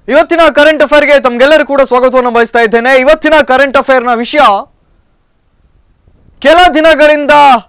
ಇವತ್ತಿನ ಕರೆಂಟ್ ಅಫೇರ್ಗೆ ತಮ್ಗೆಲ್ಲರೂ ಕೂಡ ಸ್ವಾಗತವನ್ನು ಬಯಸ್ತಾ ಇದ್ದೇನೆ ಇವತ್ತಿನ ಕರೆಂಟ್ ಅಫೇರ್ನ ವಿಷಯ ಕೆಲ ದಿನಗಳಿಂದ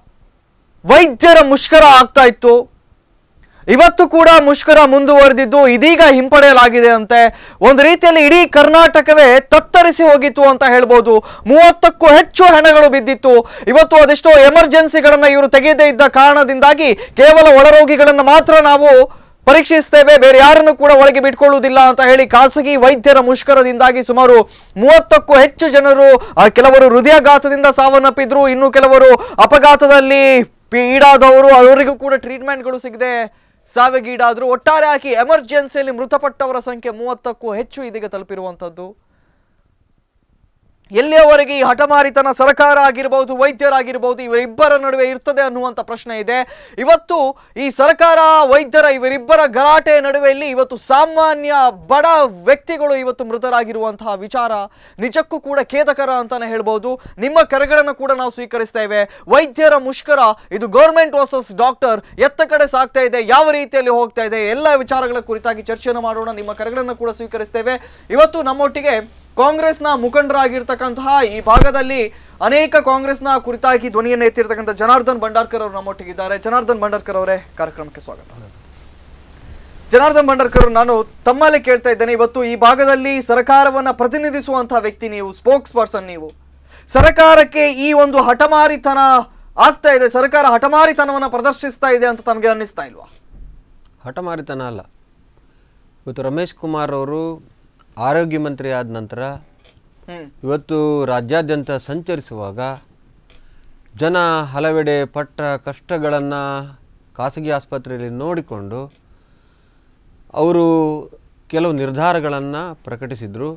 ವೈದ್ಯರ ಮುಷ್ಕರ ಆಗ್ತಾ ಇತ್ತು ಇವತ್ತು ಕೂಡ ಮುಷ್ಕರ ಮುಂದುವರೆದಿದ್ದು ಇದೀಗ ಹಿಂಪಡೆಯಲಾಗಿದೆ ಅಂತೆ ಒಂದು ರೀತಿಯಲ್ಲಿ ಇಡೀ ಕರ್ನಾಟಕವೇ ತತ್ತರಿಸಿ ಹೋಗಿತ್ತು ಅಂತ ಹೇಳ್ಬೋದು ಮೂವತ್ತಕ್ಕೂ ಹೆಚ್ಚು ಹೆಣಗಳು ಬಿದ್ದಿತ್ತು ಇವತ್ತು ಅದೆಷ್ಟೋ ಎಮರ್ಜೆನ್ಸಿಗಳನ್ನ ಇವರು ತೆಗೆಯದೇ ಇದ್ದ ಕಾರಣದಿಂದಾಗಿ ಕೇವಲ ಒಳರೋಗಿಗಳನ್ನ ಮಾತ್ರ ನಾವು ಪರೀಕ್ಷಿಸ್ತೇವೆ ಬೇರೆ ಯಾರನ್ನು ಕೂಡ ಒಳಗೆ ಬಿಟ್ಕೊಳ್ಳುವುದಿಲ್ಲ ಅಂತ ಹೇಳಿ ಖಾಸಗಿ ವೈದ್ಯರ ಮುಷ್ಕರದಿಂದಾಗಿ ಸುಮಾರು ಮೂವತ್ತಕ್ಕೂ ಹೆಚ್ಚು ಜನರು ಆ, ಕೆಲವರು ಹೃದಯಾಘಾತದಿಂದ ಸಾವನ್ನಪ್ಪಿದ್ರು ಇನ್ನು ಕೆಲವರು ಅಪಘಾತದಲ್ಲಿ ಪಿ- ಈಡಾದವರು ಅವರಿಗೂ ಕೂಡ ಟ್ರೀಟ್ಮೆಂಟ್ಗಳು ಸಿಗದೆ ಸಾವಿಗೀಡಾದ್ರು ಒಟ್ಟಾರೆ ಆಗಿ ಎಮರ್ಜೆನ್ಸಿಯಲ್ಲಿ ಮೃತಪಟ್ಟವರ ಸಂಖ್ಯೆ ಮೂವತ್ತಕ್ಕೂ ಹೆಚ್ಚು ಇದೀಗ ತಲುಪಿರುವಂಥದ್ದು ಎಲ್ಲಿಯವರೆಗೆ ಈ ಹಠಮಾರಿತನ ಸರ್ಕಾರ ಆಗಿರ್ಬೋದು ವೈದ್ಯರಾಗಿರ್ಬೋದು ಇವರಿಬ್ಬರ ನಡುವೆ ಇರ್ತದೆ ಅನ್ನುವಂಥ ಪ್ರಶ್ನೆ ಇದೆ ಇವತ್ತು ಈ ಸರ್ಕಾರ ವೈದ್ಯರ ಇವರಿಬ್ಬರ ಗಲಾಟೆ ನಡುವೆಯಲ್ಲಿ ಇವತ್ತು ಸಾಮಾನ್ಯ ಬಡ ವ್ಯಕ್ತಿಗಳು ಇವತ್ತು ಮೃತರಾಗಿರುವಂತಹ ವಿಚಾರ ನಿಜಕ್ಕೂ ಕೂಡ ಖೇದಕರ ಅಂತಾನೆ ಹೇಳ್ಬೋದು ನಿಮ್ಮ ಕರೆಗಳನ್ನು ಕೂಡ ನಾವು ಸ್ವೀಕರಿಸ್ತೇವೆ ವೈದ್ಯರ ಮುಷ್ಕರ ಇದು ಗೌರ್ಮೆಂಟ್ ವರ್ಸಸ್ ಡಾಕ್ಟರ್ ಎತ್ತ ಕಡೆ ಸಾಗ್ತಾ ಇದೆ ಯಾವ ರೀತಿಯಲ್ಲಿ ಹೋಗ್ತಾ ಇದೆ ಎಲ್ಲ ವಿಚಾರಗಳ ಕುರಿತಾಗಿ ಚರ್ಚೆಯನ್ನು ಮಾಡೋಣ ನಿಮ್ಮ ಕರೆಗಳನ್ನು ಕೂಡ ಸ್ವೀಕರಿಸ್ತೇವೆ ಇವತ್ತು ನಮ್ಮೊಟ್ಟಿಗೆ ಕಾಂಗ್ರೆಸ್ನ ಮುಖಂಡರಾಗಿರ್ತಕ್ಕಂತಹ ಈ ಭಾಗದಲ್ಲಿ ಅನೇಕ ಕಾಂಗ್ರೆಸ್ನ ಕುರಿತಾಗಿ ಧ್ವನಿಯನ್ನು ಎತ್ತಿರ್ತಕ್ಕಂಥ ಜನಾರ್ದನ್ ಭಂಡಾರ್ಕರ್ ಅವರು ನಮ್ಮೊಟ್ಟಿಗಿದ್ದಾರೆ ಜನಾರ್ದನ್ ಭಂಡಾರ್ಕರ್ ಅವರೇ ಕಾರ್ಯಕ್ರಮಕ್ಕೆ ಸ್ವಾಗತ ಜನಾರ್ದನ್ ಭಂಡಾರ್ಕರ್ ಅವರು, ನಾನು ತಮ್ಮಲ್ಲಿ ಕೇಳ್ತಾ ಇದ್ದೇನೆ ಇವತ್ತು ಈ ಭಾಗದಲ್ಲಿ ಸರ್ಕಾರವನ್ನ ಪ್ರತಿನಿಧಿಸುವಂತಹ ವ್ಯಕ್ತಿ ನೀವು ಸ್ಪೋಕ್ಸ್ ಪರ್ಸನ್ ನೀವು ಸರ್ಕಾರಕ್ಕೆ ಈ ಒಂದು ಹಠಮಾರಿತನ ಆಗ್ತಾ ಇದೆ ಸರ್ಕಾರ ಹಠಮಾರಿತನವನ್ನ ಪ್ರದರ್ಶಿಸ್ತಾ ಇದೆ ಅಂತ ತಮಗೆ ಅನ್ನಿಸ್ತಾ ಇಲ್ವಾ ಹಠಮಾರಿತನ ಅಲ್ಲ ಇವತ್ತು ರಮೇಶ್ ಕುಮಾರ್ ಅವರು ಆರೋಗ್ಯ ಮಂತ್ರಿ ಆದ ನಂತರ ಹ್ಮ್ ಇವತ್ತು ರಾಜ್ಯಾದ್ಯಂತ ಸಂಚರಿಸುವಾಗ ಜನ ಹಲವೆಡೆ ಪಟ್ಟ ಕಷ್ಟಗಳನ್ನು ಖಾಸಗಿ ಆಸ್ಪತ್ರೆಯಲ್ಲಿ ನೋಡಿಕೊಂಡು ಅವರು ಕೆಲವು ನಿರ್ಧಾರಗಳನ್ನು ಪ್ರಕಟಿಸಿದರು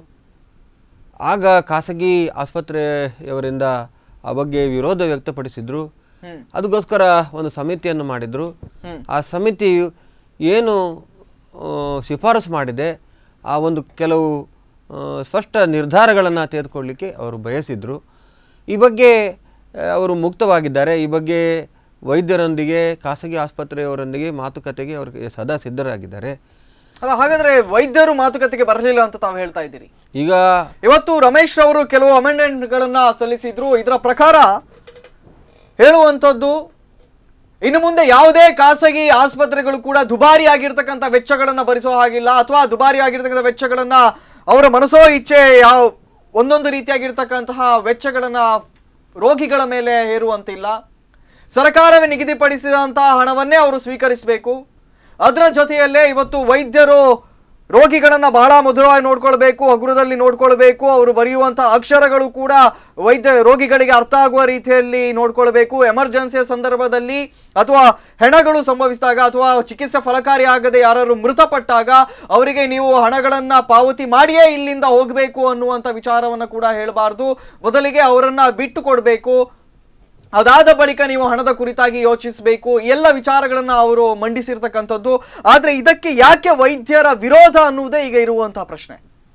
ಆಗ ಖಾಸಗಿ ಆಸ್ಪತ್ರೆಯವರಿಂದ ಆ ಬಗ್ಗೆ ವಿರೋಧ ವ್ಯಕ್ತಪಡಿಸಿದರು ಹ್ಮ್ ಅದಕ್ಕೋಸ್ಕರ ಒಂದು ಸಮಿತಿಯನ್ನು ಮಾಡಿದರು ಹ್ಮ್ ಆ ಸಮಿತಿ ಏನು ಆ, ಶಿಫಾರಸು ಮಾಡಿದೆ ಆ ಒಂದು ಕೆಲವು ಆ, ಸ್ಪಷ್ಟ ನಿರ್ಧಾರಗಳನ್ನು ತೆಗೆದುಕೊಳ್ಳಿಕ್ಕೆ ಅವರು ಬಯಸಿದರು ಈ ಬಗ್ಗೆ ಆ, ಅವರು ಮುಕ್ತವಾಗಿದ್ದಾರೆ ಈ ಬಗ್ಗೆ ವೈದ್ಯರೊಂದಿಗೆ ಖಾಸಗಿ ಆಸ್ಪತ್ರೆಯವರೊಂದಿಗೆ ಮಾತುಕತೆಗೆ ಅವರು ಸದಾ ಸಿದ್ಧರಾಗಿದ್ದಾರೆ ಅಲ್ಲ ಹಾಗಾದ್ರೆ ವೈದ್ಯರು ಮಾತುಕತೆಗೆ ಬರಲಿಲ್ಲ ಅಂತ ತಾವು ಹೇಳ್ತಾ ಇದ್ದೀರಿ ಈಗ ಇವತ್ತು ರಮೇಶ್ ಅವರು ಕೆಲವು ಅಮೆಂಡ್ಮೆಂಟ್ ಗಳನ್ನ ಸಲ್ಲಿಸಿದ್ರು ಇದರ ಪ್ರಕಾರ ಹೇಳುವಂಥದ್ದು ಇನ್ನು ಮುಂದೆ ಯಾವುದೇ ಖಾಸಗಿ ಆಸ್ಪತ್ರೆಗಳು ಕೂಡ ದುಬಾರಿ ಆಗಿರ್ತಕ್ಕಂಥ ವೆಚ್ಚಗಳನ್ನ ಭರಿಸೋ ಹಾಗಿಲ್ಲ ಅಥವಾ ದುಬಾರಿ ಆಗಿರ್ತಕ್ಕಂಥ ವೆಚ್ಚಗಳನ್ನ ಅವರ ಮನಸೋ ಇಚ್ಛೆ ಯಾವ ಒಂದೊಂದು ರೀತಿಯಾಗಿರ್ತಕ್ಕಂತಹ ವೆಚ್ಚಗಳನ್ನ ರೋಗಿಗಳ ಮೇಲೆ ಹೇರುವಂತಿಲ್ಲ ಸರ್ಕಾರವೇ ನಿಗದಿಪಡಿಸಿದಂತಹ ಹಣವನ್ನೇ ಅವರು ಸ್ವೀಕರಿಸಬೇಕು ಅದರ ಜೊತೆಯಲ್ಲೇ ಇವತ್ತು ವೈದ್ಯರು ರೋಗಿಗಳನ್ನ ಬಹಳ ಮಧುರವಾಗಿ ನೋಡ್ಕೊಳ್ಬೇಕು ಹಗುರದಲ್ಲಿ ನೋಡ್ಕೊಳ್ಬೇಕು ಅವರು ಬರೆಯುವಂತಹ ಅಕ್ಷರಗಳು ಕೂಡ ವೈದ್ಯ ರೋಗಿಗಳಿಗೆ ಅರ್ಥ ಆಗುವ ರೀತಿಯಲ್ಲಿ ನೋಡ್ಕೊಳ್ಬೇಕು ಎಮರ್ಜೆನ್ಸಿಯ ಸಂದರ್ಭದಲ್ಲಿ ಅಥವಾ ಹೆಣಗಳು ಸಂಭವಿಸಿದಾಗ ಅಥವಾ ಚಿಕಿತ್ಸೆ ಫಲಕಾರಿ ಆಗದೆ ಯಾರು ಮೃತಪಟ್ಟಾಗ ಅವರಿಗೆ ನೀವು ಹಣಗಳನ್ನ ಪಾವತಿ ಮಾಡಿಯೇ ಇಲ್ಲಿಂದ ಹೋಗಬೇಕು ಅನ್ನುವಂಥ ವಿಚಾರವನ್ನ ಕೂಡ ಹೇಳಬಾರ್ದು ಮೊದಲಿಗೆ ಅವರನ್ನ ಬಿಟ್ಟು ಕೊಡಬೇಕು ಅದಾದ ಬಳಿಕ ನೀವು ಹಣದ ಕುರಿತಾಗಿ ಯೋಚಿಸಬೇಕು ಎಲ್ಲ ವಿಚಾರಗಳನ್ನ ಅವರು ಮಂಡಿಸಿರ್ತಕ್ಕಂಥದ್ದು ಆದ್ರೆ ಇದಕ್ಕೆ ಯಾಕೆ ವೈದ್ಯರ ವಿರೋಧ ಅನ್ನುವುದೇ ಈಗ ಇರುವಂತಹ ಪ್ರಶ್ನೆ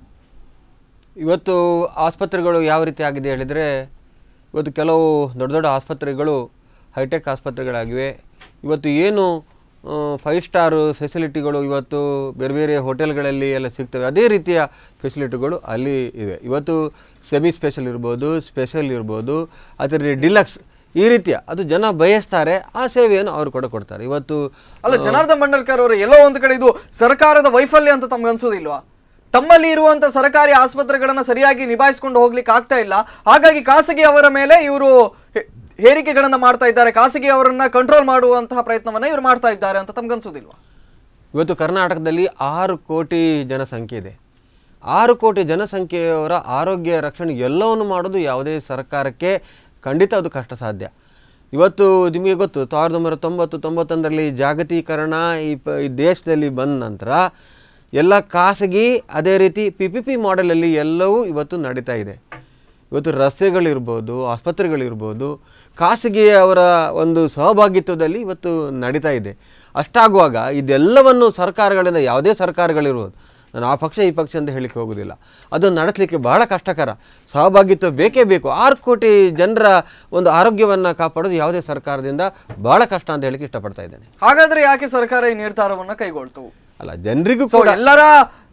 ಇವತ್ತು ಆಸ್ಪತ್ರೆಗಳು ಯಾವ ರೀತಿ ಆಗಿದೆ ಹೇಳಿದರೆ ಇವತ್ತು ಕೆಲವು ದೊಡ್ಡ ದೊಡ್ಡ ಆಸ್ಪತ್ರೆಗಳು ಹೈಟೆಕ್ ಆಸ್ಪತ್ರೆಗಳಾಗಿವೆ ಇವತ್ತು ಏನು ಫೈವ್ ಸ್ಟಾರ್ ಫೆಸಿಲಿಟಿಗಳು ಇವತ್ತು ಬೇರೆ ಬೇರೆ ಹೋಟೆಲ್ಗಳಲ್ಲಿ ಎಲ್ಲ ಸಿಗ್ತವೆ ಅದೇ ರೀತಿಯ ಫೆಸಿಲಿಟಿಗಳು ಅಲ್ಲಿ ಇವೆ ಇವತ್ತು ಸೆಮಿ ಸ್ಪೆಷಲ್ ಇರ್ಬೋದು ಸ್ಪೆಷಲ್ ಇರ್ಬೋದು ಅದರಲ್ಲಿ ಡಿಲಕ್ಸ್ ಈ ರೀತಿಯ ಅದು ಜನ ಬಯಸ್ತಾರೆ ಆ ಸೇವೆಯನ್ನು ಅವರು ಕೂಡ ಕೊಡ್ತಾರೆ ಇವತ್ತು ಅಲ್ಲ ಜನಾರ್ದನ್ ಭಂಡಾರ್ಕರ್ ಅವರು ಎಲ್ಲೋ ಒಂದು ಕಡೆ ಇದು ಸರ್ಕಾರದ ವೈಫಲ್ಯ ಅಂತ ತಮ್ಗೆ ಅನ್ಸೋದಿಲ್ವಾ ತಮ್ಮಲ್ಲಿ ಇರುವಂತ ಸರ್ಕಾರಿ ಆಸ್ಪತ್ರೆಗಳನ್ನ ಸರಿಯಾಗಿ ನಿಭಾಯಿಸ್ಕೊಂಡು ಹೋಗ್ಲಿಕ್ಕೆ ಆಗ್ತಾ ಇಲ್ಲ ಹಾಗಾಗಿ ಖಾಸಗಿ ಅವರ ಮೇಲೆ ಇವರು ಹೇರಿಕೆಗಳನ್ನ ಮಾಡ್ತಾ ಇದ್ದಾರೆ ಖಾಸಗಿ ಅವರನ್ನ ಕಂಟ್ರೋಲ್ ಮಾಡುವಂತಹ ಪ್ರಯತ್ನವನ್ನ ಇವರು ಮಾಡ್ತಾ ಇದ್ದಾರೆ ಅಂತ ತಮ್ಗನ್ಸೋದಿಲ್ವಾ ಇವತ್ತು ಕರ್ನಾಟಕದಲ್ಲಿ ಆರು ಕೋಟಿ ಜನಸಂಖ್ಯೆ ಇದೆ ಆರು ಕೋಟಿ ಜನಸಂಖ್ಯೆಯವರ ಆರೋಗ್ಯ ರಕ್ಷಣೆ ಎಲ್ಲವನ್ನು ಮಾಡೋದು ಯಾವುದೇ ಸರ್ಕಾರಕ್ಕೆ ಖಂಡಿತ ಅದು ಕಷ್ಟ ಸಾಧ್ಯ ಇವತ್ತು ನಿಮಗೆ ಗೊತ್ತು ಸಾವಿರದ ಒಂಬೈನೂರ ತೊಂಬತ್ತು ತೊಂಬತ್ತೊಂದರಲ್ಲಿ ಜಾಗತೀಕರಣ ಈ ಪ ಈ ದೇಶದಲ್ಲಿ ಬಂದ ನಂತರ ಎಲ್ಲ ಖಾಸಗಿ ಅದೇ ರೀತಿ ಪಿ ಪಿ ಪಿ ಮಾಡೆಲಲ್ಲಿ ಎಲ್ಲವೂ ಇವತ್ತು ನಡೀತಾ ಇದೆ ಇವತ್ತು ರಸ್ತೆಗಳಿರ್ಬೋದು ಆಸ್ಪತ್ರೆಗಳಿರ್ಬೋದು ಖಾಸಗಿಯವರ ಒಂದು ಸಹಭಾಗಿತ್ವದಲ್ಲಿ ಇವತ್ತು ನಡೀತಾ ಇದೆ ಅಷ್ಟಾಗುವಾಗ ಇದೆಲ್ಲವನ್ನು ಸರ್ಕಾರಗಳಿಂದ ಯಾವುದೇ ಸರ್ಕಾರಗಳಿರ್ಬೋದು ನಾನು ಆ ಪಕ್ಷ ಈ ಪಕ್ಷ ಅಂತ ಹೇಳಿಕ್ಕೆ ಹೋಗೋದಿಲ್ಲ ಅದನ್ನು ನಡೆಸಲಿಕ್ಕೆ ಬಹಳ ಕಷ್ಟಕರ ಸಹಭಾಗಿತ್ವ ಬೇಕೇ ಬೇಕು ಆರು ಕೋಟಿ ಜನರ ಒಂದು ಆರೋಗ್ಯವನ್ನು ಕಾಪಾಡೋದು ಯಾವುದೇ ಸರ್ಕಾರದಿಂದ ಬಹಳ ಕಷ್ಟ ಅಂತ ಹೇಳಿಕ್ಕೆ ಇಷ್ಟಪಡ್ತಾ ಇದ್ದೇನೆ ಹಾಗಾದ್ರೆ ಯಾಕೆ ಸರ್ಕಾರ ಈ ನಿರ್ಧಾರವನ್ನ ಕೈಗೊಳ್ತು ಅಲ್ಲ ಜನರಿಗೂ ಸೊ ಕೂಡ ಎಲ್ಲರ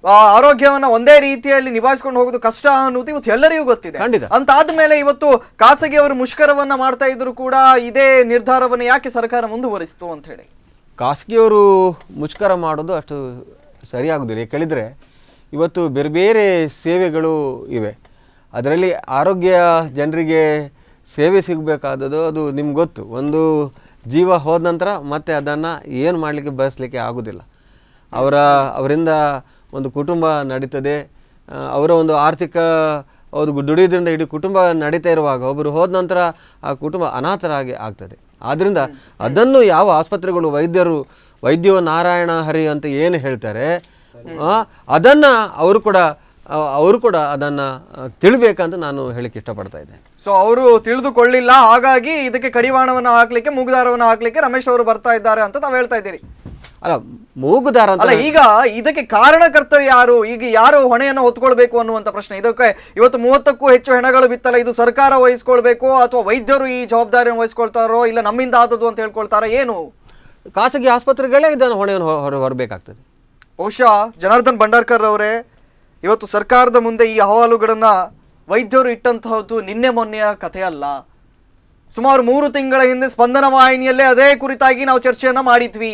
ಆ, ಆರೋಗ್ಯವನ್ನ ಒಂದೇ ರೀತಿಯಲ್ಲಿ ನಿಭಾಯಿಸ್ಕೊಂಡು ಹೋಗೋದು ಕಷ್ಟ ಅನ್ನೋದು ಇವತ್ತು ಎಲ್ಲರಿಗೂ ಗೊತ್ತಿದೆ ಖಂಡಿತ. ಅಂತಾದ್ಮೇಲೆ ಇವತ್ತು ಖಾಸಗಿ ಅವರು ಮುಷ್ಕರವನ್ನ ಮಾಡ್ತಾ ಇದ್ರು ಕೂಡ ಇದೇ ನಿರ್ಧಾರವನ್ನ ಯಾಕೆ ಸರ್ಕಾರ ಮುಂದುವರಿಸಿತು ಅಂತ ಹೇಳಿ ಖಾಸಗಿಯವರು ಮುಷ್ಕರ ಮಾಡೋದು ಅಷ್ಟು ಸರಿಯಾಗೋದಿಲ್ಲ ಕೇಳಿದರೆ ಇವತ್ತು ಬೇರೆ ಬೇರೆ ಸೇವೆಗಳು ಇವೆ ಅದರಲ್ಲಿ ಆರೋಗ್ಯ ಜನರಿಗೆ ಸೇವೆ ಸಿಗಬೇಕಾದದ್ದು ಅದು ನಿಮ್ಗೆ ಗೊತ್ತು ಒಂದು ಜೀವ ಹೋದ ನಂತರ ಮತ್ತೆ ಅದನ್ನು ಏನು ಮಾಡಲಿಕ್ಕೆ ಬಯಸಲಿಕ್ಕೆ ಆಗೋದಿಲ್ಲ ಅವರ ಅವರಿಂದ ಒಂದು ಕುಟುಂಬ ನಡೀತದೆ ಆ, ಅವರ ಒಂದು ಆರ್ಥಿಕ ಒಂದು ದುಡಿಯೋದ್ರಿಂದ ಇಡೀ ಕುಟುಂಬ ನಡೀತಾ ಇರುವಾಗ ಒಬ್ಬರು ಹೋದ ನಂತರ ಆ ಕುಟುಂಬ ಅನಾಥರಾಗಿ ಆಗ್ತದೆ ಆದ್ದರಿಂದ ಅದನ್ನು ಯಾವ ಆಸ್ಪತ್ರೆಗಳು ವೈದ್ಯರು ವೈದ್ಯೋ ನಾರಾಯಣ ಹರಿ ಅಂತ ಏನು ಹೇಳ್ತಾರೆ ಆ, ಅದನ್ನ ಅವರು ಕೂಡ ಆ, ಅವರು ಕೂಡ ಅದನ್ನ ಆ, ತಿಳ್ಬೇಕಂತ ನಾನು ಹೇಳಿಕ್ಕೆ ಇಷ್ಟಪಡ್ತಾ ಇದ್ದೇನೆ ಸೊ ಅವರು ತಿಳಿದುಕೊಳ್ಳಿಲ್ಲ ಹಾಗಾಗಿ ಇದಕ್ಕೆ ಕಡಿವಾಣವನ್ನ ಹಾಕ್ಲಿಕ್ಕೆ ಮೂಗುದಾರವನ್ನ ಹಾಕ್ಲಿಕ್ಕೆ ರಮೇಶ್ ಅವರು ಬರ್ತಾ ಇದ್ದಾರೆ ಅಂತ ತಾವ್ ಹೇಳ್ತಾ ಇದ್ದೀರಿ ಅಲ್ಲ ಮೂಗುದಾರ ಅಂತ ಅಲ್ಲ ಈಗ ಇದಕ್ಕೆ ಕಾರಣಕರ್ತರು ಯಾರು ಈಗ ಯಾರು ಹೊಣೆಯನ್ನು ಹೊತ್ಕೊಳ್ಬೇಕು ಅನ್ನುವಂತ ಪ್ರಶ್ನೆ ಇದಕ್ಕೆ ಇವತ್ತು ಮೂವತ್ತಕ್ಕೂ ಹೆಚ್ಚು ಹೆಣಗಳು ಬಿತ್ತಲ್ಲ ಇದು ಸರ್ಕಾರ ವಹಿಸ್ಕೊಳ್ಬೇಕು ಅಥವಾ ವೈದ್ಯರು ಈ ಜವಾಬ್ದಾರಿಯನ್ನು ವಹಿಸ್ಕೊಳ್ತಾರೋ ಇಲ್ಲ ನಮ್ಮಿಂದ ಆದದ್ದು ಅಂತ ಹೇಳ್ಕೊಳ್ತಾರ ಏನು ಖಾಸಗಿ ಆಸ್ಪತ್ರೆಗಳೇ ಇದನ್ನು ಹೊಣೆಯನ್ನು ಹೊ- ಹೊರ ಹೊರಬೇಕಾಗ್ತದೆ ಬಹುಶಃ ಜನಾರ್ದನ್ ಭಂಡಾರ್ಕರ್ ಅವರೇ ಇವತ್ತು ಸರ್ಕಾರದ ಮುಂದೆ ಈ ಅಹವಾಲುಗಳನ್ನ ವೈದ್ಯರು ಇಟ್ಟಂತಹದ್ದು ನಿನ್ನೆ ಮೊನ್ನೆಯ ಕಥೆ ಅಲ್ಲ ಸುಮಾರು ಮೂರು ತಿಂಗಳ ಹಿಂದೆ ಸ್ಪಂದನ ವಾಹಿನಿಯಲ್ಲೇ ಅದೇ ಕುರಿತಾಗಿ ನಾವು ಚರ್ಚೆಯನ್ನ ಮಾಡಿದ್ವಿ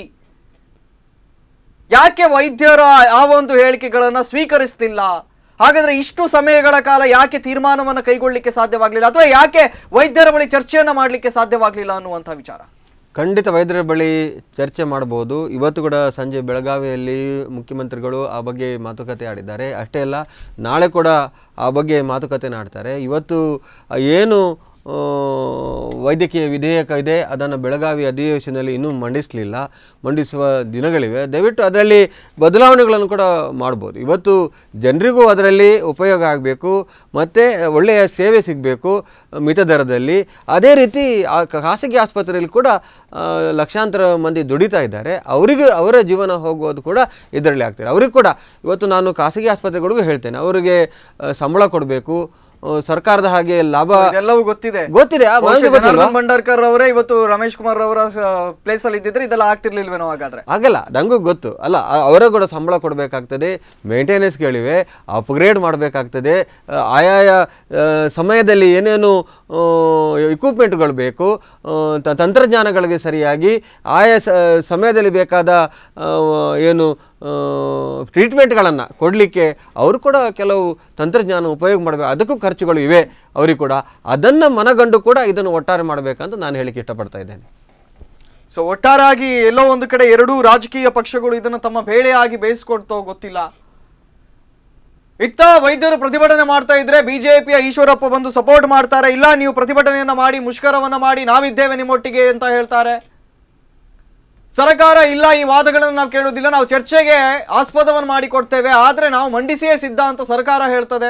ಯಾಕೆ ವೈದ್ಯರ ಆ ಒಂದು ಹೇಳಿಕೆಗಳನ್ನ ಸ್ವೀಕರಿಸ್ತಿಲ್ಲ ಹಾಗಾದ್ರೆ ಇಷ್ಟು ಸಮಯಗಳ ಕಾಲ ಯಾಕೆ ತೀರ್ಮಾನವನ್ನ ಕೈಗೊಳ್ಳಿಕ್ಕೆ ಸಾಧ್ಯವಾಗ್ಲಿಲ್ಲ ಅಥವಾ ಯಾಕೆ ವೈದ್ಯರ ಬಳಿ ಚರ್ಚೆಯನ್ನ ಮಾಡ್ಲಿಕ್ಕೆ ಸಾಧ್ಯವಾಗ್ಲಿಲ್ಲ ಅನ್ನುವಂಥ ವಿಚಾರ ಖಂಡಿತ ವೈದ್ಯರ ಬಳಿ ಚರ್ಚೆ ಮಾಡಬಹುದು ಇವತ್ತು ಕೂಡ ಸಂಜೆ ಬೆಳಗಾವಿಯಲ್ಲಿ ಮುಖ್ಯಮಂತ್ರಿಗಳು ಆ ಬಗ್ಗೆ ಮಾತುಕತೆ ಆಡಿದ್ದಾರೆ ಅಷ್ಟೇ ಅಲ್ಲ ನಾಳೆ ಕೂಡ ಆ ಬಗ್ಗೆ ಮಾತುಕತೆ ಆಡ್ತಾರೆ ಇವತ್ತು ಆ ಏನು ಆ, ವೈದ್ಯಕೀಯ ವಿಧೇಯಕ ಇದೆ ಅದನ್ನು ಬೆಳಗಾವಿ ಅಧಿವೇಶನದಲ್ಲಿ ಇನ್ನೂ ಮಂಡಿಸಲಿಲ್ಲ ಮಂಡಿಸುವ ದಿನಗಳಿವೆ ದಯವಿಟ್ಟು ಅದರಲ್ಲಿ ಬದಲಾವಣೆಗಳನ್ನು ಕೂಡ ಮಾಡ್ಬೋದು ಇವತ್ತು ಜನರಿಗೂ ಅದರಲ್ಲಿ ಉಪಯೋಗ ಆಗಬೇಕು ಮತ್ತು ಒಳ್ಳೆಯ ಸೇವೆ ಸಿಗಬೇಕು ಮಿತ ದರದಲ್ಲಿ ಅದೇ ರೀತಿ ಆ ಖಾಸಗಿ ಆಸ್ಪತ್ರೆಯಲ್ಲಿ ಕೂಡ ಆ, ಲಕ್ಷಾಂತರ ಮಂದಿ ದುಡಿತಾ ಇದ್ದಾರೆ ಅವರಿಗೆ ಅವರ ಜೀವನ ಹೋಗೋದು ಕೂಡ ಇದರಲ್ಲಿ ಆಗ್ತಾರೆ ಅವ್ರಿಗೆ ಕೂಡ ಇವತ್ತು ನಾನು ಖಾಸಗಿ ಆಸ್ಪತ್ರೆಗಳಿಗೂ ಹೇಳ್ತೇನೆ ಅವರಿಗೆ ಆ, ಸಂಬಳ ಕೊಡಬೇಕು ಸರ್ಕಾರದ ಹಾಗೆ ಲಾಭ ಇದೆಲ್ಲವೂ ಗೊತ್ತಿದೆ ಗೊತ್ತಿದೆ ಆ ಬಹುಶಃ ಮನೆಗೆ ಗೊತ್ತಿಲ್ವಾ? ಜನಾರ್ದನ್ ಭಂಡಾರ್ಕರ್ ಅವರೇ ಇವತ್ತು ರಮೇಶ್ ಕುಮಾರ್ ಅವರ ಪ್ಲೇಸ್ ಅಲ್ಲಿ ಇದ್ದಿದ್ರೆ ಇದೆಲ್ಲ ಆಗ್ತಿರ್ಲಿಲ್ವೇನೋ ಹಾಗಾದ್ರೆ ಆಗಲ್ಲ ನಂಗೂ ಗೊತ್ತು ಅಲ್ಲ ಆ- ಅವರ ಕೂಡ ಸಂಬಳ ಕೊಡಬೇಕಾಗ್ತದೆ ಮೇಂಟೆನೆನ್ಸ್ಗಳಿವೆ ಅಪ್ಗ್ರೇಡ್ ಮಾಡಬೇಕಾಗ್ತದೆ ಆಯಾಯ ಆ, ಸಮಯದಲ್ಲಿ ಏನೇನು ಇಕ್ವಿಪ್ಮೆಂಟ್ಗಳು ಬೇಕು ಆ, ತ- ತಂತ್ರಜ್ಞಾನಗಳಿಗೆ ಸರಿಯಾಗಿ ಆಯಾ ಸ- ಸಮಯದಲ್ಲಿ ಬೇಕಾದ ಆ, ಏನು ಟ್ರೀಟ್ಮೆಂಟ್ಗಳನ್ನು ಕೊಡಲಿಕ್ಕೆ ಅವರು ಕೂಡ ಕೆಲವು ತಂತ್ರಜ್ಞಾನ ಉಪಯೋಗ ಮಾಡಬೇಕು ಅದಕ್ಕೂ ಖರ್ಚುಗಳು ಇವೆ ಅವರಿಗೆ ಕೂಡ ಅದನ್ನು ಮನಗಂಡು ಕೂಡ ಇದನ್ನು ಒಟ್ಟಾರೆ ಮಾಡಬೇಕಂತ ನಾನು ಹೇಳಿಕ್ಕೆ ಇಷ್ಟಪಡ್ತಾ ಇದ್ದೇನೆ ಸೊ ಒಟ್ಟಾರಾಗಿ ಎಲ್ಲೋ ಒಂದು ಕಡೆ ಎರಡೂ ರಾಜಕೀಯ ಪಕ್ಷಗಳು ಇದನ್ನ ತಮ್ಮ ಬೇಳೆಯಾಗಿ ಬೇಯಿಸ್ಕೊಡ್ತೋ ಗೊತ್ತಿಲ್ಲ ಇತ್ತ ವೈದ್ಯರು ಪ್ರತಿಭಟನೆ ಮಾಡ್ತಾ ಇದ್ರೆ ಬಿಜೆಪಿಯ ಈಶ್ವರಪ್ಪ ಬಂದು ಸಪೋರ್ಟ್ ಮಾಡ್ತಾರೆ ಇಲ್ಲ ನೀವು ಪ್ರತಿಭಟನೆಯನ್ನ ಮಾಡಿ ಮುಷ್ಕರವನ್ನ ಮಾಡಿ ನಾವಿದ್ದೇವೆ ನಿಮ್ಮೊಟ್ಟಿಗೆ ಅಂತ ಹೇಳ್ತಾರೆ ಸರ್ಕಾರ ಇಲ್ಲ ಈ ವಾದಗಳನ್ನು ನಾವು ಕೇಳೋದಿಲ್ಲ ನಾವು ಚರ್ಚೆಗೆ ಆಸ್ಪದವನ್ನು ಮಾಡಿ ಕೊಡ್ತೇವೆ ಆದ್ರೆ ನಾವು ಮಂಡಿಸಿಯೇ ಸಿದ್ಧ ಅಂತ ಸರ್ಕಾರ ಹೇಳ್ತದೆ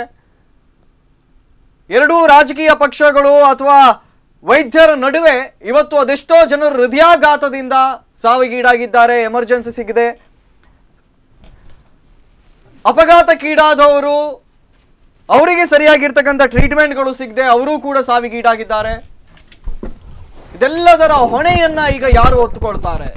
ಎರಡೂ ರಾಜಕೀಯ ಪಕ್ಷಗಳು ಅಥವಾ ವೈದ್ಯರ ನಡುವೆ ಇವತ್ತು ಅದೆಷ್ಟೋ ಜನರು ಹೃದಯಾಘಾತದಿಂದ ಸಾವಿಗೀಡಾಗಿದ್ದಾರೆ ಎಮರ್ಜೆನ್ಸಿ ಸಿಗಿದೆ ಅಪಘಾತಕ್ಕೀಡಾದವರು ಅವರಿಗೆ ಸರಿಯಾಗಿರ್ತಕ್ಕಂಥ ಟ್ರೀಟ್ಮೆಂಟ್ಗಳು ಸಿಗದೆ ಅವರೂ ಕೂಡ ಸಾವಿಗೀಡಾಗಿದ್ದಾರೆ ಇದೆಲ್ಲದರ ಹೊಣೆಯನ್ನ ಈಗ ಯಾರು ಹೊತ್ತುಕೊಳ್ತಾರೆ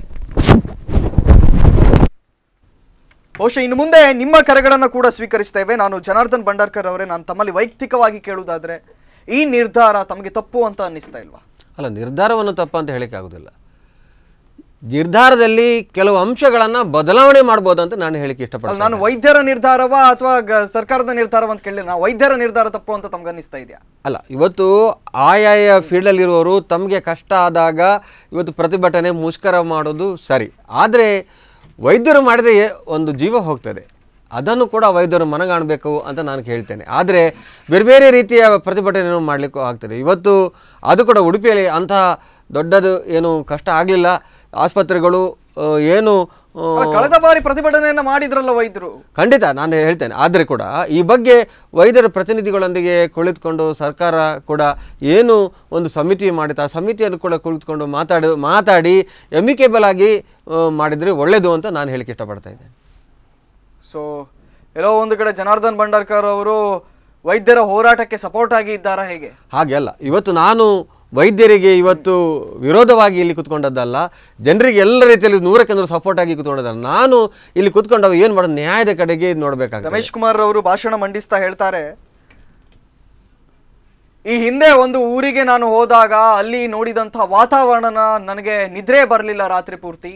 ಬಹುಶಃ ಇನ್ನು ಮುಂದೆ ನಿಮ್ಮ ಕರೆಗಳನ್ನು ಕೂಡ ಸ್ವೀಕರಿಸ್ತೇವೆ ನಾನು ಜನಾರ್ದನ್ ಭಂಡಾರ್ಕರ್ ಅವರೇ ನಾನು ತಮ್ಮಲ್ಲಿ ವೈಯಕ್ತಿಕವಾಗಿ ಕೇಳುವುದಾದ್ರೆ ಈ ನಿರ್ಧಾರ ತಮಗೆ ತಪ್ಪು ಅಂತ ಅನ್ನಿಸ್ತಾ ಇಲ್ವಾ ಅಲ್ಲ ನಿರ್ಧಾರವನ್ನು ತಪ್ಪ ಅಂತ ಹೇಳಿಕ್ಕೆ ಆಗೋದಿಲ್ಲ ನಿರ್ಧಾರದಲ್ಲಿ ಕೆಲವು ಅಂಶಗಳನ್ನು ಬದಲಾವಣೆ ಮಾಡ್ಬೋದು ಅಂತ ನಾನು ಹೇಳಿಕ್ಕೆ ಅಲ್ಲ ಇಷ್ಟಪಡ್ತೀನಿ ನಾನು ವೈದ್ಯರ ನಿರ್ಧಾರವ ಅಥವಾ ಗ- ಸರ್ಕಾರದ ನಿರ್ಧಾರವ ಅಂತ ಕೇಳಿಲ್ಲ ನಾವು ವೈದ್ಯರ ನಿರ್ಧಾರ ತಪ್ಪು ಅಂತ ತಮ್ಗೆ ಅನ್ನಿಸ್ತಾ ಇದೆಯಾ ಅಲ್ಲ ಇವತ್ತು ಆಯಾಯ ಫೀಲ್ಡಲ್ಲಿರುವವರು ತಮಗೆ ಕಷ್ಟ ಆದಾಗ ಇವತ್ತು ಪ್ರತಿಭಟನೆ ಮುಷ್ಕರ ಮಾಡೋದು ಸರಿ ಆದರೆ ವೈದ್ಯರು ಮಾಡಿದರೆ ಒಂದು ಜೀವ ಹೋಗ್ತದೆ ಅದನ್ನು ಕೂಡ ವೈದ್ಯರು ಮನಗಾಣಬೇಕು ಅಂತ ನಾನು ಹೇಳ್ತೇನೆ ಆದರೆ ಬೇರೆ ಬೇರೆ ರೀತಿಯ ಪ್ರತಿಭಟನೆಯನ್ನು ಮಾಡಲಿಕ್ಕೂ ಆಗ್ತದೆ ಇವತ್ತು ಅದು ಕೂಡ ಉಡುಪಿಯಲ್ಲಿ ಅಂತಹ ದೊಡ್ಡದು ಏನು ಕಷ್ಟ ಆಗಲಿಲ್ಲ ಆಸ್ಪತ್ರೆಗಳು ಆ, ಏನು ಆ, ಅಲ್ಲ, ಕಳೆದ ಬಾರಿ ಪ್ರತಿಭಟನೆಯನ್ನ ಮಾಡಿದ್ರಲ್ಲ ವೈದ್ಯರು ಖಂಡಿತ ನಾನು ಹೇಳ್ತೇನೆ ಆದರೆ ಕೂಡ ಈ ಬಗ್ಗೆ ವೈದ್ಯರ ಪ್ರತಿನಿಧಿಗಳೊಂದಿಗೆ ಕುಳಿತುಕೊಂಡು ಸರ್ಕಾರ ಕೂಡ ಏನು ಒಂದು ಸಮಿತಿ ಮಾಡಿತ್ತು ಆ ಸಮಿತಿಯನ್ನು ಕೂಡ ಕುಳಿತುಕೊಂಡು ಮಾತಾಡಿ ಮಾತಾಡಿ ಎಮಿಕೇಬಲ್ ಆಗಿ ಆ, ಮಾಡಿದರೆ ಒಳ್ಳೆಯದು ಅಂತ ನಾನು ಹೇಳಿಕ್ಕೆ ಇಷ್ಟಪಡ್ತಾ ಇದ್ದೇನೆ ಸೊ ಎಲ್ಲೋ ಒಂದು ಕಡೆ ಜನಾರ್ದನ್ ಭಂಡಾರ್ಕರ್ ಅವರು ವೈದ್ಯರ ಹೋರಾಟಕ್ಕೆ ಸಪೋರ್ಟ್ ಆಗಿ ಇದ್ದಾರಾ ಹೇಗೆ ಹಾಗೆ ಅಲ್ಲ ಇವತ್ತು ನಾನು ವೈದ್ಯರಿಗೆ ಇವತ್ತು ವಿರೋಧವಾಗಿ ಇಲ್ಲಿ ಕುತ್ಕೊಂಡದ್ದಲ್ಲ ಜನರಿಗೆ ಎಲ್ಲ ರೀತಿಯಲ್ಲಿ ನೂರಕ್ಕೆ ನೂರು ಸಪೋರ್ಟ್ ಆಗಿ ಕುತ್ಕೊಂಡದ್ದಲ್ಲ ನಾನು ಇಲ್ಲಿ ಕುತ್ಕೊಂಡಾಗ ಏನು ಮಾಡೋದು ನ್ಯಾಯದ ಕಡೆಗೆ ನೋಡ್ಬೇಕಾಗ್ತದೆ ರಮೇಶ್ ಕುಮಾರ್ ಅವರು ಭಾಷಣ ಮಂಡಿಸ್ತಾ ಹೇಳ್ತಾರೆ ಈ ಹಿಂದೆ ಒಂದು ಊರಿಗೆ ನಾನು ಹೋದಾಗ ಅಲ್ಲಿ ನೋಡಿದಂಥ ವಾತಾವರಣನ ನನಗೆ ನಿದ್ರೆ ಬರಲಿಲ್ಲ ರಾತ್ರಿ ಪೂರ್ತಿ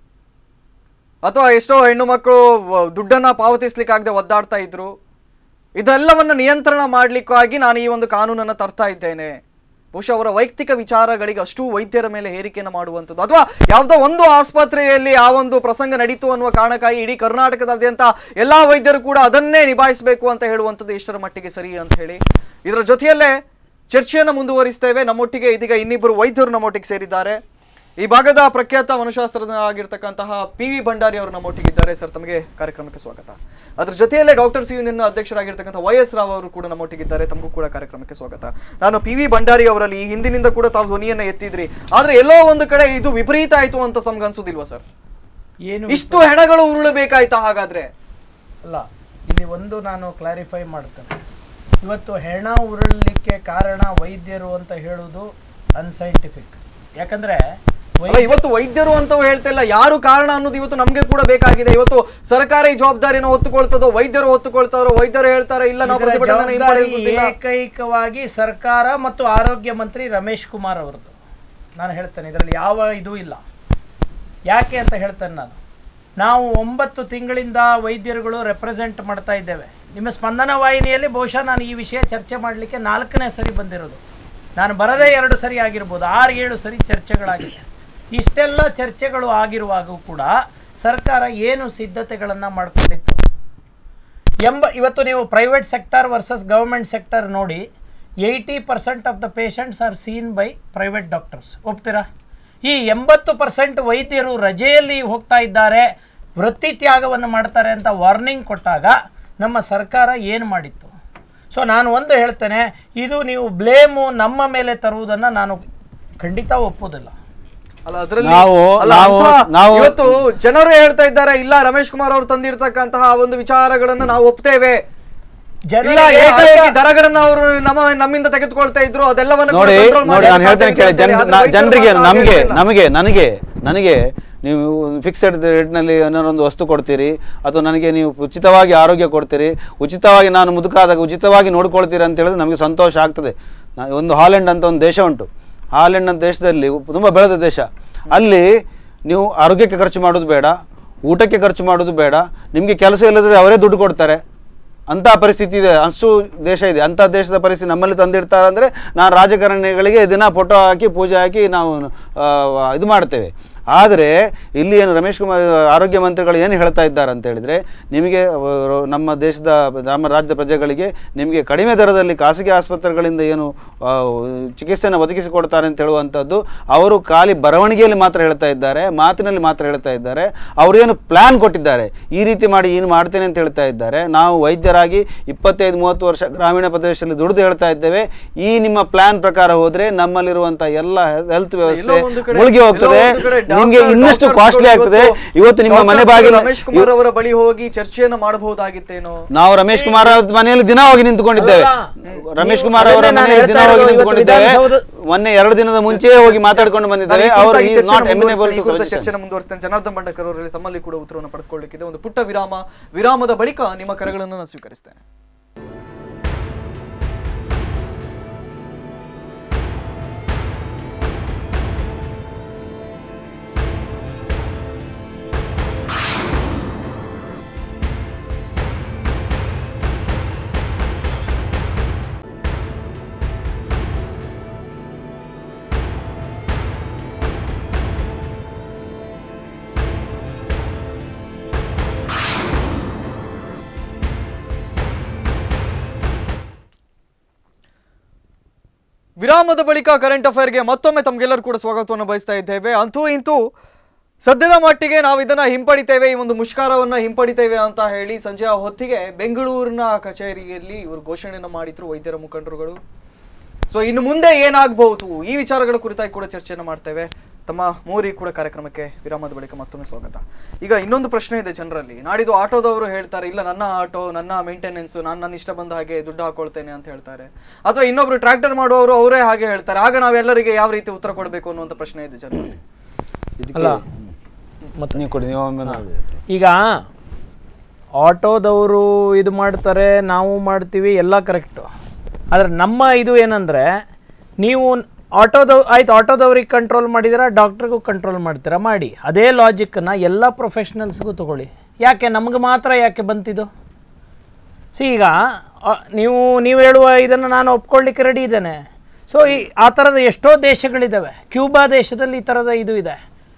ಅಥವಾ ಎಷ್ಟೋ ಹೆಣ್ಣು ಮಕ್ಕಳು ವ- ದುಡ್ಡನ್ನ ಪಾವತಿಸ್ಲಿಕ್ಕಾಗದೆ ಒದ್ದಾಡ್ತಾ ಇದ್ರು ಇದೆಲ್ಲವನ್ನ ನಿಯಂತ್ರಣ ಮಾಡ್ಲಿಕ್ಕಾಗಿ ನಾನು ಈ ಒಂದು ಕಾನೂನನ್ನ ತರ್ತಾ ಇದ್ದೇನೆ ಬಹುಶಃ ಅವರ ವೈಯಕ್ತಿಕ ವಿಚಾರಗಳಿಗೆ ಅಷ್ಟು ವೈದ್ಯರ ಮೇಲೆ ಹೇರಿಕೆಯನ್ನು ಮಾಡುವಂಥದ್ದು ಅಥವಾ ಯಾವುದೋ ಒಂದು ಆಸ್ಪತ್ರೆಯಲ್ಲಿ ಆ ಒಂದು ಪ್ರಸಂಗ ನಡೀತು ಅನ್ನುವ ಕಾರಣಕ್ಕಾಗಿ ಇಡೀ ಕರ್ನಾಟಕದಾದ್ಯಂತ ಎಲ್ಲಾ ವೈದ್ಯರು ಕೂಡ ಅದನ್ನೇ ನಿಭಾಯಿಸಬೇಕು ಅಂತ ಹೇಳುವಂಥದ್ದು ಎಷ್ಟರ ಮಟ್ಟಿಗೆ ಸರಿ ಅಂತ ಹೇಳಿ ಇದರ ಜೊತೆಯಲ್ಲೇ ಚರ್ಚೆಯನ್ನು ಮುಂದುವರಿಸ್ತೇವೆ ನಮ್ಮೊಟ್ಟಿಗೆ ಇದೀಗ ಇನ್ನಿಬ್ಬರು ವೈದ್ಯರು ನಮ್ಮೊಟ್ಟಿಗೆ ಸೇರಿದ್ದಾರೆ ಈ ಭಾಗದ ಪ್ರಖ್ಯಾತ ಮನುಶಾಸ್ತ್ರಜ್ಞರಾಗಿರ್ತಕ್ಕಂತಹ ಪಿ ವಿ ಭಂಡಾರಿ ಅವರು ನಮ್ಮೊಟ್ಟಿಗಿದ್ದಾರೆ ಸರ್ ತಮಗೆ ಕಾರ್ಯಕ್ರಮಕ್ಕೆ ಸ್ವಾಗತ ಅದ್ರ ಜೊತೆಯಲ್ಲೇ ಡಾಕ್ಟರ್ ಸಿ ಯೂನಿಯನ್ ಅಧ್ಯಕ್ಷರಾಗಿರ್ತಕ್ಕಂಥ ವೈ ಎಸ್ ರಾವ್ ಅವರು ಕೂಡ ನಮ್ಮೊಟ್ಟಿಗಿದ್ದಾರೆ ತಮಗೂ ಕೂಡ ಕಾರ್ಯಕ್ರಮಕ್ಕೆ ಸ್ವಾಗತ ನಾನು ಪಿ ವಿ ಭಂಡಾರಿ ಅವರಲ್ಲಿ ಈ ಹಿಂದಿನಿಂದ ಕೂಡ ತಾವು ಧ್ವನಿಯನ್ನ ಎತ್ತಿದ್ರಿ ಆದ್ರೆ ಎಲ್ಲೋ ಒಂದು ಕಡೆ ಇದು ವಿಪರೀತ ಆಯ್ತು ಅಂತ ತಮ್ಗೆ ಅನ್ಸುದಿಲ್ವಾ ಸರ್ ಏನು ಇಷ್ಟು ಹೆಣಗಳು ಉರುಳಬೇಕಾಯ್ತಾ ಹಾಗಾದ್ರೆ ಅಲ್ಲ ಇಲ್ಲಿ ಒಂದು ನಾನು ಕ್ಲಾರಿಫೈ ಮಾಡ್ತೇನೆ ಇವತ್ತು ಹೆಣ ಉರುಳಲಿಕ್ಕೆ ಕಾರಣ ವೈದ್ಯರು ಅಂತ ಹೇಳುವುದು ಅನ್ಸೈಂಟಿಫಿಕ್ ಯಾಕಂದ್ರೆ ಅಲ್ಲ ಇವತ್ತು ವೈದ್ಯರು ಅಂತ ಹೇಳ್ತಿಲ್ಲ ಯಾರು ಕಾರಣ ಅನ್ನೋದು ಇವತ್ತು ನಮ್ಗೆ ಕೂಡ ಬೇಕಾಗಿದೆ ಇವತ್ತು ಸರ್ಕಾರ ಈ ಜವಾಬ್ದಾರಿನ ಹೊತ್ತುಕೊಳ್ತದೋ ವೈದ್ಯರು ಹೊತ್ತುಕೊಳ್ತಾರೋ ವೈದ್ಯರು ಹೇಳ್ತಾರೆ ಇಲ್ಲ ನಾವು ಇದರ ಪ್ರತಿಭಟನೆ ಜವಾಬ್ದಾರಿ ಹಿಂಪಡೆಯುವುದಿಲ್ಲ ಏಕೈಕವಾಗಿ ಸರ್ಕಾರ ಮತ್ತು ಆರೋಗ್ಯ ಮಂತ್ರಿ ರಮೇಶ್ ಕುಮಾರ್ ಅವರದ್ದು ನಾನು ಹೇಳ್ತೇನೆ ಇದರಲ್ಲಿ ಯಾವ ಇದು ಇಲ್ಲ ಯಾಕೆ ಅಂತ ಹೇಳ್ತೇನೆ ನಾನು ನಾವು ಒಂಬತ್ತು ತಿಂಗಳಿಂದ ವೈದ್ಯರುಗಳು ರೆಪ್ರೆಸೆಂಟ್ ಮಾಡ್ತಾ ಇದ್ದೇವೆ ನಿಮ್ಮ ಸ್ಪಂದನ ವಾಹಿನಿಯಲ್ಲಿ ಬಹುಶಃ ನಾನು ಈ ವಿಷಯ ಚರ್ಚೆ ಮಾಡಲಿಕ್ಕೆ ನಾಲ್ಕನೇ ಸರಿ ಬಂದಿರೋದು ನಾನು ಬರದೇ ಎರಡು ಸರಿ ಆಗಿರ್ಬೋದು ಆರು ಏಳು ಸರಿ ಚರ್ಚೆಗಳಾಗಿದೆ ಇಷ್ಟೆಲ್ಲ ಚರ್ಚೆಗಳು ಆಗಿರುವಾಗೂ ಕೂಡ ಸರ್ಕಾರ ಏನು ಸಿದ್ಧತೆಗಳನ್ನು ಮಾಡಿಕೊಂಡಿತ್ತು ಎಂಬ ಇವತ್ತು ನೀವು private sector versus government sector ನೋಡಿ eighty percent of the patients are seen by private doctors ಒಪ್ತೀರಾ ಈ ಎಂಬತ್ತು ಪರ್ಸೆಂಟ್ ವೈದ್ಯರು ರಜೆಯಲ್ಲಿ ಹೋಗ್ತಾ ಇದ್ದಾರೆ ವೃತ್ತಿ ತ್ಯಾಗವನ್ನು ಮಾಡ್ತಾರೆ ಅಂತ ವಾರ್ನಿಂಗ್ ಕೊಟ್ಟಾಗ ನಮ್ಮ ಸರ್ಕಾರ ಏನು ಮಾಡಿತ್ತು ಸೊ ನಾನು ಒಂದು ಹೇಳ್ತೇನೆ ಇದು ನೀವು ಬ್ಲೇಮು ನಮ್ಮ ಮೇಲೆ ತರುವುದನ್ನು ನಾನು ಖಂಡಿತ ಒಪ್ಪೋದಿಲ್ಲ ಅಲ್ಲ ಅದ್ರಲ್ಲಿ ನಾವು- ಅಲ್ಲ, ನಾವು- ಅಂತಹ ನಾವು- ಇವತ್ತು ಜನರು ಹೇಳ್ತಾ ಇದ್ದಾರೆ ಇಲ್ಲ ರಮೇಶ್ ಕುಮಾರ್ ಅವರು ತಂದಿರ್ತಕ್ಕಂತಹ ಒಂದು ವಿಚಾರಗಳನ್ನ ನಾವು ಒಪ್ತೇವೆ ಇಲ್ಲ ಜನರಿಗೆ ಏಕಾಏಕಿ ದರಗಳನ್ನ ಅವರು ನಮ್ಮ ನಮ್ಮಿಂದ ತೆಗೆದುಕೊಳ್ತಾ ಇದ್ರು ಅದೆಲ್ಲವನ್ನ ಕೂಡ ನೋಡಿ control ಮಾಡಿ ನೋಡಿ ನಾನು ಸಾಧ್ಯ ಹೇಳ್ತೇನೆ ಇದೆ ಕೇಳಿ ಅಂತ ಜನ್ ಹೇಳಿ. ಆದ್ರೆ ನಾ- ವೈದ್ಯರು ಜನರಿಗೆ ಮಾತ್ರ ನಮಗೆ ಹಾಗೆ ನಮಗೆ ನನಗೆ ನನಗೆ ನೀವು ಫಿಕ್ಸೆಡ್ ರೇಟ್ನಲ್ಲಿ ಏನಾರೊಂದು ವಸ್ತು ಕೊಡ್ತೀರಿ ಅಥವಾ ನನಗೆ ನೀವು ಉಚಿತವಾಗಿ ಆರೋಗ್ಯ ಕೊಡ್ತೀರಿ ಉಚಿತವಾಗಿ ನಾನು ಮುದುಕಾದಾಗ ಉಚಿತವಾಗಿ ನೋಡ್ಕೊಳ್ತೀರಿ ಅಂತ ಹೇಳಿದ್ರೆ ನಮಗೆ ಸಂತೋಷ ಆಗ್ತದೆ ನಾ- ಒಂದು ಹಾಲೆಂಡ್ ಅಂತ ಒಂದು ದೇಶ ಉಂಟು ಹಾಲೆಂಡ್ ಅಂತ ದೇಶದಲ್ಲಿ ತುಂಬ ಬೆಳೆದ ದೇಶ ಅಲ್ಲಿ ನೀವು ಆರೋಗ್ಯಕ್ಕೆ ಖರ್ಚು ಮಾಡೋದು ಬೇಡ ಊಟಕ್ಕೆ ಖರ್ಚು ಮಾಡೋದು ಬೇಡ ನಿಮಗೆ ಕೆಲಸ ಇಲ್ಲದ್ರೆ ಅವರೇ ದುಡ್ಡು ಕೊಡ್ತಾರೆ ಅಂಥ ಪರಿಸ್ಥಿತಿ ಇದೆ ಅಷ್ಟು ದೇಶ ಇದೆ ಅಂಥ ದೇಶದ ಪರಿಸ್ಥಿತಿ ನಮ್ಮಲ್ಲಿ ತಂದಿಡ್ತಾರೆ ಅಂದರೆ ನಾನು ರಾಜಕಾರಣಿಗಳಿಗೆ ದಿನ ಫೋಟೋ ಹಾಕಿ ಪೂಜೆ ಹಾಕಿ ನಾವು ಆ, ಇದು ಮಾಡ್ತೇವೆ ಆದರೆ ಇಲ್ಲಿ ಏನು ರಮೇಶ್ ಕುಮಾರ್ ಆರೋಗ್ಯ ಮಂತ್ರಿಗಳು ಏನು ಹೇಳ್ತಾ ಇದ್ದಾರೆ ಅಂತ ಹೇಳಿದರೆ ನಿಮಗೆ ಅವರು ನಮ್ಮ ದೇಶದ ನಮ್ಮ ರಾಜ್ಯದ ಪ್ರಜೆಗಳಿಗೆ ನಿಮಗೆ ಕಡಿಮೆ ದರದಲ್ಲಿ ಖಾಸಗಿ ಆಸ್ಪತ್ರೆಗಳಿಂದ ಏನು ಆ, ಚಿಕಿತ್ಸೆಯನ್ನು ಒದಗಿಸಿಕೊಡ್ತಾರೆ ಅಂತ ಹೇಳುವಂಥದ್ದು ಅವರು ಖಾಲಿ ಬರವಣಿಗೆಯಲ್ಲಿ ಮಾತ್ರ ಹೇಳ್ತಾ ಇದ್ದಾರೆ ಮಾತಿನಲ್ಲಿ ಮಾತ್ರ ಹೇಳ್ತಾ ಇದ್ದಾರೆ ಅವರು ಏನು ಪ್ಲ್ಯಾನ್ ಕೊಟ್ಟಿದ್ದಾರೆ ಈ ರೀತಿ ಮಾಡಿ ಏನು ಮಾಡ್ತೇನೆ ಅಂತ ಹೇಳ್ತಾ ಇದ್ದಾರೆ ನಾವು ವೈದ್ಯರಾಗಿ ಇಪ್ಪತ್ತೈದು ಮೂವತ್ತು ವರ್ಷ ಗ್ರಾಮೀಣ ಪ್ರದೇಶದಲ್ಲಿ ದುಡಿದು ಹೇಳ್ತಾ ಇದ್ದೇವೆ ಈ ನಿಮ್ಮ ಪ್ಲಾನ್ ಪ್ರಕಾರ ಹೋದ್ರೆ ನಮ್ಮಲ್ಲಿರುವಂಥ ಎಲ್ಲ ಹೆಲ್ತ್ ವ್ಯವಸ್ಥೆ ಎಲ್ಲೋ ಒಂದು ಕಡೆ- ಮುಳುಗಿ ಹೋಗ್ತದೆ ಎಲ್ಲೋ ಒಂದು ಕಡೆ ನಿಮಗೆ ಡಾಕ್ಟರ್- ಇನ್ನಷ್ಟು ಡಾಕ್ಟರ್ಸ್ಗಳು ಕಾಸ್ಟ್ಲಿ ಆಗ್ತದೆ ಇವತ್ತು ಇವತ್ತು ನಿಮ್ಮ ಮನೆ ಡಾಕ್ಟರ್ಸ್ಗಳು ಬಾಗಿಲು ರಮೇಶ್ ಕುಮಾರ್ ಅವರ ಬಳಿ ಹೋಗಿ ಚರ್ಚೆಯನ್ನು ಮಾಡಬಹುದಾಗಿತ್ತೇನೋ ನಾವು ರಮೇಶ್ ಕುಮಾರ್ ಅವ್ರ ಮನೆಯಲ್ಲಿ ದಿನ ಹೋಗಿ ನಿಂತುಕೊಂಡಿದ್ದೇವೆ ಅಲ್ಲ, ರಮೇಶ್ ನೀವು ಕುಮಾರ್ ಅವರ ಅದನ್ನೇ ನಾನು ಮನೆಯಲ್ಲಿ ದಿನ ಹೇಳ್ತಾ ಹೋಗಿ ಇರೋದು, ನಿಂತುಕೊಂಡಿದ್ದೇವೆ ಇವತ್ತು ವಿಧಾನಸೌಧ- ಮೊನ್ನೆ ಎರಡು ದಿನದ ಮುಂಚೆ ಹೋಗಿ ಮಾತಾಡ್ಕೊಂಡು ಬಂದಿದ್ದಾರೆ ನಾನು ಈ ಅವರು ಕುರಿತಾಗಿ ಈಸ್ ಚರ್ಚೆನ ನಾಟ್ ಎಮಿನೇಬಲ್ ಮುಂದುವರಿಸ್ತೇನೆ, ಈ ಕುರಿತ ಚರ್ಚೆನ ಮುಂದುವರಿಸ್ತೇನೆ ಜನಾರ್ದನ್ ಬಂಡಕರ್ ಅವರಲ್ಲಿ ತಮ್ಮಲ್ಲಿ ಕೂಡ ಉತ್ತರವನ್ನು ಪಡೆದುಕೊಳ್ಳಲಿಕ್ಕಿದೆ ಒಂದು ಪುಟ್ಟ ವಿರಾಮ ವಿರಾಮದ ಬಳಿಕ ನಿಮ್ಮ ಕರೆಗಳನ್ನು ನಾನು ಸ್ವೀಕರಿಸ್ತೇನೆ ವಿರಾಮದ ಬಳಿಕ ಕರೆಂಟ್ ಅಫೇರ್ಗೆ ಮತ್ತೊಮ್ಮೆ ತಮಗೆಲ್ಲರೂ ಕೂಡ ಸ್ವಾಗತವನ್ನು ಬಯಸ್ತಾ ಇದ್ದೇವೆ ಅಂತೂ ಇಂತೂ ಸದ್ಯದ ಮಟ್ಟಿಗೆ ನಾವು ಇದನ್ನ ಹಿಂಪಡಿತೇವೆ ಈ ಒಂದು ಮುಷ್ಕಾರವನ್ನ ಹಿಂಪಡಿತೇವೆ ಅಂತ ಹೇಳಿ ಸಂಜೆಯ ಹೊತ್ತಿಗೆ ಬೆಂಗಳೂರಿನ ಕಚೇರಿಯಲ್ಲಿ ಇವರು ಘೋಷಣೆಯನ್ನು ಮಾಡಿದ್ರು ವೈದ್ಯರ ಮುಖಂಡರುಗಳು ಸೊ ಇನ್ನು ಮುಂದೆ ಏನಾಗಬಹುದು ಈ ವಿಚಾರಗಳ ಕುರಿತಾಗಿ ಕೂಡ ಚರ್ಚೆಯನ್ನು ಮಾಡ್ತೇವೆ ತಮ್ಮ ಮೂರಿ ಕೂಡ ಕಾರ್ಯಕ್ರಮಕ್ಕೆ ವಿರಾಮದ ಬಳಿಕ ಮತ್ತೊಮ್ಮೆ ಸ್ವಾಗತ ಈಗ ಇನ್ನೊಂದು ಪ್ರಶ್ನೆ ಇದೆ ಜನರಲ್ಲಿ ನಾಡಿದ್ದು ಆಟೋದವರು ಹೇಳ್ತಾರೆ ಇಲ್ಲ ನನ್ನ ಆಟೋ ನನ್ನ ಮೇಂಟೆನೆನ್ಸ್ ನಾನು ನನ್ನ ಇಷ್ಟ ಬಂದ ಹಾಗೆ ದುಡ್ಡು ಹಾಕೊಳ್ತೇನೆ ಅಂತ ಹೇಳ್ತಾರೆ ಅಥವಾ ಇನ್ನೊಬ್ರು ಟ್ರ್ಯಾಕ್ಟರ್ ಮಾಡುವವರು ಅವರೇ ಹಾಗೆ ಹೇಳ್ತಾರೆ ಆಗ ನಾವೆಲ್ಲರಿಗೆ ಯಾವ ರೀತಿ ಉತ್ತರ ಕೊಡಬೇಕು ಅನ್ನುವಂಥ ಪ್ರಶ್ನೆ ಇದೆ ಜನರಲ್ಲಿ ಅಲ್ಲ ಮತ್ತೆ ನೀವು ಕೊಡಿ ನೀವು ಆಮೇಲೆ ಈಗ ಆಟೋದವರು ಇದು ಮಾಡ್ತಾರೆ ನಾವು ಮಾಡ್ತೀವಿ ಎಲ್ಲ ಕರೆಕ್ಟು ಆದರೆ ನಮ್ಮ ಇದು ಏನಂದರೆ ನೀವು ಆಟೋದವ್ ಆಯ್ತು ಆಟೋದವ್ರಿಗೆ ಕಂಟ್ರೋಲ್ ಮಾಡಿದ್ದೀರಾ ಡಾಕ್ಟ್ರಿಗೂ ಕಂಟ್ರೋಲ್ ಮಾಡ್ತೀರಾ ಮಾಡಿ ಅದೇ ಲಾಜಿಕ್ಕನ್ನು ಎಲ್ಲ ಪ್ರೊಫೆಷ್ನಲ್ಸ್ಗೂ ತಗೊಳ್ಳಿ ಯಾಕೆ ನಮಗೆ ಮಾತ್ರ ಯಾಕೆ ಬಂತಿದ್ದು ಸಿ ಈಗ ಆ, ನೀವು ನೀವು ಹೇಳುವ ಇದನ್ನು ನಾನು ಒಪ್ಕೊಳ್ಳಿಕ್ಕೆ ರೆಡಿ ಇದ್ದೇನೆ ಸೊ ಈ ಆ ಥರದ ಎಷ್ಟೋ ದೇಶಗಳಿದ್ದಾವೆ ಕ್ಯೂಬಾ ದೇಶದಲ್ಲಿ ಈ ಥರದ ಇದು ಇದೆ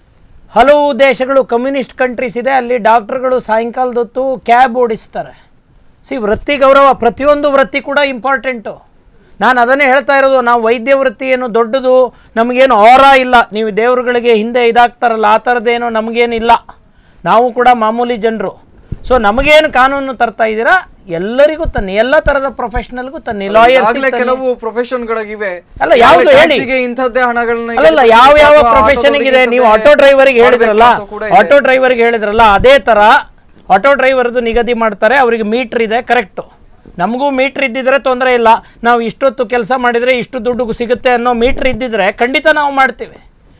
ಹಲವು ದೇಶಗಳು ಕಮ್ಯುನಿಸ್ಟ್ ಕಂಟ್ರೀಸ್ ಇದೆ ಅಲ್ಲಿ ಡಾಕ್ಟರ್ಗಳು ಸಾಯಂಕಾಲದೊತ್ತು ಕ್ಯಾಬ್ ಓಡಿಸ್ತಾರೆ ಸಿ ವೃತ್ತಿ ಗೌರವ ಪ್ರತಿಯೊಂದು ವೃತ್ತಿ ಕೂಡ ಇಂಪಾರ್ಟೆಂಟು ನಾನು ಅದನ್ನೇ ಹೇಳ್ತಾ ಇರೋದು ನಾವು ವೈದ್ಯ ವೃತ್ತಿ ಏನು ದೊಡ್ಡದು ನಮಗೇನು ಆರ ಇಲ್ಲ ನೀವು ದೇವರುಗಳಿಗೆ ಹಿಂದೆ ಇದಾಗ್ತಾರಲ್ಲ ಆ ಥರದ್ದೇನು ನಮಗೇನಿಲ್ಲ ನಾವು ಕೂಡ ಮಾಮೂಲಿ ಜನರು ಸೊ ನಮಗೇನು ಕಾನೂನು ತರ್ತಾ ಇದ್ದೀರಾ ಎಲ್ಲರಿಗೂ ತನ್ನಿ ಎಲ್ಲ ಥರದ ಪ್ರೊಫೆಷನಲ್ಗೂ ತನ್ನಿ ಲಾಯರ್ಸ್ ಆಗ್ಲೇ ಕೆಲವು ಪ್ರೊಫೆಷನ್ ಗಳಿವೆ ಅಲ್ಲ, ಯಾವ್ದು ಹೇಳಿ? ಟ್ಯಾಕ್ಸಿಗೆ ಇಂಥದ್ದೇ ಹಣಗಳನ್ನ ಅಲ್ಲಲ್ಲ ಯಾವ ಯಾವ ಅಥವಾ ಪ್ರೊಫೆಷನ್ ಆಟೋದವರಿಗೆ ಇದೆ ನೀವು ಇಂಥದ್ದೇ ಆಟೋ ಡ್ರೈವರ್ಗೆ ಹೇಳಿದ್ರಲ್ಲ ಮಾಡ್ಬೇಕು ಅಂತ ಕೂಡ ಇದೆ. ಆಟೋ ಡ್ರೈವರ್ಗೆ ಹೇಳಿದ್ರಲ್ಲ ಅದೇ ತರ ಆಟೋ ಡ್ರೈವರ್ದು ನಿಗದಿ ಮಾಡ್ತಾರೆ ಅವರಿಗೆ ಮೀಟ್ರ್ ಇದೆ ಕರೆಕ್ಟು ನಮಗೂ ಮೀಟ್ರ್ ಇದ್ದಿದ್ರೆ ತೊಂದರೆ ಇಲ್ಲ ನಾವು ಇಷ್ಟೊತ್ತು ಕೆಲಸ ಮಾಡಿದರೆ ಇಷ್ಟು ದುಡ್ಡು ಸಿಗುತ್ತೆ ಅನ್ನೋ ಮೀಟ್ರ್ ಇದ್ದಿದ್ರೆ ಖಂಡಿತ ನಾವು ಮಾಡ್ತೀವಿ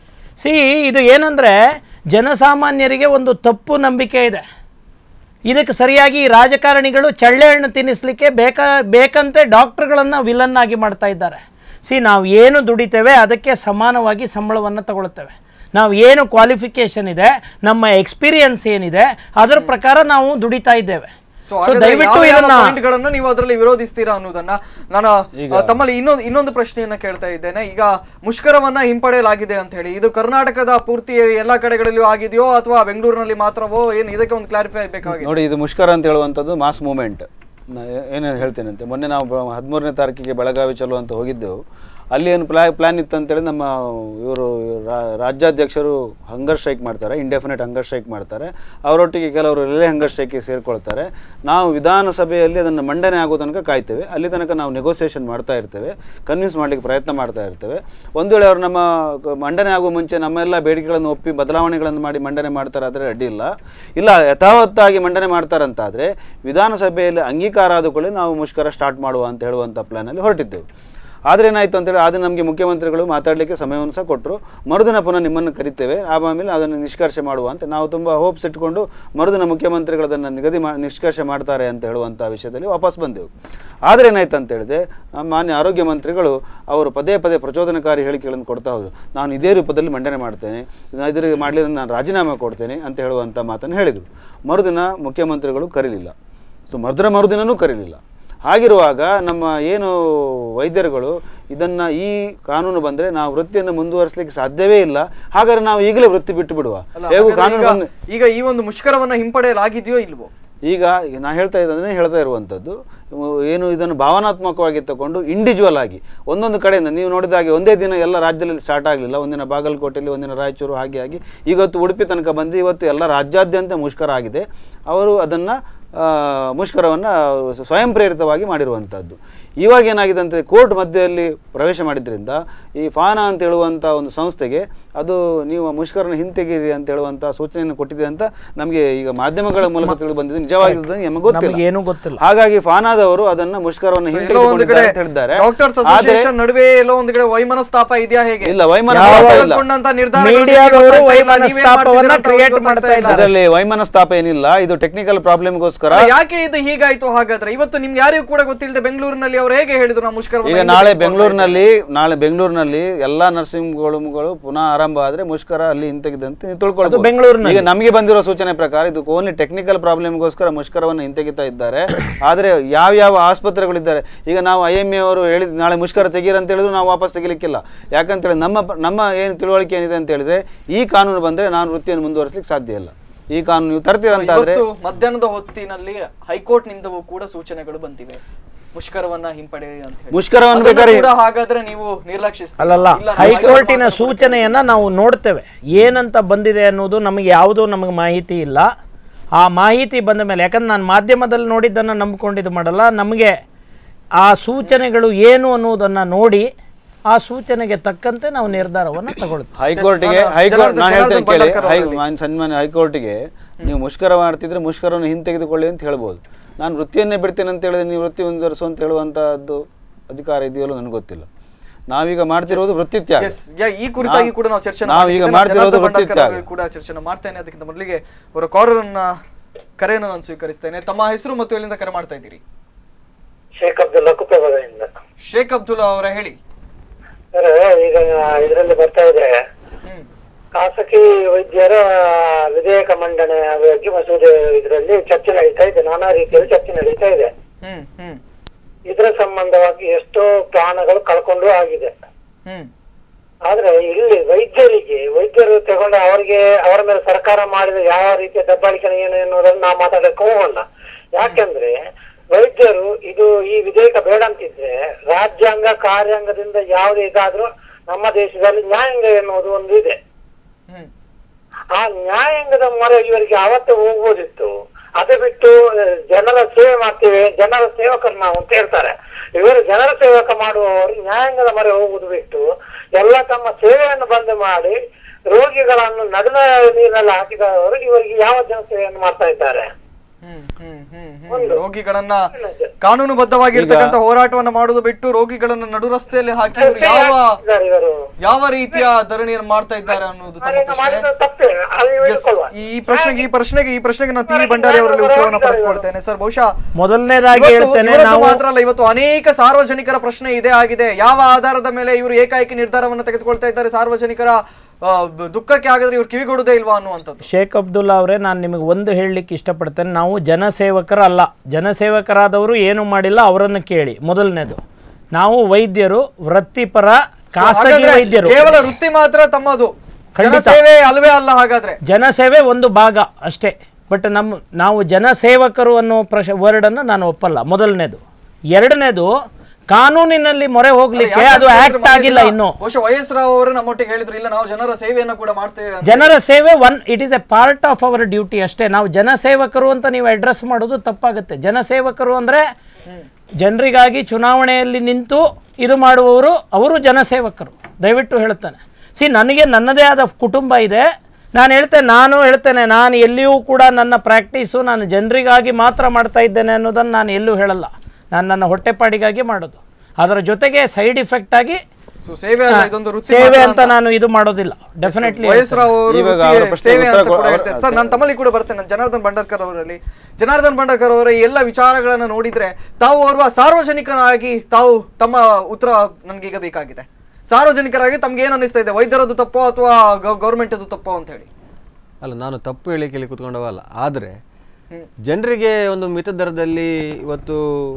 ಸಿ ಇದು ಏನಂದರೆ ಜನಸಾಮಾನ್ಯರಿಗೆ ಒಂದು ತಪ್ಪು ನಂಬಿಕೆ ಇದೆ ಇದಕ್ಕೆ ಸರಿಯಾಗಿ ಈ ರಾಜಕಾರಣಿಗಳು ಚಳ್ಳೆ ಹಣ್ಣು ತಿನ್ನಿಸ್ಲಿಕ್ಕೆ ಬೇಕಾ ಬೇಕಂತೆ ಡಾಕ್ಟ್ರುಗಳನ್ನು ವಿಲನ್ ಆಗಿ ಮಾಡ್ತಾ ಇದ್ದಾರೆ ಸಿ ನಾವು ಏನು ದುಡಿತೇವೆ ಅದಕ್ಕೆ ಸಮಾನವಾಗಿ ಸಂಬಳವನ್ನು ತಗೊಳ್ತೇವೆ ನಾವು ಏನು ಕ್ವಾಲಿಫಿಕೇಷನ್ ಇದೆ ನಮ್ಮ ಎಕ್ಸ್ಪೀರಿಯನ್ಸ್ ಏನಿದೆ ಅದರ ಪ್ರಕಾರ ನಾವು ದುಡಿತಾ ಇದ್ದೇವೆ ಸೊ ಸೊ ದಯವಿಟ್ಟು ಇದನ್ನ ಗಳನ್ನ ನೀವು ಅದರಲ್ಲಿ ವಿರೋಧಿಸ್ತೀರಾ ಅನ್ನೋದನ್ನ ನಾನು ಆ, ತಮ್ಮಲ್ಲಿ ಇನ್ನೊಂದು ಇನ್ನೊಂದು ಪ್ರಶ್ನೆಯನ್ನ ಕೇಳ್ತಾ ಇದ್ದೇನೆ ಈಗ ಮುಷ್ಕರವನ್ನ ಹಿಂಪಡೆಯಲಾಗಿದೆ ಅಂತ ಹೇಳಿ ಇದು ಕರ್ನಾಟಕದ ಪೂರ್ತಿ ಎಲ್ಲಾ ಕಡೆಗಳಲ್ಲಿಯೂ ಆಗಿದೆಯೋ ಅಥವಾ ಬೆಂಗಳೂರಿನಲ್ಲಿ ಮಾತ್ರವೋ ಏನು ಇದಕ್ಕೆ ಒಂದು ಕ್ಲಾರಿಫೈ ಬೇಕಾಗಿದೆ ನೋಡಿ ಇದು ಮುಷ್ಕರ ಅಂತ ಹೇಳುವಂಥದ್ದು ಮಾಸ್ ಮೂಮೆಂಟ್ ಏನೇನು ಹೇಳ್ತೇನಂತೆ ಮೊನ್ನೆ ನಾವು ಬ- ಹದಿಮೂರನೇ ತಾರೀಕಿಗೆ ಬೆಳಗಾವಿ ಚಲೋ ಅಂತ ಹೋಗಿದ್ದೆವು ಅಲ್ಲಿ ಏನು ಪ್ಲಾ ಪ್ಲ್ಯಾನ್ ಇತ್ತು ಅಂತೇಳಿ ನಮ್ಮ ಇವರು ರಾಜ್ಯಾಧ್ಯಕ್ಷರು ಹಂಗರ್ ಸ್ಟ್ರೈಕ್ ಮಾಡ್ತಾರೆ ಇಂಡೆಫಿನೆಟ್ ಹಂಗರ್ ಸ್ಟ್ರೈಕ್ ಮಾಡ್ತಾರೆ ಅವರೊಟ್ಟಿಗೆ ಕೆಲವರು ರಿಲೇ ಹಂಗರ್ ಸ್ಟ್ರೈಕ್ಗೆ ಸೇರಿಕೊಳ್ತಾರೆ ನಾವು ವಿಧಾನಸಭೆಯಲ್ಲಿ ಅದನ್ನು ಮಂಡನೆ ಆಗೋ ತನಕ ಕಾಯ್ತೇವೆ ಅಲ್ಲಿ ತನಕ ನಾವು ನೆಗೋಸಿಯೇಷನ್ ಮಾಡ್ತಾ ಇರ್ತೇವೆ ಕನ್ವಿನ್ಸ್ ಮಾಡಲಿಕ್ಕೆ ಪ್ರಯತ್ನ ಮಾಡ್ತಾ ಇರ್ತೇವೆ ಒಂದು ವೇಳೆ ಅವರು ನಮ್ಮ ಕ- ಮಂಡನೆ ಆಗುವ ಮುಂಚೆ ನಮ್ಮೆಲ್ಲ ಬೇಡಿಕೆಗಳನ್ನು ಒಪ್ಪಿ ಬದಲಾವಣೆಗಳನ್ನು ಮಾಡಿ ಮಂಡನೆ ಮಾಡ್ತಾರೆ ಆದರೆ ಅಡ್ಡಿ ಇಲ್ಲ ಇಲ್ಲ ಯಥಾವತ್ತಾಗಿ ಮಂಡನೆ ಮಾಡ್ತಾರಂತಾದರೆ ವಿಧಾನಸಭೆಯಲ್ಲಿ ಅಂಗೀಕಾರ ಆದ ಕೂಡಲೇ ನಾವು ಮುಷ್ಕರ ಸ್ಟಾರ್ಟ್ ಮಾಡುವ ಅಂತ ಹೇಳುವಂಥ ಪ್ಲ್ಯಾನಲ್ಲಿ ಹೊರಟಿದ್ದೆವು ಆದರೆ ಏನಾಯಿತು ಅಂತೇಳಿ ಅದು ನಮಗೆ ಮುಖ್ಯಮಂತ್ರಿಗಳು ಮಾತಾಡಲಿಕ್ಕೆ ಸಮಯವನ್ನು ಸಹ ಕೊಟ್ಟರು ಮರುದಿನ ಪುನಃ ನಿಮ್ಮನ್ನು ಕರಿತೇವೆ ಆಮೇಲೆ ಅದನ್ನು ನಿಷ್ಕರ್ಷೆ ಮಾಡುವ ಅಂತ ನಾವು ತುಂಬ ಹೋಪ್ಸ್ ಇಟ್ಕೊಂಡು ಮರುದಿನ ಮುಖ್ಯಮಂತ್ರಿಗಳು ಅದನ್ನು ನಿಗದಿ ಮಾ ನಿಷ್ಕರ್ಷೆ ಮಾಡ್ತಾರೆ ಅಂತ ಹೇಳುವಂಥ ವಿಷಯದಲ್ಲಿ ವಾಪಸ್ ಬಂದೆವು ಆದರೆ ಏನಾಯ್ತು ಅಂತ ಹೇಳಿದೆ ನಮ್ಮ ಮಾನ್ಯ ಆರೋಗ್ಯ ಮಂತ್ರಿಗಳು ಅವರು ಪದೇ ಪದೇ ಪ್ರಚೋದನಕಾರಿ ಹೇಳಿಕೆಗಳನ್ನು ಕೊಡ್ತಾ ಹೋದರು ನಾನು ಇದೇ ರೂಪದಲ್ಲಿ ಮಂಡನೆ ಮಾಡ್ತೇನೆ ಇದರಿಗೆ ಮಾಡಲಿಲ್ಲ ನಾನು ರಾಜೀನಾಮೆ ಕೊಡ್ತೇನೆ ಅಂತ ಹೇಳುವಂಥ ಮಾತನ್ನು ಹೇಳಿದರು ಮರುದಿನ ಮುಖ್ಯಮಂತ್ರಿಗಳು ಕರೀಲಿಲ್ಲ ಸೊ ಮರುದಿನ ಮರುದಿನನೂ ಕರೀಲಿಲ್ಲ ಹಾಗಿರುವಾಗ ನಮ್ಮ ಏನು ವೈದ್ಯರುಗಳು ಇದನ್ನು ಈ ಕಾನೂನು ಬಂದರೆ ನಾವು ವೃತ್ತಿಯನ್ನು ಮುಂದುವರಿಸಲಿಕ್ಕೆ ಸಾಧ್ಯವೇ ಇಲ್ಲ ಹಾಗಾದ್ರೆ ನಾವು ಈಗಲೇ ವೃತ್ತಿ ಬಿಟ್ಟು ಬಿಡುವ ಅಲ್ಲ, ಹೇಗೂ ಹಾಗಾದ್ರೆ ಕಾನೂನು ಈಗ- ಬಂದು ಈಗ ಈ ಒಂದು ಮುಷ್ಕರವನ್ನ ಹಿಂಪಡೆಯಲಾಗಿದೆಯೋ ಇಲ್ವೋ ಈಗ ನಾ ಹೇಳ್ತಾ ಇದ್ದದನ್ನೇ ಹೇಳ್ತಾ ಇರುವಂಥದ್ದು ಉ- ಏನು ಇದನ್ನು ಭಾವನಾತ್ಮಕವಾಗಿ ತಗೊಂಡು ಇಂಡಿವಿಜುವಲ್ ಆಗಿ ಒಂದೊಂದು ಕಡೆಯಿಂದ ನೀವು ನೋಡಿದ ಹಾಗೆ ಒಂದೇ ದಿನ ಎಲ್ಲ ರಾಜ್ಯದಲ್ಲಿ ಸ್ಟಾರ್ಟ್ ಆಗಲಿಲ್ಲ ಒಂದಿನ ಬಾಗಲಕೋಟೆಯಲ್ಲಿ ಒಂದಿನ ರಾಯಚೂರು ಹಾಗೆ ಆಗಿ ಇವತ್ತು ಉಡುಪಿ ತನಕ ಬಂದು ಇವತ್ತು ಎಲ್ಲ ರಾಜ್ಯಾದ್ಯಂತ ಮುಷ್ಕರ ಆಗಿದೆ ಅವರು ಅದನ್ನು ಮುಷ್ಕರವನ್ನು ಸ್ವಯಂ ಪ್ರೇರಿತವಾಗಿ ಮಾಡಿರುವಂಥದ್ದು ಇವಾಗ ಏನಾಗಿದೆ ಅಂತ ಕೋರ್ಟ್ ಮಧ್ಯದಲ್ಲಿ ಪ್ರವೇಶ ಮಾಡಿದ್ರಿಂದ ಈ ಫಾನಾ ಅಂತ ಹೇಳುವಂಥ ಒಂದು ಸಂಸ್ಥೆಗೆ ಅದು ನೀವು ಮುಷ್ಕರನ ಹಿಂತೆಗೀರಿ ಅಂತ ಹೇಳುವಂಥ ಸೂಚನೆಯನ್ನು ಕೊಟ್ಟಿದೆ ಅಂತ ನಮಗೆ ಈಗ ಮಾಧ್ಯಮಗಳ ಮೂಲಕ ತಿಳಿದು ಬಂದಿದೆ ನಿಜವಾಗಿ ನಮಗೆ ಗೊತ್ತಿಲ್ಲ ನಮಗೇನು ಗೊತ್ತಿಲ್ಲ ಹಾಗಾಗಿ ಫಾನಾದವರು ಅದನ್ನ ಮುಷ್ಕರವನ್ನು So, ಎಲ್ಲೋ ಒಂದು ಕಡೆ ಹಿಂತೆಗೆದುಕೊಂಡಿದ್ದಾರೆ ಅಂತ ಹೇಳಿದ್ದಾರೆ ಡಾಕ್ಟರ್ಸ್ ಆದ್ರೆ ಅಸೋಸಿಯೇಷನ್ ನಡುವೆ ಎಲ್ಲೋ ಒಂದು ಕಡೆ ವೈಮನಸ್ತಾಪ ಇದೆಯಾ ಹೇಗೆ ಇಲ್ಲ ವೈಮನ ಯಾವ- ಸ್ಥಾಪ ಇಲ್ಲ ತೆಗೆದುಕೊಂಡಂತ ನಿರ್ಧಾರಗಳು ಮೀಡಿಯಾದವರು ನಿಮಗೆ ಗೊತ್ತಾಗ್ತಾ ಇಲ್ಲ, ನೀವೇನ್ ವೈಮನಸ್ತಾಪವನ್ನ ಮಾಡ್ತಿದ್ದೀರಾ ಅಂತ create ಅವ್ರಿಗೆ ಮಾಡ್ತಾ ಗೊತ್ತಾಗ್ತಾ ಇಲ್ಲ. ಇದ್ದಾರೆ. ಅದರಲ್ಲಿ ವೈಮನಸ್ತಾಪ ಏನಿಲ್ಲ ಇದು ಟೆಕ್ನಿಕಲ್ ಪ್ರಾಬ್ಲಮ್ಗೋಸ್ಕರ ಅಲ್ಲ, ಯಾಕೆ ಇದು ಹೀಗಾಯ್ತು ಹಾಗಾದ್ರೆ ಇವತ್ತು ನಿಮ್ಗೆ ಯಾರಿಗೂ ಕೂಡ ಗೊತ್ತಿಲ್ಲದೆ ಬೆಂಗಳೂರಿನಲ್ಲಿ ಅವ್ರು ಹೇಗೆ ಹೇಳಿದ್ರು ನಾವು ಮುಷ್ಕರ ಈಗ ನಾಳೆ ಬೆಂಗಳೂರಿನಲ್ಲಿ ನಾಳೆ ಬೆಂಗಳೂರಿನಲ್ಲಿ ಎಲ್ಲಾ ನರ್ಸಿಂಗ್ ಹೋಮ್ಗಳು ಪುನಃ ಆರಂಭ ಆದ್ರೆ ಮುಷ್ಕರ ಅಲ್ಲಿ ಹಿಂತೆಗೆದಂತೆ ನೀವು ತಿಳ್ಕೊಳ್ಬೋದು ಅದು ಬೆಂಗಳೂರಿನಲ್ಲಿ. ಈಗ ನಮಗೆ ಬಂದಿರೋ ಸೂಚನೆ ಪ್ರಕಾರ ಇದು ಓನ್ಲಿ ಟೆಕ್ನಿಕಲ್ ಪ್ರಾಬ್ಲಮ್ಗೋಸ್ಕರ ಮುಷ್ಕರವನ್ನು ಹಿಂತೆಗಿತಾ ಇದ್ದಾರೆ ಆದ್ರೆ ಯಾವ ಯಾವ ಆಸ್ಪತ್ರೆಗಳಿದ್ದಾರೆ ಈಗ ನಾವು ಐ ಎಮ್ ಎ ಅವರು ಹೇಳಿದ್ ನಾಳೆ ಮುಷ್ಕರ ತೆಗೀರಿ ಅಂತ ಹೇಳಿದ್ರು ನಾವು ವಾಪಸ್ ತೆಗಿಲಿಕ್ಕಿಲ್ಲ ಯಾಕಂತೇಳಿ ನಮ್ಮ ಪ- ನಮ್ಮ ಏನು ತಿಳುವಳಿಕೆ ಏನಿದೆ ಅಂತ ಹೇಳಿದ್ರೆ ಈ ಕಾನೂನು ಬಂದ್ರೆ ನಾನು ವೃತ್ತಿಯನ್ನು ಮುಂದುವರಿಸಲಿಕ್ಕೆ ಸಾಧ್ಯ ಇಲ್ಲ ಈ ಕಾನೂನು ನೀವು ತರ್ತೀರಂತಾದ್ರೆ ಇವತ್ತು ಮಧ್ಯಾಹ್ನದ ಹೊತ್ತಿನಲ್ಲಿ ಹೈಕೋರ್ಟ್ ನಿಂದವೂ ಕೂಡ ಸೂಚನೆಗಳು ಬಂದಿವೆ ಮುಷ್ಕರವನ್ನ ಹಿಂಪಡೆಯಿರಿ ಅಂತ ಹೇಳಿ ಮುಷ್ಕರವನ್ನು ಅದನ್ನ ಬೇಕಾದ್ರೆ ಕೂಡ ಹಾಗಾದ್ರೆ ನೀವು ನಿರ್ಲಕ್ಷಿಸ್ತೀರಾ? ಅಲ್ಲಲ್ಲ ಇಲ್ಲ, ನಾವು ಹೈಕೋರ್ಟಿನ ಹೈಕೋರ್ಟ್ ಸೂಚನೆಯನ್ನ ನಾವು ನೋಡ್ತೇವೆ ಏನಂತ ಬಂದಿದೆ ಅನ್ನೋದು ನಮಗೆ ಯಾವುದೂ ನಮಗೆ ಮಾಹಿತಿ ಇಲ್ಲ ಆ ಮಾಹಿತಿ ಬಂದ ಮೇಲೆ ಯಾಕಂದ್ರೆ ನಾನು ಮಾಧ್ಯಮದಲ್ಲಿ ನೋಡಿದ್ದನ್ನು ನಂಬ್ಕೊಂಡಿದ್ದು ಮಾಡಲ್ಲ ನಮಗೆ ಆ ಸೂಚನೆಗಳು ಏನು ಅನ್ನೋದನ್ನು ನೋಡಿ ಆ ಸೂಚನೆಗೆ ತಕ್ಕಂತೆ ನಾವು ನಿರ್ಧಾರವನ್ನು ತಗೊಳ್ತೀವಿ ಹೈಕೋರ್ಟ್ಗೆ ನಾನು ಹೈಕೋರ್ಟ್ ಜನಾರ್ದನ್- ನಾನು ಹೇಳ್ತೇನೆ ಜನಾರ್ದನ್ ಕೇಳಿ ಬಂಡಾರ್ಕರ್ ಹೈ ಅವರಲ್ಲಿ. ಮಾನ್- ಸನ್ಮಾನ್ಯ ಹೈಕೋರ್ಟ್ಗೆ ನೀವು ಮುಷ್ಕರ ಮಾಡ್ತಿದ್ರೆ ಮುಷ್ಕರವನ್ನು ಹಿಂತೆಗೆದುಕೊಳ್ಳಿ ಅಂತ ಹೇಳ್ಬೋದು ನಾನು ವೃತ್ತಿಯನ್ನೇ ಬಿಡ್ತೇನೆ ಅಂತ ಹೇಳಿದ್ರೆ ನೀವು ವೃತ್ತಿ ಮುಂದುವರಿಸು ಅಂತ ಹೇಳುವಂತಹದ್ದು ಅಧಿಕಾರ ಇದೆಯಲ್ಲೋ ನನಗೆ ಗೊತ್ತಿಲ್ಲ ನಾವೀಗ ಮಾಡ್ತಿರೋದು ವೃತ್ತಿ ತ್ಯಾಗ Yes, ಯಾ- ಈ ಕುರಿತಾಗಿ ಕೂಡ ನಾವು ಚರ್ಚೆ ನಾವು ಈಗ ಮಾಡ್ತಿರೋದು ವೃತ್ತಿ ತ್ಯಾಗ. ಕೂಡ ಚರ್ಚೆನ ಮಾಡ್ತೇನೆ ಅದಕ್ಕಿಂತ ಮೊದಲಿಗೆ ಅವರ ಕಾಲರನ್ನ ಕರೆಯನ್ನು ನಾನು ಸ್ವೀಕರಿಸ್ತೇನೆ ತಮ್ಮ ಹೆಸರು ಮತ್ತು ಎಲ್ಲಿಂದ ಕರೆ ಮಾಡ್ತಾ ಇದ್ದೀರಿ ಶೇಖ್ ಅಬ್ದುಲ್ಲಾ ಕುಪ್ಪಬದಿಂದ ಶೇಖ್ ಅಬ್ದುಲ್ಲಾ ಅವರ ಹೇಳಿ ಸರ್ ಈಗ ಇದರಲ್ಲಿ ಬರ್ತಾ ಇದೆ ಹ್ಮ್ ಖಾಸಗಿ ವೈದ್ಯರ ವಿಧೇಯಕ ಮಂಡನೆ ಬಗ್ಗೆ ಮಸೂದೆ ಇದರಲ್ಲಿ ಚರ್ಚೆ ನಡೀತಾ ಇದೆ ನಾನಾ ರೀತಿಯಲ್ಲಿ ಚರ್ಚೆ ನಡೀತಾ ಇದೆ ಹ್ಮ್ ಹ್ಮ್ ಇದರ ಸಂಬಂಧವಾಗಿ ಎಷ್ಟೋ ಪ್ರಾಣಗಳು ಕಳ್ಕೊಂಡು ಆಗಿದೆ ಹ್ಮ್ ಆದ್ರೆ ಇಲ್ಲಿ ವೈದ್ಯರಿಗೆ ವೈದ್ಯರು ತಗೊಂಡು ಅವರಿಗೆ ಅವರ ಮೇಲೆ ಸರ್ಕಾರ ಮಾಡಿದ ಯಾವ ರೀತಿಯ ದಬ್ಬಾಳಿಕೆ ಏನು ಎನ್ನುವುದನ್ನು ನಾವು ಮಾತಾಡಕ್ಕೆ ಹೋಗೋಣ ಯಾಕೆಂದ್ರೆ ವೈದ್ಯರು ಇದು ಈ ವಿಧೇಯಕ ಬೇಡ ಅಂತಿದ್ರೆ ರಾಜ್ಯಾಂಗ ಕಾರ್ಯಾಂಗದಿಂದ ಯಾವುದೇ ಇದಾದ್ರೂ ನಮ್ಮ ದೇಶದಲ್ಲಿ ನ್ಯಾಯಾಂಗ ಎನ್ನುವುದು ಒಂದು ಇದೆ ಹ್ಮ್ ಆ ನ್ಯಾಯಾಂಗದ ಮೊರೆ ಇವರಿಗೆ ಅವತ್ತೇ ಹೋಗ್ಬೋದಿತ್ತು ಅದು ಬಿಟ್ಟು ಆ, ಜನರ ಸೇವೆ ಮಾಡ್ತೇವೆ ಜನರ ಸೇವಕರು ನಾವು ಅಂತ ಹೇಳ್ತಾರೆ ಇವರು ಜನರ ಸೇವಕ ಮಾಡುವವರು ನ್ಯಾಯಾಂಗದ ಮೊರೆ ಹೋಗುವುದು ಬಿಟ್ಟು ಎಲ್ಲ ತಮ್ಮ ಸೇವೆಯನ್ನು ಬಂದ್ ಮಾಡಿ ರೋಗಿಗಳನ್ನು ನಡುವ ನೀರಿನಲ್ಲಿ ಹಾಕಿದವರು ಇವರಿಗೆ ಯಾವ ಜನ ಸೇವೆಯನ್ನು ಮಾಡ್ತಾ ಇದ್ದಾರೆ ಹ್ಮ್ ಹ್ಮ್ ಹ್ಮ್ ಹ್ಮ್ ಒಂದು. ರೋಗಿಗಳನ್ನ ಕಾನೂನುಬದ್ಧವಾಗಿರ್ತಕ್ಕಂಥ ಹೋರಾಟವನ್ನ ಮಾಡುದು ಬಿಟ್ಟು ರೋಗಿಗಳನ್ನ ನಡು ರಸ್ತೆಯಲ್ಲಿ ಹಾಕಿ ಇವ್ರು ಯಾವ ಇದ್ದಾರೆ ಇವರು ಯಾವ ರೀತಿಯ ಧರಣಿಯನ್ನು ಮಾಡ್ತಾ ಇದ್ದಾರೆ ಅನ್ನೋದು ತಮ್ಮ ಅದನ್ನು ಪ್ರಶ್ನೆ ಮಾಡಿದ ತಪ್ಪೇ ಅದು Yes, ಇಟ್ಕೊಳ್ಳುವ. ಈ ಪ್ರಶ್ನೆಗೆ ಈ ಪ್ರಶ್ನೆಗೆ ಈ ಪ್ರಶ್ನೆಗೆ ನಾನು ಪಿ ವಿ ಭಂಡಾರಿ ಅವರಲ್ಲಿ ಉತ್ತರವನ್ನು ಪಡೆದುಕೊಳ್ತೇನೆ ಸರ್ ಬಹುಶಃ ಮೊದಲನೇದಾಗಿ ಇವತ್ತು- ಹೇಳ್ತೇನೆ ಇವತ್ತು ನಾವು ಮಾತ್ರ ಅಲ್ಲ ಇವತ್ತು ಅನೇಕ ಸಾರ್ವಜನಿಕರ ಪ್ರಶ್ನೆ ಇದೇ ಆಗಿದೆ ಯಾವ ಆಧಾರದ ಮೇಲೆ ಇವರು ಏಕಾಏಕಿ ನಿರ್ಧಾರವನ್ನು ತೆಗೆದುಕೊಳ್ತಾ ಇದ್ದಾರೆ ಸಾರ್ವಜನಿಕರ ಆ, ಬ- ದುಃಖಕ್ಕೆ ಆಗಿದ್ರೆ ಇವ್ರು ಕಿವಿಗೊಡುದೇ ಇಲ್ವಾ ಅನ್ನುವಂಥದ್ದು ಶೇಖ್ ಅಬ್ದುಲ್ಲಾ ಅವರೇ ನಾನು ನಿಮಗೆ ಒಂದು ಹೇಳಲಿಕ್ಕೆ ಇಷ್ಟಪಡ್ತೇನೆ ನಾವು ಜನಸೇವಕರಲ್ಲ ಜನಸೇವಕರಾದವರು ಏನು ಮಾಡಿಲ್ಲ ಅವರನ್ನು ಕೇಳಿ ಮೊದಲನೇದು ನಾವು ವೈದ್ಯರು ವೃತ್ತಿಪರ ಖಾಸಗಿ ಹಾಗಾದ್ರೆ ವೈದ್ಯರು ಕೇವಲ ವೃತ್ತಿ ಮಾತ್ರ ತಮ್ಮದು ಖಂಡಿತ. ಜನಸೇವೆ ಅಲ್ವೇ ಅಲ್ಲ ಹಾಗಾದ್ರೆ ಜನಸೇವೆ ಒಂದು ಭಾಗ ಅಷ್ಟೇ ಬಟ್ ನಮ್ಮ ನಾವು ಜನಸೇವಕರು ಅನ್ನೋ ಪ್ರಶ ವರ್ಡನ್ನು ನಾನು ಒಪ್ಪಲ್ಲ ಮೊದಲನೇದು ಎರಡನೇದು ಕಾನೂನಿನಲ್ಲಿ ಮೊರೆ ಹೋಗ್ಲಿಕ್ಕೆ ಯಾಕೆ ಅದು ಅಂತಂದ್ರೆ ಆಕ್ಟ್ ಮೊನ್ನೆ ಆಗಿಲ್ಲ ದಿನ ಇನ್ನು ಬಹುಶಃ ವೈ ಎಸ್ ರಾವ್ ಅವರು ನಮ್ಮೊಟ್ಟಿಗೆ ಹೇಳಿದ್ರು ಇಲ್ಲ ನಾವು ಜನರ ಸೇವೆಯನ್ನು ಕೂಡ ಮಾಡ್ತೇವೆ ಅಂತ. ಜನರ ಸೇವೆ one it is a part of our duty ಅಷ್ಟೇ ನಾವು ಜನಸೇವಕರು ಅಂತ ನೀವು ಅಡ್ರೆಸ್ ಮಾಡೋದು ತಪ್ಪಾಗುತ್ತೆ ಜನಸೇವಕರು ಅಂದರೆ ಜನರಿಗಾಗಿ ಚುನಾವಣೆಯಲ್ಲಿ ನಿಂತು ಇದು ಮಾಡುವವರು ಅವರು ಜನಸೇವಕರು ದಯವಿಟ್ಟು ಹೇಳ್ತಾನೆ ಸಿ ನನಗೆ ನನ್ನದೇ ಆದ ಕುಟುಂಬ ಇದೆ ನಾನು ಹೇಳ್ತೇನೆ ನಾನು ಹೇಳ್ತೇನೆ ನಾನು ಎಲ್ಲಿಯೂ ಕೂಡ ನನ್ನ ಪ್ರಾಕ್ಟೀಸು ನಾನು ಜನರಿಗಾಗಿ ಮಾತ್ರ ಮಾಡ್ತಾ ಇದ್ದೇನೆ ಅನ್ನೋದನ್ನು ನಾನು ಎಲ್ಲೂ ಹೇಳಲ್ಲ ನಾನು ನನ್ನ ಹೊಟ್ಟೆಪಾಡಿಗಾಗಿ ಮಾಡೋದು ಅದರ ಜೊತೆಗೆ ಸೈಡ್ ಇಫೆಕ್ಟ್ ಆಗಿ ಸೊ ಸೇವೆ ಅಲ್ಲ ಇದೊಂದು ವೃತ್ತಿ ಸೇವೆ ಮಾತ್ರ ಅಂತ ನಾನು ಇದು ಮಾಡೋದಿಲ್ಲ ಡೆಫಿನೆಟ್ಲಿ ವೈ ಎಸ್ ರಾವ್ ಅವರು ಇವಾಗ ವೃತ್ತಿ ಅವರ ಪ್ರಶ್ನೆಗೆ ಸೇವೆ ಉತ್ತರ ಅಂತ ಕೊ- ಕೂಡ ಅವರ- ಹೇಳ್ತೇನೆ ಸರ್ ನಾನು ತಮ್ಮಲ್ಲಿ ಕೂಡ ಬರ್ತೇನೆ ನಾನು ಜನಾರ್ದನ್ ಭಂಡಾರ್ಕರ್ ಅವರಲ್ಲಿ ಜನಾರ್ದನ್ ಭಂಡಾರ್ಕರ್ ಅವರ ಈ ಎಲ್ಲ ವಿಚಾರಗಳನ್ನ ನೋಡಿದ್ರೆ ತಾವು ಓರ್ವ ಸಾರ್ವಜನಿಕನಾಗಿ ತಾವು ತಮ್ಮ ಉತ್ತರ ನನ್ಗೀಗ ಬೇಕಾಗಿದೆ ಸಾರ್ವಜನಿಕರಾಗಿ ತಮ್ಗೆ ಏನ್ ಅನಿಸ್ತಾ ಇದೆ ವೈದ್ಯರದ್ದು ತಪ್ಪೋ ಅಥವಾ ಗೌರ್ಮೆಂಟ್ ಅದು ತಪ್ಪೋ ಅಂತ ಹೇಳಿ ಅಲ್ಲ ನಾನು ತಪ್ಪು ಹೇಳಿಕೆ ಇಲ್ಲಿ ಕೂತ್ಕೊಂಡವಲ್ಲ ಆದರೆ ಹ್ಮ್. ಜನರಿಗೆ ಒಂದು ಮಿತ ದರದಲ್ಲಿ ಇವತ್ತು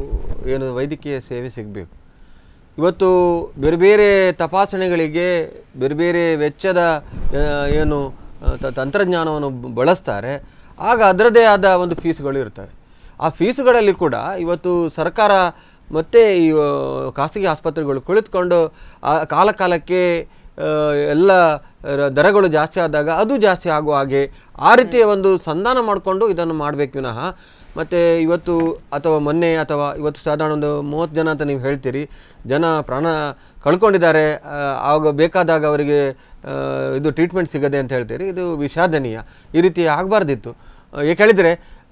ಏನು ವೈದ್ಯಕೀಯ ಸೇವೆ ಸಿಗಬೇಕು ಇವತ್ತು ಬೇರೆ ಬೇರೆ ತಪಾಸಣೆಗಳಿಗೆ ಬೇರೆ ಬೇರೆ ವೆಚ್ಚದ ಆ, ಏನು ಆ, ತ- ತಂತ್ರಜ್ಞಾನವನ್ನು ಬ- ಬಳಸ್ತಾರೆ ಆಗ ಅದರದೇ ಆದ ಒಂದು ಫೀಸ್ಗಳು ಇರ್ತವೆ ಆ ಫೀಸ್ಗಳಲ್ಲಿ ಕೂಡ ಇವತ್ತು ಸರ್ಕಾರ ಮತ್ತು ಈ ಆ, ಖಾಸಗಿ ಆಸ್ಪತ್ರೆಗಳು ಕುಳಿತುಕೊಂಡು ಆ ಕಾಲ ಕಾಲಕ್ಕೆ ಆ, ಎಲ್ಲ ರ- ದರಗಳು ಜಾಸ್ತಿ ಆದಾಗ ಅದು ಜಾಸ್ತಿ ಆಗುವ ಹಾಗೆ ಆ ರೀತಿಯ ಒಂದು ಸಂಧಾನ ಮಾಡಿಕೊಂಡು ಇದನ್ನು ಮಾಡಬೇಕು ವಿನಃ ಮತ್ತು ಇವತ್ತು ಅಥವಾ ಮೊನ್ನೆ ಅಥವಾ ಇವತ್ತು ಸಾಧಾರಣ ಒಂದು ಮೂವತ್ತು ಜನ ಅಂತ ನೀವು ಹೇಳ್ತೀರಿ ಜನ ಪ್ರಾಣ ಕಳ್ಕೊಂಡಿದ್ದಾರೆ ಆ, ಆವಾಗ ಬೇಕಾದಾಗ ಅವರಿಗೆ ಆ, ಇದು ಟ್ರೀಟ್ಮೆಂಟ್ ಸಿಗದೆ ಅಂತ ಹೇಳ್ತೀರಿ ಇದು ವಿಷಾದನೀಯ ಈ ರೀತಿ ಆಗಬಾರ್ದಿತ್ತು ಏಕೆ ಹೇಳಿದರೆ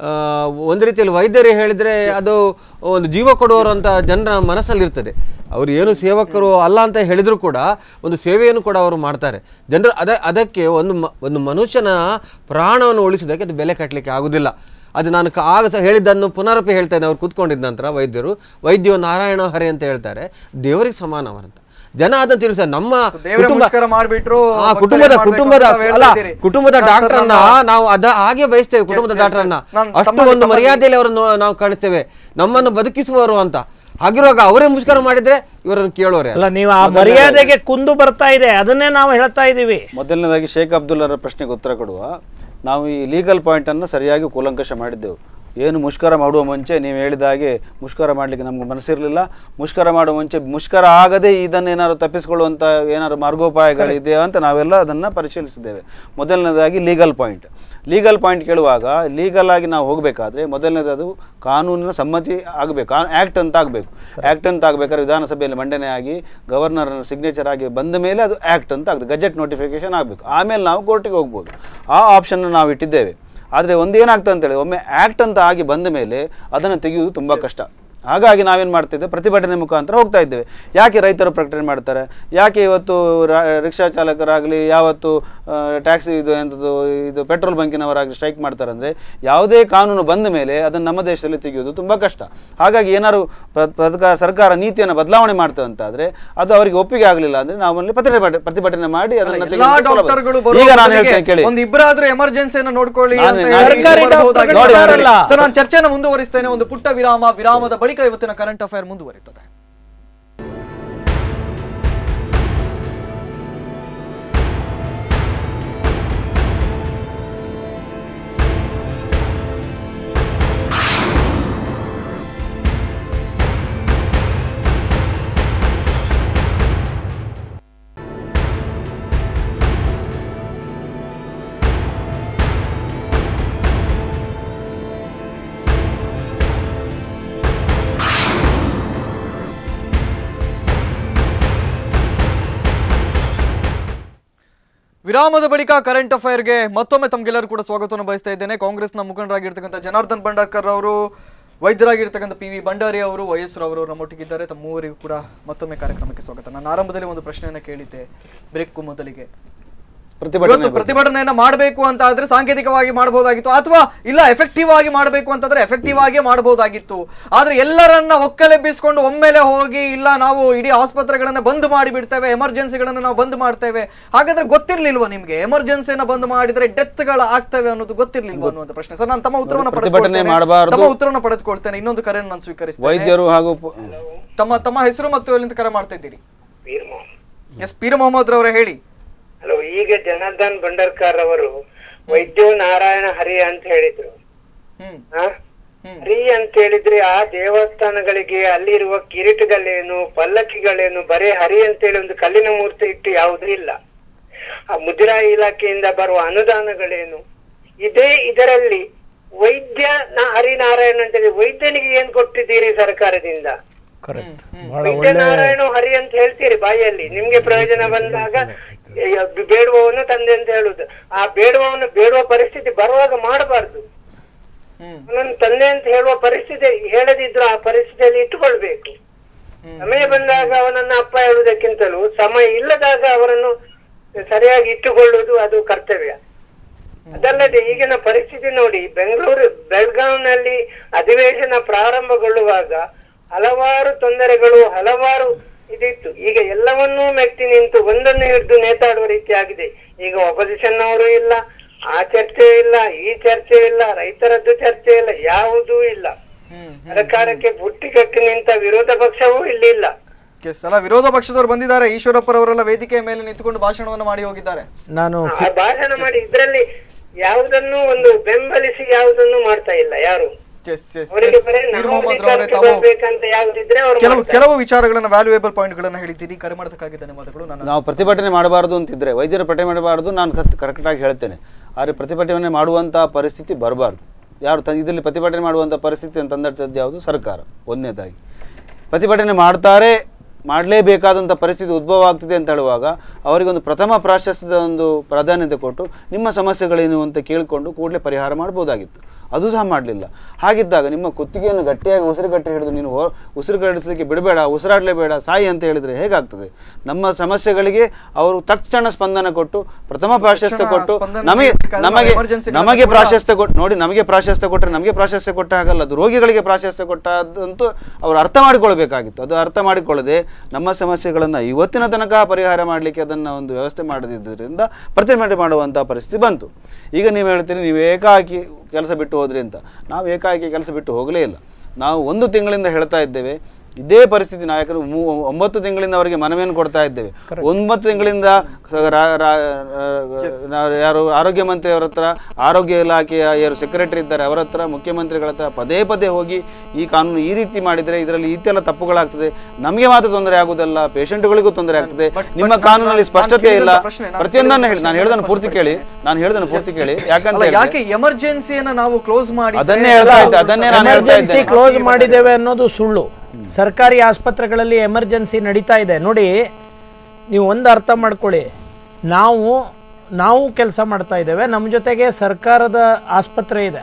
ಒಂದು ರೀತಿಯಲ್ಲಿ ವೈದ್ಯರು ಹೇಳಿದರೆ ಅದು ಒಂದು ಜೀವ ಕೊಡುವವರು ಅಂತ ಜನರ ಮನಸ್ಸಲ್ಲಿರ್ತದೆ ಅವರು ಏನು ಸೇವಕರು ಅಲ್ಲ ಅಂತ ಹೇಳಿದ್ರು ಕೂಡ ಒಂದು ಸೇವೆಯನ್ನು ಕೂಡ ಅವರು ಮಾಡ್ತಾರೆ ಜನರು ಅದ ಅದಕ್ಕೆ ಒಂದು ಮ ಒಂದು ಮನುಷ್ಯನ ಪ್ರಾಣವನ್ನು ಉಳಿಸಿದ್ದಕ್ಕೆ ಅದು ಬೆಲೆ ಕಟ್ಟಲಿಕ್ಕೆ ಆಗುವುದಿಲ್ಲ ಅದು ನಾನು ಕ- ಆಗ ಸಹ ಹೇಳಿದ್ದನ್ನು ಪುನರಪಿ ಹೇಳ್ತಾ ಇದ್ದೆ ಅವ್ರು ಕೂತ್ಕೊಂಡಿದ್ದ ನಂತರ ವೈದ್ಯರು ವೈದ್ಯೋ ನಾರಾಯಣ ಹರಿ ಅಂತ ಹೇಳ್ತಾರೆ ದೇವರಿಗೆ ಸಮಾನವರಂತ ಜನ ಅದನ್ನು ತಿಳಿಸ ನಮ್ಮ So, ದೇವ್ರೇ ಕುಟುಂಬ- ಮುಷ್ಕರ ಮಾಡ್ಬಿಟ್ರು, ಆ, ಭಕ್ತರಿಗೆ ಕುಟುಂಬದ ಮಾಡ್ಬೇಕು ಕುಟುಂಬದ ಅಂತ ಹೇಳ್ತಾ ಅಲ್ಲ ಇದ್ದೀರಿ. ಕುಟುಂಬದ ಸರ್, ಡಾಕ್ಟರ್ ಅನ್ನ ನನ್ನ- ನಾವು ಅದ ಹಾಗೆ ಬಯಸ್ತೇವೆ ಕುಟುಂಬದ yes, ಡಾಕ್ಟರ್ ಅನ್ನ yes. ನಾನು ಅಷ್ಟು ತಮ್ಮಲ್ಲಿ- ಒಂದು ತಮ್ಮಲ್ಲಿ- ಮರ್ಯಾದೆಯಲ್ಲಿ ಅವರನ್ನು ನಾವು ಕಾಣ್ತೇವೆ ನಮ್ಮನ್ನು ಬದುಕಿಸುವವರು ಅಂತ ಹಾಗಿರುವಾಗ ಅವರೇ ಮುಷ್ಕರ ಮಾಡಿದ್ರೆ ಇವರನ್ನು ಕೇಳೋರೆ ಅಲ್ಲ ನೀವು ಆ ಮರ್ಯಾದೆಗೆ ಕುಂದು ಬರ್ತಾ ಇದೆ ಅದನ್ನೇ ನಾವು ಹೇಳ್ತಾ ಇದ್ದೀವಿ ಮೊದಲನೇದಾಗಿ ಶೇಖ್ ಅಬ್ದುಲ್ಲರ ಪ್ರಶ್ನೆಗೆ ಉತ್ತರ ಕೊಡುವ ನಾವು ಈ ಲೀಗಲ್ ಪಾಯಿಂಟನ್ನು ಸರಿಯಾಗಿ ಕೂಲಂಕಷ ಮಾಡಿದ್ದೆವು ಏನು ಮುಷ್ಕರ ಮಾಡುವ ಮುಂಚೆ ನೀವು ಹೇಳಿದ ಹಾಗೆ ಮುಷ್ಕರ ಮಾಡಲಿಕ್ಕೆ ನಮ್ಗೆ ಮನಸ್ಸಿರಲಿಲ್ಲ ಮುಷ್ಕರ ಮಾಡುವ ಮುಂಚೆ ಮುಷ್ಕರ ಆಗದೆ ಇದನ್ನು ಏನಾದ್ರು ತಪ್ಪಿಸಿಕೊಳ್ಳುವಂಥ ಏನಾದ್ರು ಮಾರ್ಗೋಪಾಯಗಳಿದೆಯಾ ಅಂತ ನಾವೆಲ್ಲ ಅದನ್ನು ಪರಿಶೀಲಿಸಿದ್ದೇವೆ ಮೊದಲನೇದಾಗಿ ಲೀಗಲ್ ಪಾಯಿಂಟ್ ಲೀಗಲ್ ಪಾಯಿಂಟ್ ಕೇಳುವಾಗ ಲೀಗಲ್ ಆಗಿ ನಾವು ಹೋಗಬೇಕಾದ್ರೆ ಮೊದಲನೇದು ಅದು ಕಾನೂನಿನ ಸಮ್ಮತಿ ಆಗಬೇಕು ಆ್ಯಕ್ಟ್ ಅಂತ ಆಗಬೇಕು ಆ್ಯಕ್ಟ್ ಅಂತ ಆಗಬೇಕಾದ್ರೆ ವಿಧಾನಸಭೆಯಲ್ಲಿ ಮಂಡನೆ ಆಗಿ ಗವರ್ನರ್ ಸಿಗ್ನೇಚರ್ ಆಗಿ ಬಂದ ಮೇಲೆ ಅದು ಆ್ಯಕ್ಟ್ ಅಂತ ಆಗುತ್ತೆ ಗಜೆಟ್ ನೋಟಿಫಿಕೇಶನ್ ಆಗಬೇಕು ಆಮೇಲೆ ನಾವು ಕೋರ್ಟಿಗೆ ಹೋಗ್ಬೋದು ಆ ಆಪ್ಷನ್ ನಾವು ಇಟ್ಟಿದ್ದೇವೆ ಆದರೆ ಒಂದೇನಾಗ್ತದೆ ಅಂತೇಳಿ ಒಮ್ಮೆ ಆ್ಯಕ್ಟ್ ಅಂತ ಆಗಿ ಬಂದ ಮೇಲೆ ಅದನ್ನು ತೆಗೆಯುವುದು ತುಂಬ ಕಷ್ಟ ಹಾಗಾಗಿ ನಾವೇನು ಮಾಡ್ತಿದ್ದೇವೆ ಪ್ರತಿಭಟನೆ ಮುಖಾಂತರ ಹೋಗ್ತಾ ಇದ್ದೇವೆ ಯಾಕೆ ರೈತರು ಪ್ರಕಟಣೆ ಮಾಡ್ತಾರೆ ಯಾಕೆ ಇವತ್ತು ರಾ- ರಿಕ್ಷಾ ಚಾಲಕರಾಗಲಿ ಯಾವತ್ತು ಟ್ಯಾಕ್ಸಿ ಇದು ಎಂಥದ್ದು ಇದು ಪೆಟ್ರೋಲ್ ಬಂಕಿನವರಾಗಲಿ ಸ್ಟ್ರೈಕ್ ಮಾಡ್ತಾರೆ ಅಂದರೆ ಯಾವುದೇ ಕಾನೂನು ಬಂದ ಮೇಲೆ ಅದನ್ನು ನಮ್ಮ ದೇಶದಲ್ಲಿ ತೆಗೆಯೋದು ತುಂಬ ಕಷ್ಟ ಹಾಗಾಗಿ ಏನಾದ್ರು ಪ್ರ- ಪ್ರಕಾರ ಸರ್ಕಾರ ನೀತಿಯನ್ನು ಬದಲಾವಣೆ ಮಾಡ್ತದೆ ಅಂತಾದರೆ ಅದು ಅವರಿಗೆ ಒಪ್ಪಿಗೆ ಆಗಲಿಲ್ಲ ಅಂದರೆ ನಾವು ಅಲ್ಲಿ ಪ್ರತಿಭಟನೆ ಪ್ರತಿಭಟನೆ ಮಾಡಿ ಅದನ್ನು ಎಲ್ಲಾ ತೆಗೆದುಕೊಳ್ಳಬಹುದು. ಡಾಕ್ಟರ್ಗಳು ಈಗ ನಾನು ಬರುವ ಹೇಳ್ತೇನೆ ಕೇಳಿ ಒಂದು ಇಬ್ಬರಾದ್ರೂ ಎಮರ್ಜೆನ್ಸಿಯನ್ನು ನೋಡ್ಕೊಳ್ಳಿ ನಾನು- ಅಂತ ನಾನು- ಹೇಳಿ ಸರ್ಕಾರಿ ಬರಬಹುದಾಗಿದೆ. ಡಾಕ್ಟರ್ಗಳು ನೋಡಿ, ಇದ್ದಾರಲ್ಲ. ಸರ್ ನಾನು ಚರ್ಚೆನ ಮುಂದುವರಿಸ್ತೇನೆ ಒಂದು ಪುಟ್ಟ ವಿರಾಮ ವಿರಾಮದ ಬಳಿಕ ಇವತ್ತಿನ ಕರೆಂಟ್ ಅಫೇರ್ ಮುಂದುವರಿತದೆ ವಿರಾಮದ ಬಳಿಕ ಕರೆಂಟ್ ಅಫೈರ್ಗೆ ಮತ್ತೊಮ್ಮೆ ತಮ್ಗೆಲ್ಲರೂ ಕೂಡ ಸ್ವಾಗತವನ್ನು ಬಯಸ್ತಾ ಇದ್ದೇನೆ ಕಾಂಗ್ರೆಸ್ನ ಮುಖಂಡರಾಗಿರ್ತಕ್ಕಂಥ ಜನಾರ್ದನ್ ಭಂಡಾರ್ಕರ್ ಅವರು ವೈದ್ಯರಾಗಿರ್ತಕ್ಕಂಥ ಪಿ ವಿ ಭಂಡಾರಿ ಅವರು ವಯಸ್ಸು ಅವರು ನಮ್ಮೊಟ್ಟಿಗಿದ್ದಾರೆ ತಮ್ಮ ಮೂವರಿಗೂ ಕೂಡ ಮತ್ತೊಮ್ಮೆ ಕಾರ್ಯಕ್ರಮಕ್ಕೆ ಸ್ವಾಗತ ನಾನು ಆರಂಭದಲ್ಲಿ ಒಂದು ಪ್ರಶ್ನೆಯನ್ನ ಕೇಳಿದ್ದೆ ಬ್ರೇಕ್ ಮೊದಲಿಗೆ ಪ್ರತಿಭಟನೆ ಇವತ್ತು ಪ್ರತಿಭಟನೆಯನ್ನ ಮಾಡಬೇಕು ಅಂತ ಆದ್ರೆ ಸಾಂಕೇತಿಕವಾಗಿ ಮಾಡಬಹುದಾಗಿತ್ತು ಅಥವಾ ಇಲ್ಲ ಎಫೆಕ್ಟಿವ್ ಆಗಿ ಮಾಡಬೇಕು ಅಂತಂದ್ರೆ ಎಫೆಕ್ಟಿವ್ ಆಗಿ ಮಾಡಬಹುದಾಗಿತ್ತು ಆದ್ರೆ ಎಲ್ಲರನ್ನ ಒಕ್ಕಲೆಬ್ಬಿಸ್ಕೊಂಡು ಒಮ್ಮೆಲೆ ಹೋಗಿ ಇಲ್ಲ ನಾವು ಇಡೀ ಆಸ್ಪತ್ರೆಗಳನ್ನ ಬಂದ್ ಮಾಡಿ ಬಿಡ್ತೇವೆ ಎಮರ್ಜೆನ್ಸಿಗಳನ್ನ ನಾವು ಬಂದ್ ಮಾಡ್ತೇವೆ ಹಾಗಾದ್ರೆ ಗೊತ್ತಿರ್ಲಿಲ್ವಾ ನಿಮ್ಗೆ ಎಮರ್ಜೆನ್ಸಿನ ಬಂದ್ ಮಾಡಿದ್ರೆ ಡೆತ್ಗಳು ಆಗ್ತವೆ ಅನ್ನೋದು ಗೊತ್ತಿರ್ಲಿಲ್ವಾ ಅನ್ನುವಂತ ಪ್ರಶ್ನೆ ಸರ್ ನಾನು ತಮ್ಮ ಉತ್ತರವನ್ನು ಪ್ರತಿಭಟನೆ ಪಡೆದುಕೊಳ್ತೇನೆ. ಮಾಡಬಾರ್ದು. ತಮ್ಮ ಉತ್ತರವನ್ನು ಪಡೆದುಕೊಳ್ತೇನೆ ಇನ್ನೊಂದು ಕರೆಯನ್ನು ನಾನು ಸ್ವೀಕರಿಸ್ತೇನೆ ವೈದ್ಯರು ಹಾಗೂ ಪೊ- ತಮ್ಮ ತಮ್ಮ ಹೆಸರು ಮತ್ತು ಎಲ್ಲಿಂದ ಕರೆ ಮಾಡ್ತಾ ಇದ್ದೀರಿ ಪೀರ್ ಮೊಹಮ್ಮದ್ ಎಸ್ ಪೀರ್ ಮೊಹಮ್ಮದ್ ರವರೇ ಹೇಳಿ ಹಲೋ ಈಗ ಜನಾರ್ದನ್ ಭಂಡಾರ್ಕರ್ ಅವರು ವೈದ್ಯೋ ನಾರಾಯಣ ಹರಿ ಅಂತ ಹೇಳಿದ್ರು ಹ್ಮ್ ಆ? ಹ್ಮ್. ಹರಿ ಅಂತ ಹೇಳಿದ್ರೆ ಆ ದೇವಸ್ಥಾನಗಳಿಗೆ ಅಲ್ಲಿರುವ ಕಿರೀಟಗಳೇನು ಪಲ್ಲಕ್ಕಿಗಳೇನು ಬರೇ ಹರಿ ಅಂತೇಳಿ ಒಂದು ಕಲ್ಲಿನ ಮೂರ್ತಿ ಇಟ್ಟು ಯಾವುದೂ ಇಲ್ಲ ಆ ಮುಜರಾಯಿ ಇಲಾಖೆಯಿಂದ ಬರುವ ಅನುದಾನಗಳೇನು ಇದೇ ಇದರಲ್ಲಿ ವೈದ್ಯ ನ- ಹರಿನಾರಾಯಣ ಅಂತ ಹೇಳಿ ವೈದ್ಯನಿಗೆ ಏನ್ ಕೊಟ್ಟಿದ್ದೀರಿ ಸರ್ಕಾರದಿಂದ ಕರೆಕ್ಟ್ ಬಹಳ ವೈದ್ಯ ನಾರಾಯಣ ಹರಿ ಅಂತ ಹೇಳ್ತೀರಿ ಬಾಯಲ್ಲಿ ನಿಮ್ಗೆ ಪ್ರಯೋಜನ ಬಂದಾಗ ಅಯ್ಯೋ, ಬೇಡುವವನು ತಂದೆ ಅಂತ ಹೇಳುದು ಆ ಬೇಡುವವನು ಬೇಡುವ ಪರಿಸ್ಥಿತಿ ಬರುವಾಗ ಮಾಡಬಾರ್ದು ಹ್ಮ್ ಅವನನ್ನು ತಂದೆ ಅಂತ ಹೇಳುವ ಪರಿಸ್ಥಿತಿ ಹೇಳದಿದ್ರು ಆ ಪರಿಸ್ಥಿತಿಯಲ್ಲಿ ಇಟ್ಟುಕೊಳ್ಬೇಕು ಹ್ಮ್. ಸಮಯ ಬಂದಾಗ ಅವನನ್ನ ಅಪ್ಪ ಹೇಳುವುದಕ್ಕಿಂತಲೂ ಸಮಯ ಇಲ್ಲದಾಗ ಅವರನ್ನು ಸರಿಯಾಗಿ ಇಟ್ಟುಕೊಳ್ಳುವುದು ಅದು ಕರ್ತವ್ಯ ಅದಲ್ಲದೆ ಈಗಿನ ಪರಿಸ್ಥಿತಿ ನೋಡಿ ಬೆಂಗಳೂರು ಬೆಳಗಾಂನಲ್ಲಿ ಅಧಿವೇಶನ ಪ್ರಾರಂಭಗೊಳ್ಳುವಾಗ ಹಲವಾರು ತೊಂದರೆಗಳು ಹಲವಾರು ಇದಿತ್ತು ಈಗ ಎಲ್ಲವನ್ನೂ ಮೆಟ್ಟಿ ನಿಂತು ಒಂದನ್ನು ಹಿಡಿದು ನೇತಾಡುವ ರೀತಿ ಆಗಿದೆ ಈಗ ಒಪೋಸಿಷನ್ ಅವರು ಇಲ್ಲ ಆ ಚರ್ಚೆ ಇಲ್ಲ ಈ ಚರ್ಚೆ ಇಲ್ಲ ರೈತರದ್ದು ಚರ್ಚೆ ಇಲ್ಲ ಯಾವುದೂ ಇಲ್ಲ ಹ್ಮ್ ಸರ್ಕಾರಕ್ಕೆ ಬುಟ್ಟಿ ಕಟ್ಟಿ ನಿಂತ ವಿರೋಧ ಪಕ್ಷವೂ ಇಲ್ಲಿಲ್ಲ ಎಸ್ ಅಲ್ಲ ವಿರೋಧ ಪಕ್ಷದವರು ಬಂದಿದ್ದಾರೆ ಈಶ್ವರಪ್ಪರವರೆಲ್ಲ ವೇದಿಕೆಯ ಮೇಲೆ ನಿಂತುಕೊಂಡು ಭಾಷಣವನ್ನು ಮಾಡಿ ಹೋಗಿದ್ದಾರೆ ನಾನು ಆ ಭಾಷಣ ಮಾಡಿ ಇದ್ರಲ್ಲಿ ಯಾವುದನ್ನು ಒಂದು ಬೆಂಬಲಿಸಿ ಯಾವುದನ್ನು ಮಾಡ್ತಾ ಇಲ್ಲ ಯಾರು ಎಸ್ ಎಸ್ ಅವರಿಗೆ ಎಸ್ ಬರೀ ಪೀರ್ ನಾವು ಮೊಹಮ್ಮದ್ ರವರೇ ಅಧಿಕಾರಕ್ಕೆ ತಾವು ಬರ್ಬೇಕಂತ ಯಾವುದಿದ್ರೆ ಅವರು ಕೆಲವು ಕೆಲವು ವಿಚಾರಗಳನ್ನ ವ್ಯಾಲ್ಯೂಯೇಬಲ್ ಪಾಯಿಂಟ್ಗಳನ್ನ ಹೇಳಿದ್ದೀರಿ ಕರೆ ಮಾಡೋದಕ್ಕಾಗಿ ಧನ್ಯವಾದಗಳು ನಾನು ನಾವು ಪ್ರತಿಭಟನೆ ಮಾಡಬಾರ್ದು ಅಂತಿದ್ರೆ ವೈದ್ಯರ ಪ್ರತಿಭಟನೆ ಮಾಡಬಾರ್ದು ನಾನು ಕರೆಕ್ಟಾಗಿ ಹೇಳ್ತೇನೆ ಆದರೆ ಪ್ರತಿಭಟನೆ ಮಾಡುವಂಥ ಪರಿಸ್ಥಿತಿ ಬರಬಾರ್ದು ಯಾರು ತ ಇದರಲ್ಲಿ ಪ್ರತಿಭಟನೆ ಮಾಡುವಂಥ ಪರಿಸ್ಥಿತಿಯನ್ನು ತಂದಟ್ಟದ್ದು ಯಾವುದು ಸರ್ಕಾರ ಒಂದನೇದಾಗಿ ಪ್ರತಿಭಟನೆ ಮಾಡ್ತಾರೆ ಮಾಡಲೇಬೇಕಾದಂಥ ಪರಿಸ್ಥಿತಿ ಉದ್ಭವ ಆಗ್ತಿದೆ ಅಂತ ಹೇಳುವಾಗ ಅವರಿಗೊಂದು ಪ್ರಥಮ ಪ್ರಾಶಸ್ತ್ಯದ ಒಂದು ಪ್ರಾಧಾನ್ಯತೆ ಕೊಟ್ಟು ನಿಮ್ಮ ಸಮಸ್ಯೆಗಳೇನು ಅಂತ ಕೇಳಿಕೊಂಡು ಕೂಡಲೇ ಪರಿಹಾರ ಮಾಡ್ಬೋದಾಗಿತ್ತು ಅದು ಸಹ ಮಾಡಲಿಲ್ಲ ಹಾಗಿದ್ದಾಗ ನಿಮ್ಮ ಕುತ್ತಿಗೆಯನ್ನು ಗಟ್ಟಿಯಾಗಿ ಉಸಿರುಗಟ್ಟಿ ಹಿಡಿದು ನೀನು ಹೊ- ಉಸಿರುಗಟ್ಟಿಸಲಿಕ್ಕೆ ಬಿಡಬೇಡ ಉಸಿರಾಡಲೇಬೇಡ ಸಾಯಿ ಅಂತ ಹೇಳಿದರೆ ಹೇಗಾಗ್ತದೆ ನಮ್ಮ ಸಮಸ್ಯೆಗಳಿಗೆ ಅವರು ತಕ್ಷಣ ಸ್ಪಂದನ ಕೊಟ್ಟು ಪ್ರಥಮ ಪ್ರಾಶಸ್ತ್ಯ ಕೊಟ್ಟು ಸ್ಪಂದನೆ ನಮಗೆ ನೀಡಬೇಕಾದ್ರೆ ನಮಗೆ emergency ಗಳನ್ನ ನಮಗೆ ಕೂಡ- ಪ್ರಾಶಸ್ತ್ಯ ಕೊಟ್ಟು ನೋಡಿ ನಮಗೆ ಪ್ರಾಶಸ್ತ್ಯ ಕೊಟ್ಟರೆ ನಮಗೆ ಪ್ರಾಶಸ್ತ್ಯ ಕೊಟ್ಟ ಹಾಗಲ್ಲ ಅದು ರೋಗಿಗಳಿಗೆ ಪ್ರಾಶಸ್ತ್ಯ ಕೊಟ್ಟದಂತೂ ಅವರು ಅರ್ಥ ಮಾಡಿಕೊಳ್ಬೇಕಾಗಿತ್ತು ಅದು ಅರ್ಥ ಮಾಡಿಕೊಳ್ಳದೆ ನಮ್ಮ ಸಮಸ್ಯೆಗಳನ್ನು ಇವತ್ತಿನ ತನಕ ಪರಿಹಾರ ಮಾಡಲಿಕ್ಕೆ ಅದನ್ನು ಒಂದು ವ್ಯವಸ್ಥೆ ಮಾಡದಿದ್ದರಿಂದ ಪ್ರತಿಭಟನೆ ಮಾಡುವಂಥ ಪರಿಸ್ಥಿತಿ ಬಂತು ಈಗ ನೀವು ಹೇಳ್ತೀರಿ ನೀವು ಏಕಾಕಿ ಕೆಲಸ ಬಿಟ್ಟು ಹೋದ್ರಿ ಅಂತ ನಾವು ಏಕಾಏಕಿ ಕೆಲಸ ಬಿಟ್ಟು ಹೋಗಲೇ ಇಲ್ಲ ನಾವು ಒಂದು ತಿಂಗಳಿಂದ ಹೇಳ್ತಾ ಇದ್ದೇವೆ ಇದೇ ಪರಿಸ್ಥಿತಿ ನಾವು ಯಾಕಂದ್ರೆ ಮೂ- ಒಂಬತ್ತು ತಿಂಗಳಿಂದ ಅವರಿಗೆ ಮನವಿಯನ್ನು ಕೊಡ್ತಾ ಇದ್ದೇವೆ ಒಂಬತ್ತು ತಿಂಗಳಿಂದ ರಾ- ರಾ- ನಾವು ಯಾರು ಆರೋಗ್ಯ ಮಂತ್ರಿ ಅವರ ಹತ್ರ ಆರೋಗ್ಯ ಇಲಾಖೆಯ ಯಾರು ಸೆಕ್ರೆಟರಿ ಇದ್ದಾರೆ ಅವರ ಹತ್ರ ಮುಖ್ಯಮಂತ್ರಿಗಳ ಹತ್ರ ಪದೇ ಪದೇ ಹೋಗಿ ಈ ಕಾನೂನು ಈ ರೀತಿ ಮಾಡಿದರೆ ಇದರಲ್ಲಿ ಈ ಎಲ್ಲ ತಪ್ಪುಗಳಾಗ್ತದೆ ನಮಗೆ ಮಾತ್ರ ತೊಂದರೆ ಆಗುದಲ್ಲ ಪೇಷಂಟ್ಗಳಿಗೂ ತೊಂದರೆ ಆಗ್ತದೆ but ನಿಮ್ಮ ನಾನು- ಕಾನೂನಲ್ಲಿ ನಾನು ಸ್ಪಷ್ಟತೆ ಇಲ್ಲ ಕೇಳಿದಂತ ಪ್ರಶ್ನೆ, ನಾನು ಪ್ರತಿಯೊಂದನ್ನು ಹೇಳಿ ಕೇಳಿದಂತ ನಾನು ಹೇಳ್ದನ್ನು ಪೂರ್ತಿ ಪ್ರಶ್ನೆ ಕೇಳಿ ನಾನು ಹೇಳ್ದನ್ನು ಪೂರ್ತಿ ಕೇಳಿ ಯಾಕಂತ ಅಲ್ಲ, ಹೇಳಿದ್ರೆ- ಯಾಕೆ ಎಮರ್ಜೆನ್ಸಿಯನ್ನ ನಾವು ಕ್ಲೋಸ್ ಮಾಡಿ ಅದನ್ನೇ ಹೇಳ್ತಾ ಇದ್ದೆ ಅದನ್ನೇ ನಾನು ಹೇಳ್ತಾ ಎಮರ್ಜೆನ್ಸಿ ಇದ್ದೇನೆ ಕ್ಲೋಸ್ ಮಾಡಿದ್ದೇವೆ ಅನ್ನೋದು ಸುಳ್ಳು ಸರ್ಕಾರಿ ಆಸ್ಪತ್ರೆಗಳಲ್ಲಿ ಎಮರ್ಜೆನ್ಸಿ ನಡೀತಾ ಇದೆ ನೋಡಿ ನೀವು ಒಂದು ಅರ್ಥ ಮಾಡ್ಕೊಳ್ಳಿ ನಾವು ನಾವು ಕೆಲಸ ಮಾಡ್ತಾ ಇದ್ದೇವೆ ನಮ್ಮ ಜೊತೆಗೆ ಸರ್ಕಾರದ ಆಸ್ಪತ್ರೆ ಇದೆ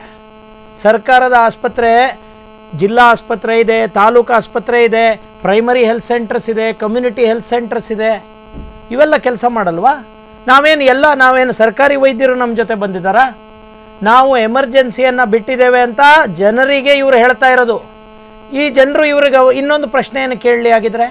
ಸರ್ಕಾರದ ಆಸ್ಪತ್ರೆ ಜಿಲ್ಲಾ ಆಸ್ಪತ್ರೆ ಇದೆ ತಾಲೂಕು ಆಸ್ಪತ್ರೆ ಇದೆ ಪ್ರೈಮರಿ ಹೆಲ್ತ್ ಸೆಂಟರ್ಸ್ ಇದೆ ಕಮ್ಯುನಿಟಿ ಹೆಲ್ತ್ ಸೆಂಟರ್ಸ್ ಇದೆ ಇವೆಲ್ಲ ಕೆಲಸ ಮಾಡಲ್ವಾ ನಾವೇನು ಎಲ್ಲ ನಾವೇನು ಸರ್ಕಾರಿ ವೈದ್ಯರು ನಮ್ಮ ಜೊತೆ ಬಂದಿದ್ದಾರಾ ನಾವು ಎಮರ್ಜೆನ್ಸಿಯನ್ನು ಬಿಟ್ಟಿದ್ದೇವೆ ಅಂತ ಜನರಿಗೆ ಇವರು ಹೇಳ್ತಾ ಇರೋದು ಈ ಜನರು ಇವ್ರಿಗೆ ಇನ್ನೊಂದು ಪ್ರಶ್ನೆಯನ್ನು ಕೇಳಲಿ ಆಗಿದ್ರೆ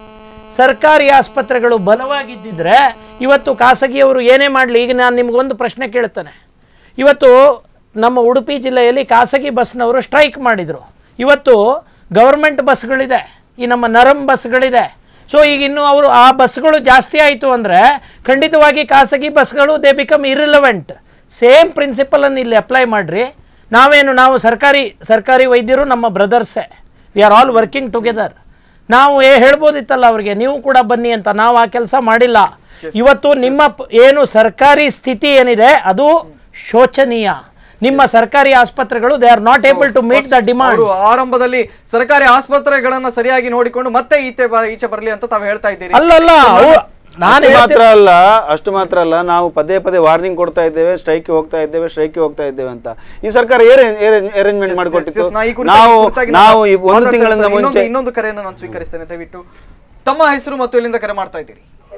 ಸರ್ಕಾರಿ ಆಸ್ಪತ್ರೆಗಳು ಬಲವಾಗಿದ್ದಿದ್ರೆ ಇವತ್ತು ಖಾಸಗಿಯವರು ಏನೇ ಮಾಡಲಿ ಈಗ ನಾನು ನಿಮಗೊಂದು ಪ್ರಶ್ನೆ ಕೇಳ್ತಾನೆ ಇವತ್ತು ನಮ್ಮ ಉಡುಪಿ ಜಿಲ್ಲೆಯಲ್ಲಿ ಖಾಸಗಿ ಬಸ್ನವರು ಸ್ಟ್ರೈಕ್ ಮಾಡಿದರು ಇವತ್ತು ಗೌರ್ಮೆಂಟ್ ಬಸ್ಗಳಿದೆ ಈ ನಮ್ಮ ನರಂ ಬಸ್ಗಳಿದೆ ಸೊ ಈಗ ಇನ್ನು ಅವರು ಆ ಬಸ್ಗಳು ಜಾಸ್ತಿ ಆಯಿತು ಅಂದರೆ ಖಂಡಿತವಾಗಿ ಖಾಸಗಿ ಬಸ್ಗಳು ದೇ ಬಿಕಮ್ ಇರಿಲವೆಂಟ್ ಸೇಮ್ ಪ್ರಿನ್ಸಿಪಲನ್ನು ಇಲ್ಲಿ ಅಪ್ಲೈ ಮಾಡಿರಿ ನಾವೇನು ನಾವು ಸರ್ಕಾರಿ ಸರ್ಕಾರಿ ವೈದ್ಯರು ನಮ್ಮ ಬ್ರದರ್ಸೇ we are all working together ನಾವು ಏ ಹೇಳ್ಬೋದಿತ್ತಲ್ಲ ಅವ್ರಿಗೆ ನೀವು ಕೂಡ ಬನ್ನಿ ಅಂತ ನಾವು ಆ ಕೆಲಸ ಮಾಡಿಲ್ಲ ಇವತ್ತು ನಿಮ್ಮ ಪ್- ಏನು ಸರ್ಕಾರಿ ಸ್ಥಿತಿ ಏನಿದೆ ಅದು ಶೋಚನೀಯ ನಿಮ್ಮ ಸರ್ಕಾರಿ ಆಸ್ಪತ್ರೆಗಳು they are not able to meet the demand ಅವರು ಆರಂಭದಲ್ಲಿ ಸರ್ಕಾರಿ ಆಸ್ಪತ್ರೆಗಳನ್ನ ಸರಿಯಾಗಿ ನೋಡಿಕೊಂಡು ಮತ್ತೆ ಈಚೆ ಬ- ಈಚೆ ಬರಲಿ ಅಂತ ತಾವು ಹೇಳ್ತಾ ಇದ್ದೀರಿ ಅಲ್ಲಲ್ಲ ನಾನು ಅಷ್ಟು ಮಾತ್ರ ಅಲ್ಲ ಅಷ್ಟು ಮಾತ್ರ ಅಲ್ಲ ನಾವು ಪದೇ ಪದೇ ವಾರ್ನಿಂಗ್ ಕೊಡ್ತಾ ಇದ್ದೇವೆ ಸ್ಟ್ರೈಕ್ ಹೋಗ್ತಾ ಇದ್ದೇವೆ ಸ್ಟ್ರೈಕ್ ಹೋಗ್ತಾ ಇದ್ದೇವೆ ಅಂತ ಈ ಸರ್ಕಾರ ಅರೇಂಜ್ಮೆಂಟ್ ಮಾಡಿಕೊಟ್ಟಿತ್ತು ನಾ ಈ ಕುರಿತಾಗಿ- ನಾವು ಕುರಿತಾಗಿ ನಾವು ಈ ಒಂದು ಮಾತಾಡ್ತೇನೆ ತಿಂಗಳಿಂದ ಸರ್. ಇನ್ನೊಂದು- ಮುಂಚೆ ಇನ್ನೊಂದು ಕರೆಯನ್ನು ನಾನು ಸ್ವೀಕರಿಸ್ತೇನೆ ದಯವಿಟ್ಟು ತಮ್ಮ ಹೆಸರು ಮತ್ತು ಎಲ್ಲಿಂದ ಕರೆ ಮಾಡ್ತಾ ಇದ್ದೀರಿ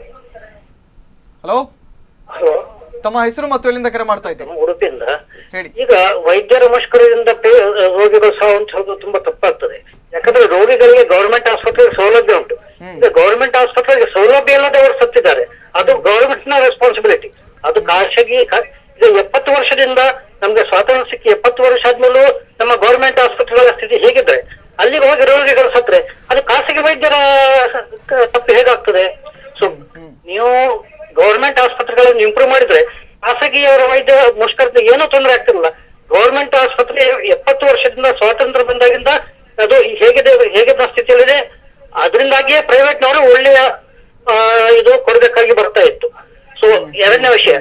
ಹಲೋ ಹಲೋ ತಮ್ಮ ಹೆಸರು ಮತ್ತು ಎಲ್ಲಿಂದ ಕರೆ ಮಾಡ್ತಾ ಇದ್ದೀರಿ ಉಡುಪಿಯಿಂದ ಹೇಳಿ ಈಗ ವೈದ್ಯರ ಮುಷ್ಕರದಿಂದ ಪೇ- ರೋಗಿಗಳು ಸಾವು ಹೇಳೋದು ತುಂಬಾ ತಪ್ಪಾಗ್ತದೆ ಯಾಕಂದ್ರೆ ರೋಗಿಗಳಿಗೆ ಗೌರ್ಮೆಂಟ್ ಆಸ್ಪತ್ರೆಗೆ ಸೌಲಭ್ಯ ಉಂಟು ಈಗ ಗೌರ್ಮೆಂಟ್ ಆಸ್ಪತ್ರೆಗೆ ಸೌಲಭ್ಯ ಇಲ್ಲದೆ ಅವರು ಸತ್ತಿದ್ದಾರೆ ಅದು ಗೌರ್ಮೆಂಟ್ ನ ರೆಸ್ಪಾನ್ಸಿಬಿಲಿಟಿ ಅದು ಖಾಸಗಿ ಖ- ಇದು ಎಪ್ಪತ್ತು ವರ್ಷದಿಂದ ನಮ್ಗೆ ಸ್ವಾತಂತ್ರ್ಯ ಸಿಕ್ಕಿ ಎಪ್ಪತ್ತು ವರ್ಷ ಆದ್ಮೇಲೂ ನಮ್ಮ ಗೌರ್ಮೆಂಟ್ ಆಸ್ಪತ್ರೆಗಳ ಸ್ಥಿತಿ ಹೇಗಿದ್ರೆ ಅಲ್ಲಿ ಹೋಗಿ ರೋಗಿಗಳು ಸತ್ರೆ ಅದು ಖಾಸಗಿ ವೈದ್ಯರ ಕ- ತಪ್ಪು ಹೇಗಾಗ್ತದೆ ಸೊ ನೀವು ಗೌರ್ಮೆಂಟ್ ಆಸ್ಪತ್ರೆಗಳನ್ನು ಇಂಪ್ರೂವ್ ಮಾಡಿದ್ರೆ ಖಾಸಗಿಯವರ ವೈದ್ಯ ಮುಷ್ಕರದಿಂದ ಏನೂ ತೊಂದರೆ ಆಗ್ತಿರಲಿಲ್ಲ ಗೌರ್ಮೆಂಟ್ ಆಸ್ಪತ್ರೆ ಎಪ್ಪತ್ತು ವರ್ಷದಿಂದ ಸ್ವಾತಂತ್ರ್ಯ ಬಂದಾಗಿಂದ ಅದು ಹೇಗಿದೆ ಹೇಗಿದ್ದ ಸ್ಥಿತಿಯಲ್ಲಿದೆ ಅದರಿಂದಾಗಿಯೇ ಪ್ರೈವೇಟ್ನವರು ಒಳ್ಳೆಯ ಆ, ಇದು ಕೊಡಬೇಕಾಗಿ ಬರ್ತಾ ಇತ್ತು ಸೊ ಎರಡನೇ ವಿಷಯ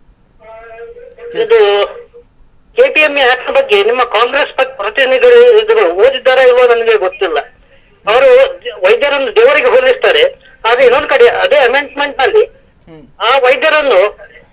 ಇದು ಕೆಪಿಎಂಇ ಆಕ್ಟ್ ಬಗ್ಗೆ ನಿಮ್ಮ ಕಾಂಗ್ರೆಸ್ ಪಕ್ಷ ಪ್ರತಿನಿಧಿಗಳು ಇದ್ರು ಓದಿದ್ದಾರಾ ಇಲ್ವೋ ನನಗೆ ಗೊತ್ತಿಲ್ಲ ಅವರು ವೈದ್ಯರನ್ನು ದೇವರಿಗೆ ಹೋಲಿಸ್ತಾರೆ ಆದ್ರೆ ಇನ್ನೊಂದು ಕಡೆ ಅದೇ ಅಮೆಂಡ್ಮೆಂಟ್ ನಲ್ಲಿ ಆ ವೈದ್ಯರನ್ನು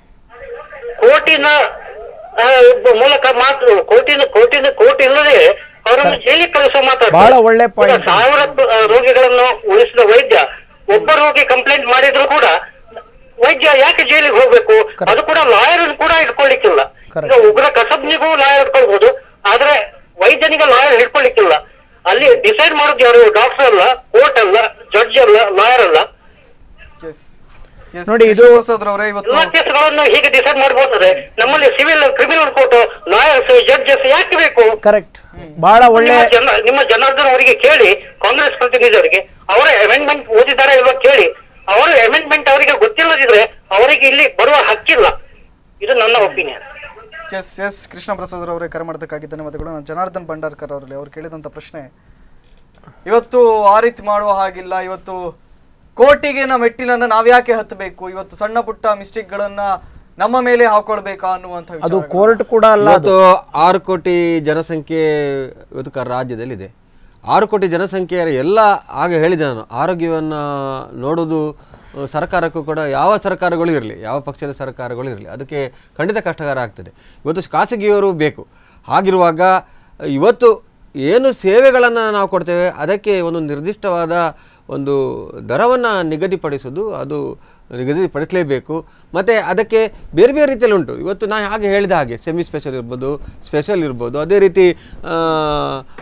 ಕೋರ್ಟಿನ ಆ, ಮೂಲಕ ಮಾತ್ರ ಕೋರ್ಟಿನ ಕೋರ್ಟಿನ ಕೋರ್ಟ್ ಇಲ್ಲದೆ ಅವರನ್ನು ಜೈಲಿಗೆ ಕಳಿಸೋ ಮಾತಾಡ್ತಾರೆ ಬಹಳ ಒಳ್ಳೆ point. ಈಗ ಸಾವಿರ ಆ, ರೋಗಿಗಳನ್ನು ಉಳಿಸಿದ ವೈದ್ಯ ಒಬ್ಬ ರೋಗಿ ಕಂಪ್ಲೇಂಟ್ ಮಾಡಿದ್ರು ಕೂಡ ವೈದ್ಯ ಯಾಕೆ ಜೈಲಿಗೆ ಹೋಗ್ಬೇಕು ಅದು ಕೂಡ ಲಾಯರ್ ಕೂಡ ಇಟ್ಕೊಳ್ಳಿಕ್ಕಿಲ್ಲ Correct. ಈಗ ಉಗ್ರ ಕಸಬ್ನಿಗೂ ಲಾಯರ್ ಇಟ್ಕೊಳ್ಬಹುದು ಆದ್ರೆ ವೈದ್ಯನಿಗೆ ಲಾಯರ್ ಹಿಡ್ಕೊಳ್ಳಿಕ್ಕಿಲ್ಲ ಅಲ್ಲಿ ಡಿಸೈಡ್ ಮಾಡೋದು ಯಾರು ಡಾಕ್ಟರ್ ಅಲ್ಲ ಕೋರ್ಟ್ ಅಲ್ಲ ಜಡ್ಜ್ ಅಲ್ಲ ಲಾಯರ್ ಅಲ್ಲ Yes. Yes, ನೋಡಿ, ಇದು- ಕೃಷ್ಣಪ್ರಸಾದ್ ಅವರೇ ಇವತ್ತು ಎಲ್ಲಾ ಕೇಸ್ಗಳನ್ನು ಹೀಗೆ ಡಿಸೈಡ್ ಮಾಡಬಹುದಾದ್ರೆ ನಮ್ಮಲ್ಲಿ civil criminal court lawyers judges ಯಾಕೆ ಬೇಕು ಕರೆಕ್ಟ್ ಬಹಳ ಒಳ್ಳೆ ನಿಮ್ಮ ಜನ ನಿಮ್ಮ ಜನಾರ್ದನ್ ಅವರಿಗೆ ಕೇಳಿ ಕಾಂಗ್ರೆಸ್ ಪ್ರತಿನಿಧಿಯವರಿಗೆ ಅವರ ಅಮೆಂಡ್ಮೆಂಟ್ ಓದಿದಾರ ಇಲ್ವಾ ಕೇಳಿ ಅವರ ಅಮೆಂಡ್ಮೆಂಟ್ ಅವರಿಗೆ ಗೊತ್ತಿಲ್ಲದಿದ್ರೆ ಅವರಿಗೆ ಇಲ್ಲಿ ಬರುವ ಹಕ್ಕಿಲ್ಲ ಇದು ನನ್ನ opinion S S Krishna Prasad ಅವರೇ ಕರೆ ಮಾಡೋದಕ್ಕಾಗಿ ಧನ್ಯವಾದಗಳು ನಾನು ಜನಾರ್ದನ್ ಭಂಡಾರ್ಕರ್ ಅವರಲ್ಲಿ ಅವ್ರು ಕೇಳಿದಂಥ ಪ್ರಶ್ನೆ ಇವತ್ತು ಆ ರೀತಿ ಮಾಡುವ ಹಾಗಿಲ್ಲ ಇವತ್ತು ಕೋರ್ಟಿಗೆ ನಮ್ಮ ಮೆಟ್ಟಿಲನ್ನ ನಾವ್ಯಾಕೆ ಹತ್ತಬೇಕು ಇವತ್ತು ಸಣ್ಣ ಪುಟ್ಟ ಮಿಸ್ಟೇಕ್ಗಳನ್ನ ನಮ್ಮ ಮೇಲೆ ಹಾಕೊಳ್ಬೇಕಾ ಅನ್ನುವಂಥ ಅದು ವಿಚಾರಗಳು. ಕೋರ್ಟ್ ಕೂಡ ಅಲ್ಲ ಅದು ಇವತ್ತು ಆರು ಕೋಟಿ ಜನಸಂಖ್ಯೆ ಇವತ್ತು ಕ ರಾಜ್ಯದಲ್ಲಿದೆ ಆರು ಕೋಟಿ ಜನಸಂಖ್ಯೆಯ ಎಲ್ಲ ಆಗ ಹೇಳಿದೆ ನಾನು ಆರೋಗ್ಯವನ್ನು ನೋಡೋದು ಅಹ್, ಸರ್ಕಾರಕ್ಕೂ ಕೂಡ ಯಾವ ಸರ್ಕಾರಗಳು ಇರಲಿ ಯಾವ ಪಕ್ಷದ ಸರ್ಕಾರಗಳು ಇರಲಿ ಅದಕ್ಕೆ ಖಂಡಿತ ಕಷ್ಟಕರ ಆಗ್ತದೆ ಇವತ್ತು ಖಾಸಗಿಯವರು ಬೇಕು ಹಾಗಿರುವಾಗ ಇವತ್ತು ಏನು ಸೇವೆಗಳನ್ನು ನಾವು ಕೊಡ್ತೇವೆ ಅದಕ್ಕೆ ಒಂದು ನಿರ್ದಿಷ್ಟವಾದ ಒಂದು ದರವನ್ನು ನಿಗದಿಪಡಿಸೋದು ಅದು ನಿಗದಿಪಡಿಸಲೇಬೇಕು ಮತ್ತು ಅದಕ್ಕೆ ಬೇರೆ ಬೇರೆ ರೀತಿಯಲ್ಲಿ ಉಂಟು ಇವತ್ತು ನಾನು ಹಾಗೆ ಹೇಳಿದ ಹಾಗೆ ಸೆಮಿ ಸ್ಪೆಷಲ್ ಇರ್ಬೋದು ಸ್ಪೆಷಲ್ ಇರ್ಬೋದು ಅದೇ ರೀತಿ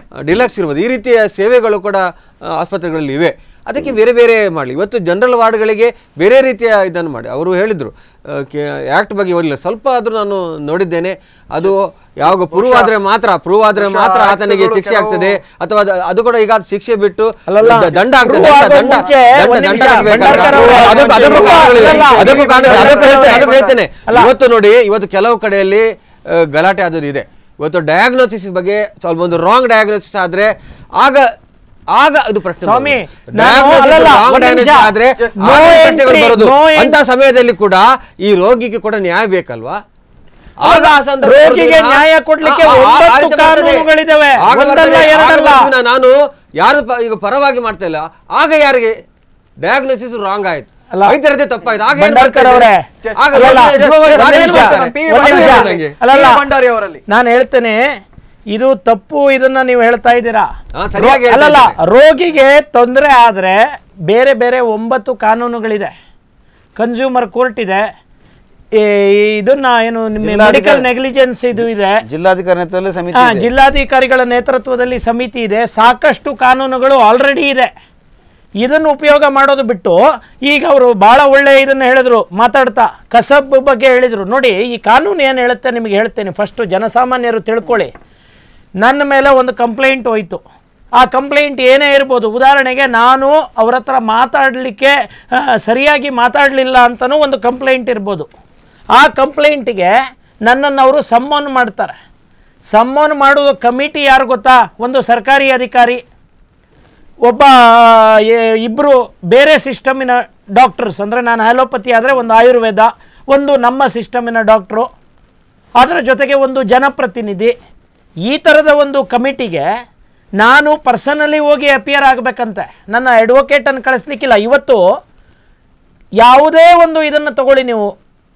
ಡಿಲಕ್ಸ್ ಇರ್ಬೋದು ಈ ರೀತಿಯ ಸೇವೆಗಳು ಕೂಡ ಆ, ಆಸ್ಪತ್ರೆಗಳಲ್ಲಿ ಇವೆ ಅದಕ್ಕೆ ಬೇರೆ ಬೇರೆ ಮಾಡಲಿ ಇವತ್ತು ಜನರಲ್ ವಾರ್ಡ್ಗಳಿಗೆ ಬೇರೆ ರೀತಿಯ ಇದನ್ನು ಮಾಡಿ ಅವರು ಹೇಳಿದರು ಆ್ಯಕ್ಟ್ ಬಗ್ಗೆ ಓದಿಲ್ಲ ಸ್ವಲ್ಪ ಆದರೂ ನಾನು ನೋಡಿದ್ದೇನೆ ಅದು ಯಾವಾಗ ಪ್ರೂವ್ ಆದ್ರೆ ಮಾತ್ರ ಪ್ರೂವ್ ಆದ್ರೆ ಬಹುಶಃ ಮಾತ್ರ ಆತನಿಗೆ ಆಕ್ಟ್ಗಳು ಶಿಕ್ಷೆ ಕೆಲವು- ಆಗ್ತದೆ ಅಥವಾ ಅದು- ಅದು ಕೂಡ ಈಗ ಅದು ಶಿಕ್ಷೆ ಬಿಟ್ಟು ಅಲ್ಲಲ್ಲ, ದ- ದಂಡ ಆಗ್ತದೆ prove ದಂಡ ಆಗೋ ದಂಡ ಮುಂಚೆ ದಂಡ- ಒಂದ್ ದಂಡ ನಿಮಿಷ, ಆಗ್ಬೇಕಾದ್ರೆ ಭಂಡಾರ್ಕರ್ ಅವರೇ, ಅದಕ್ಕೂ ಅದಕ್ಕೂ ಕಾರಣಗಳಿವೆ. ಅಲ್ಲ, ಅದಕ್ಕೂ ಕಾರಣಗಳಿವೆ. ಅದಕ್ಕೂ ಹೇಳ್ತೇನೆ ಅದಕ್ಕೂ ಹೇಳ್ತೇನೆ ಅಲ್ಲ. ಇವತ್ತು ನೋಡಿ ಇವತ್ತು ಕೆಲವು ಕಡೆಯಲ್ಲಿ ಆ, ಗಲಾಟೆ ಆದದ್ದು ಇದೆ ಇವತ್ತು ಡಯಾಗ್ನೋಸಿಸ್ ಬಗ್ಗೆ ಸ್ವಲ್ಪ ಒಂದು ರಾಂಗ್ ಡಯಾಗ್ನೋಸಿಸ್ ಆದ್ರೆ ಆಗ ಆಗ ಅದು ಪ್ರಶ್ನೆ ಸ್ವಾಮಿ, ಬರೋದು. ನಾನು- Diagnosis ಅಲ್ಲಲ್ಲ, wrong ಒಂದ್ ನಿಮಿಷ. diagnosis ಆದ್ರೆ Just ಆಗ no ಪ್ರಶ್ನೆಗಳು entry, ಬರೋದು no entry. ಅಂತ ಸಮಯದಲ್ಲಿ ಕೂಡ ಈ ರೋಗಿಗೆ ಕೂಡ ನ್ಯಾಯ ಬೇಕಲ್ವಾ ಆಗ ಆ ಸಂದರ್ಭ ರೋಗಿಗೆ ಬರೋದಿಲ್ಲ. ನ್ಯಾಯ ಕೊಡ್ಲಿಕ್ಕೆ ಆ- ಆ- ಆ ಒಂಬತ್ತು ರೀತಿ ಬರ್ತದೆ. ಕಾನೂನುಗಳಿದಾವೆ. ಆಗ ಒಂದಲ್ಲ, ಬರ್ತದೆ. ಆಗ ಎರಡಲ್ಲ. ಬರ್ತದೆ. ನಾನು ಯಾರು ಪ- ಈಗ ಪರವಾಗಿ ಮಾಡ್ತಾ ಇಲ್ಲ ಆಗ ಯಾರಿಗೆ ಡಯಾಗ್ನೋಸಿಸ್ ರಾಂಗ್ ಆಯ್ತು ಅಲ್ಲ. ವೈದ್ಯರದೇ ತಪ್ಪಾಯ್ತು ಆಗ ಏನ್ ಭಂಡಾರ್ಕರ್ ಮಾಡ್ತಾ ಅವರೇ, ಇದ್ದಾರೆ? ಆಗ ಅಲ್ಲಲ್ಲ, ರೋಗಿಯ ಜೀವವಾಗಿ ಒಂದ್ ಆಗ ಏನ್ ನಿಮಿಷ, ಮಾಡ್ತಾರೆ? ಪಿ. ಒಂದ್ ನಿಮಿಷ. ಭಂಡಾರಿ ನನಗೆ. ಅಲ್ಲಲ್ಲ. ಪಿ. ಭಂಡಾರಿ ಅವರಲ್ಲಿ ನಾನು ಹೇಳ್ತೇನೆ ಇದು ತಪ್ಪು ಇದನ್ನ ನೀವು ಹೇಳ್ತಾ ಇದ್ದೀರಾ ಹಾ, ಸರಿಯಾಗಿ ಹೇಳ್ತಾ ಅಲ್ಲಲ್ಲ ಇದ್ದಾರೆ. ರೋಗಿಗೆ ತೊಂದರೆ ಆದ್ರೆ ಬೇರೆ ಬೇರೆ ಒಂಬತ್ತು ಕಾನೂನುಗಳಿದೆ ಕನ್ಸ್ಯೂಮರ್ ಕೋರ್ಟ್ ಇದೆ ಈ ಇದನ್ನ ಏನು ನಿಮ್ಮ ಜಿಲ್ಲಾಧಿಕಾರಿ- ಮೆಡಿಕಲ್ ನೆಗ್ಲಿಜೆನ್ಸ್ ಇದು ಇದೆ ಜಿಲ್ಲಾಧಿಕಾರಿ ನೇತೃತ್ವದಲ್ಲಿ ಸಮಿತಿ ಹಾ, ಇದೆ. ಜಿಲ್ಲಾಧಿಕಾರಿಗಳ ನೇತೃತ್ವದಲ್ಲಿ ಸಮಿತಿ ಇದೆ ಸಾಕಷ್ಟು ಕಾನೂನುಗಳು ಆಲ್ರೆಡಿ ಇದೆ ಇದನ್ನು ಉಪಯೋಗ ಮಾಡೋದು ಬಿಟ್ಟು ಈಗ ಅವರು ಬಹಳ ಒಳ್ಳೆ ಇದನ್ನ ಹೇಳಿದ್ರು ಮಾತಾಡ್ತಾ ಕಸಬ್ ಬಗ್ಗೆ ಹೇಳಿದ್ರು ನೋಡಿ ಈ ಕಾನೂನು ಏನು ಹೇಳುತ್ತೆ ನಿಮಗೆ ಹೇಳ್ತೇನೆ ಫಸ್ಟ್ ಜನಸಾಮಾನ್ಯರು ತಿಳ್ಕೊಳ್ಳಿ ನನ್ನ ಮೇಲೆ ಒಂದು ಕಂಪ್ಲೇಂಟ್ ಹೋಯಿತು ಆ ಕಂಪ್ಲೇಂಟ್ ಏನೇ ಇರ್ಬೋದು ಉದಾಹರಣೆಗೆ ನಾನು ಅವ್ರ ಹತ್ರ ಮಾತಾಡಲಿಕ್ಕೆ ಸರಿಯಾಗಿ ಮಾತಾಡಲಿಲ್ಲ ಅಂತಲೂ ಒಂದು ಕಂಪ್ಲೇಂಟ್ ಇರ್ಬೋದು ಆ ಕಂಪ್ಲೇಂಟಿಗೆ ನನ್ನನ್ನು ಅವರು ಸಮ್ಮನ್ ಮಾಡ್ತಾರೆ ಸಮ್ಮನ್ ಮಾಡುವ ಕಮಿಟಿ ಯಾರು ಗೊತ್ತಾ ಒಂದು ಸರ್ಕಾರಿ ಅಧಿಕಾರಿ ಒಬ್ಬ ಎ- ಇಬ್ರು ಬೇರೆ ಸಿಸ್ಟಮಿನ ಡಾಕ್ಟರ್ಸ್ ಅಂದರೆ ನಾನು ಆಲೋಪತಿ ಆದರೆ ಒಂದು ಆಯುರ್ವೇದ ಒಂದು ನಮ್ಮ ಸಿಸ್ಟಮಿನ ಡಾಕ್ಟ್ರು ಅದರ ಜೊತೆಗೆ ಒಂದು ಜನಪ್ರತಿನಿಧಿ ಈ ಥರದ ಒಂದು ಕಮಿಟಿಗೆ ನಾನು ಪರ್ಸನಲಿ ಹೋಗಿ ಅಪಿಯರ್ ಆಗಬೇಕಂತೆ ನನ್ನ ಅಡ್ವೊಕೇಟನ್ನು ಕಳಿಸ್ಲಿಕ್ಕಿಲ್ಲ ಇವತ್ತು ಯಾವುದೇ ಒಂದು ಇದನ್ನು ತಗೊಳ್ಳಿ ನೀವು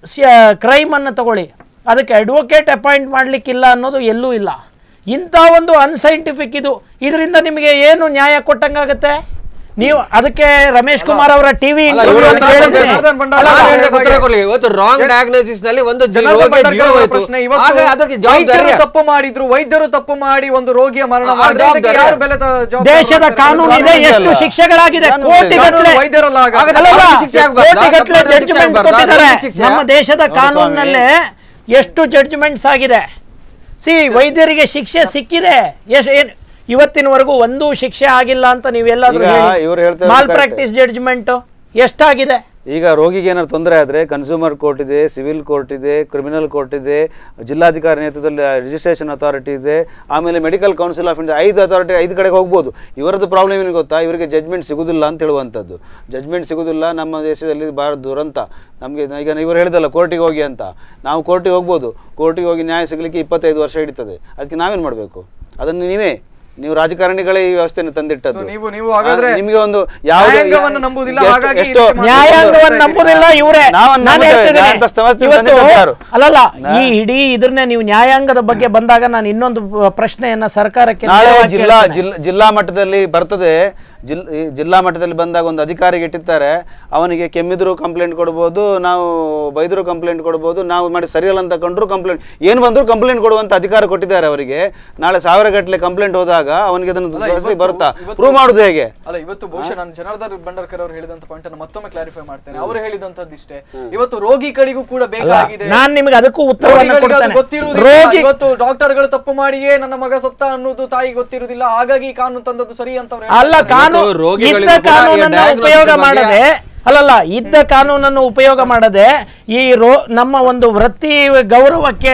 ಕ್ರೈಮನ್ನು ತಗೊಳ್ಳಿ ಅದಕ್ಕೆ ಅಡ್ವೊಕೇಟ್ ಅಪಾಯಿಂಟ್ ಮಾಡಲಿಕ್ಕಿಲ್ಲ ಅನ್ನೋದು ಎಲ್ಲೂ ಇಲ್ಲ ಇಂಥ ಒಂದು ಅನ್ಸೈಂಟಿಫಿಕ್ ಇದು ಇದರಿಂದ ನಿಮಗೆ ಏನು ನ್ಯಾಯ ಕೊಟ್ಟಂಗಾಗತ್ತೆ ನೀವು ಅದಕ್ಕೆ ರಮೇಶ್ ಕುಮಾರ್ ಅವರ ಟಿವಿ ಅಲ್ಲ, ಇವ್ರು ಕೇಳಿದ್ರೆ- ಹೇಳ್ತಾರೆ, ಜನಾರ್ದನ್ ಭಂಡಾರಿ ನಾನು ಅವರ ಹೇಳಿದ ಬಗ್ಗೆ- ಉತ್ತರ ಕೊಡ್ಲಿ. ಇವತ್ತು ರಾಂಗ್ ಡಯಾಗ್ನೋಸಿಸ್ ನಲ್ಲಿ ಒಂದು ಜೀವ ಜನಾರ್ದನ್ ರೋಗಿಯ ಭಂಡಾರ್ಕರ್ ಜೀವ ಅವರ ಹೋಯ್ತು. ಪ್ರಶ್ನೆ ಆಗ ಇವತ್ತು ಅದಕ್ಕೆ ವೈದ್ಯರು ಜವಾಬ್ದಾರಿ ತಪ್ಪು ಮಾಡಿದ್ರು ವೈದ್ಯರು ತಪ್ಪು ಮಾಡಿ ಒಂದು ರೋಗಿಯ ಮರಣ ಆ ಮಾಡಿದ್ರೆ ಅದಕ್ಕೆ ಜವಾಬ್ದಾರಿ ಯಾರು ಬೆಲೆ ತ- ಜವಾಬ್ದಾರಿ ದೇಶದ ಮಾಡ್ತಾರೆ? ಕಾನೂನು ಇದೆ ಕಾನೂನು ಎಷ್ಟು ಇಲ್ಲ. ಶಿಕ್ಷೆಗಳಾಗಿದೆ ಕಾನೂನು ಕೋಟಿ ಇದೆ. ಗಟ್ಟಲೆ ಕಾನೂನು ವೈದ್ಯರಲ್ಲ ಹಾಗಾದ್ರೆ. ಹಾಗಾದ್ರೆ ಅಲ್ಲಲ್ಲ, ಕಾನೂನು ಶಿಕ್ಷೆ ಆಗ್ಬಾರ್ದಾ? ಕೋಟಿಗಟ್ಟಲೆ ಕಾನೂನು ಶಿಕ್ಷೆ ಜಡ್ಜ್ಮೆಂಟ್ ಆಗ್ಬಾರ್ದಾ? ಕೊಟ್ಟಿದ್ದಾರೆ ಕಾನೂನು ಶಿಕ್ಷೆ? ನಮ್ಮ ದೇಶದ ನೋಡಿ ಕಾನೂನಿನಲ್ಲೇ ಎಷ್ಟು ಜಡ್ಜ್ಮೆಂಟ್ಸ್ ಆಗಿದೆ ಸಿ ವೈದ್ಯರಿಗೆ ಶಿಕ್ಷೆ ಸಿಕ್ಕಿದೆ ಎಷ್ಟು ಏನು ಇವತ್ತಿನವರೆಗೂ ಒಂದೂ ಶಿಕ್ಷೆ ಆಗಿಲ್ಲ ಅಂತ ನೀವೆಲ್ಲಾದ್ರೂ ಈಗ ಇವ್ರು ಹೇಳ್ತಾ ಇರೋದು ಮಾಲ್ correct. ಪ್ರಾಕ್ಟೀಸ್ ಜಡ್ಜ್ಮೆಂಟ್ ಎಷ್ಟಾಗಿದೆ ಈಗ ರೋಗಿಗೆ ಏನಾದ್ರು ತೊಂದರೆ ಆದರೆ ಕನ್ಸ್ಯೂಮರ್ ಕೋರ್ಟ್ ಇದೆ ಸಿವಿಲ್ ಕೋರ್ಟ್ ಇದೆ ಕ್ರಿಮಿನಲ್ ಕೋರ್ಟ್ ಇದೆ ಜಿಲ್ಲಾಧಿಕಾರಿ ನೇತೃತ್ವದಲ್ಲಿ ರಿಜಿಸ್ಟ್ರೇಷನ್ ಅಥಾರಿಟಿ ಇದೆ ಆಮೇಲೆ ಮೆಡಿಕಲ್ ಕೌನ್ಸಿಲ್ ಆಫ್ ಇಂಡಿಯಾ ಐದು ಅಥಾರಿಟಿ ಐದು ಕಡೆಗೆ ಹೋಗ್ಬೋದು ಇವರದ್ದು ಪ್ರಾಬ್ಲಮ್ ಏನು ಗೊತ್ತಾ ಇವರಿಗೆ ಜಜ್ಮೆಂಟ್ ಸಿಗುದಿಲ್ಲ ಅಂತ ಹೇಳುವಂಥದ್ದು ಜಜ್ಮೆಂಟ್ ಸಿಗುದಿಲ್ಲ ನಮ್ಮ ದೇಶದಲ್ಲಿ ಭಾಳ ದುರಂತ ನಮಗೆ ಈಗ ಇವರು ಹೇಳಿದಲ್ಲ ಕೋರ್ಟಿಗೆ ಹೋಗಿ ಅಂತ ನಾವು ಕೋರ್ಟಿಗೆ ಹೋಗ್ಬೋದು ಕೋರ್ಟಿಗೆ ಹೋಗಿ ನ್ಯಾಯ ಸಿಗಲಿಕ್ಕೆ ಇಪ್ಪತ್ತೈದು ವರ್ಷ ಹಿಡಿತದೆ ಅದಕ್ಕೆ ನಾವೇನು ಮಾಡಬೇಕು ಅದನ್ನು ನೀವೇ ನೀವು ರಾಜಕಾರಣಿಗಳೇ ಈ ವ್ಯವಸ್ಥೆಯನ್ನು ತಂದಿಟ್ಟದ್ದು So ನೀವು- ನೀವು ಹಾಗಾದ್ರೆ ಆ, ನಿಮಗೆ ಒಂದು ಯಾವುದೇ- ನ್ಯಾಯಾಂಗವನ್ನು ನಂಬುವುದಿಲ್ಲ, ಎಷ್ಟು- ಹಾಗಾಗಿ ಈ ಎಷ್ಟೋ- ರೀತಿ ಮಾಡಿ- ನ್ಯಾಯಾಂಗವನ್ನು ನಂಬುದಿಲ್ಲ ಇವರೇ ನಾವು ನಾನು ನಂಬುತ್ತೇವೆ. ಹೇಳ್ತಿದ್ದೀನಿ. ನ್ಯಾಯಾಂಗ ಸಂಸ್ಥೆ ಇವತ್ತು ತಂದಿದ್ದು ಯಾರು? ಅಲ್ಲಲ್ಲ ಈ ಇಡೀ ಇದ್ರನ್ನೇ ನೀವು ನ್ಯಾಯಾಂಗದ ಬಗ್ಗೆ ಬಂದಾಗ ನಾನು ಇನ್ನೊಂದು ಪ್ರಶ್ನೆಯನ್ನ ಸರ್ಕಾರಕ್ಕೆ ನಾಳೆ ನೇರವಾಗಿ ಜಿಲ್ಲಾ ಕೇಳ್ತೇನೆ. ಜಿಲ್ಲಾ ಜಿಲ್ಲಾ ಮಟ್ಟದಲ್ಲಿ ಬರ್ತದೆ ಜಿಲ್ ಈ ಜಿಲ್ಲಾ ಮಟ್ಟದಲ್ಲಿ ಬಂದಾಗ ಒಂದು ಅಧಿಕಾರಿಗೆ ಇಟ್ಟಿರ್ತಾರೆ ಅವನಿಗೆ ಕೆಮ್ಮಿದ್ರು ಕಂಪ್ಲೇಂಟ್ ಕೊಡ್ಬೋದು ನಾವು ಬೈದ್ರು ಕಂಪ್ಲೇಂಟ್ ಕೊಡ್ಬೋದು ನಾವು ಮಾಡಿ ಸರಿಯಲ್ಲ ಅಂತ ಕಂಡ್ರು ಕಂಪ್ಲೇಂಟ್ ಏನು ಬಂದರೂ ಕಂಪ್ಲೇಂಟ್ ಕೊಡುವಂತ ಅಧಿಕಾರ ಕೊಟ್ಟಿದ್ದಾರೆ ಅವರಿಗೆ ನಾಳೆ ಸಾವಿರ ಗಟ್ಟಲೆ ಕಂಪ್ಲೇಂಟ್ ಹೋದಾಗ ಅವನಿಗೆ ಅದನ್ನು ಅಲ್ಲ, ಜಾಸ್ತಿ ಇವತ್ತು- ಬರುತ್ತಾ ಇವತ್ತು- ಪ್ರೂವ್ ಮಾಡುದು ಹೇಗೆ ಅಲ್ಲ ಇವತ್ತು ಬಹುಶಃ ನಾನು ಜನಾರ್ದನ್ ಭಂಡಾರ್ಕರ್ ಅವರು ಹೇಳಿದಂತ ಪಾಯಿಂಟ್ ಅನ್ನು ಮತ್ತೊಮ್ಮೆ ಕ್ಲಾರಿಫೈ ಮಾಡ್ತೇನೆ ಅವರು ಹೇಳಿದಂತದ್ದು ಇಷ್ಟೇ ಇವತ್ತು ರೋಗಿಗಳಿಗೂ ಕೂಡ ಬೇಕಾಗಿದೆ ನಾನ್ ನಿಮಗೆ ಅದಕ್ಕೂ ಉತ್ತರವನ್ನು ರೋಗಿಗಳಿಗೆ ಅದು ಕೊಡ್ತೇನೆ ಗೊತ್ತಿರುವುದಿಲ್ಲ ರೋಗಿ ಇವತ್ತು ಡಾಕ್ಟರ್ಗಳು ತಪ್ಪು ಮಾಡಿಯೇ ನನ್ನ ಮಗ ಸತ್ತ ಅನ್ನೋದು ತಾಯಿ ಗೊತ್ತಿರುವುದಿಲ್ಲ ಹಾಗಾಗಿ ಈ ಕಾನೂನು ತಂದದ್ದು ಸರಿ ಅಂತ ಅವ್ರು ಅಲ್ಲ ಹೇಳ್ತಾರೆ. ಕಾನೂನು ಇವತ್ತು ರೋಗಿಗಳಿಗೂ ಇದ್ದ ಕೂಡ ಈ ಕಾನೂನನ್ನು diagnosis ಉಪಯೋಗ ಬಗ್ಗೆ- ಮಾಡದೆ ಅಲ್ಲಲ್ಲ ಇದ್ದ ಕಾನೂನನ್ನು ಉಪಯೋಗ ಮಾಡದೆ ಈ ರೋ ನಮ್ಮ ಒಂದು ವೃತ್ತಿ ಗೌರವಕ್ಕೆ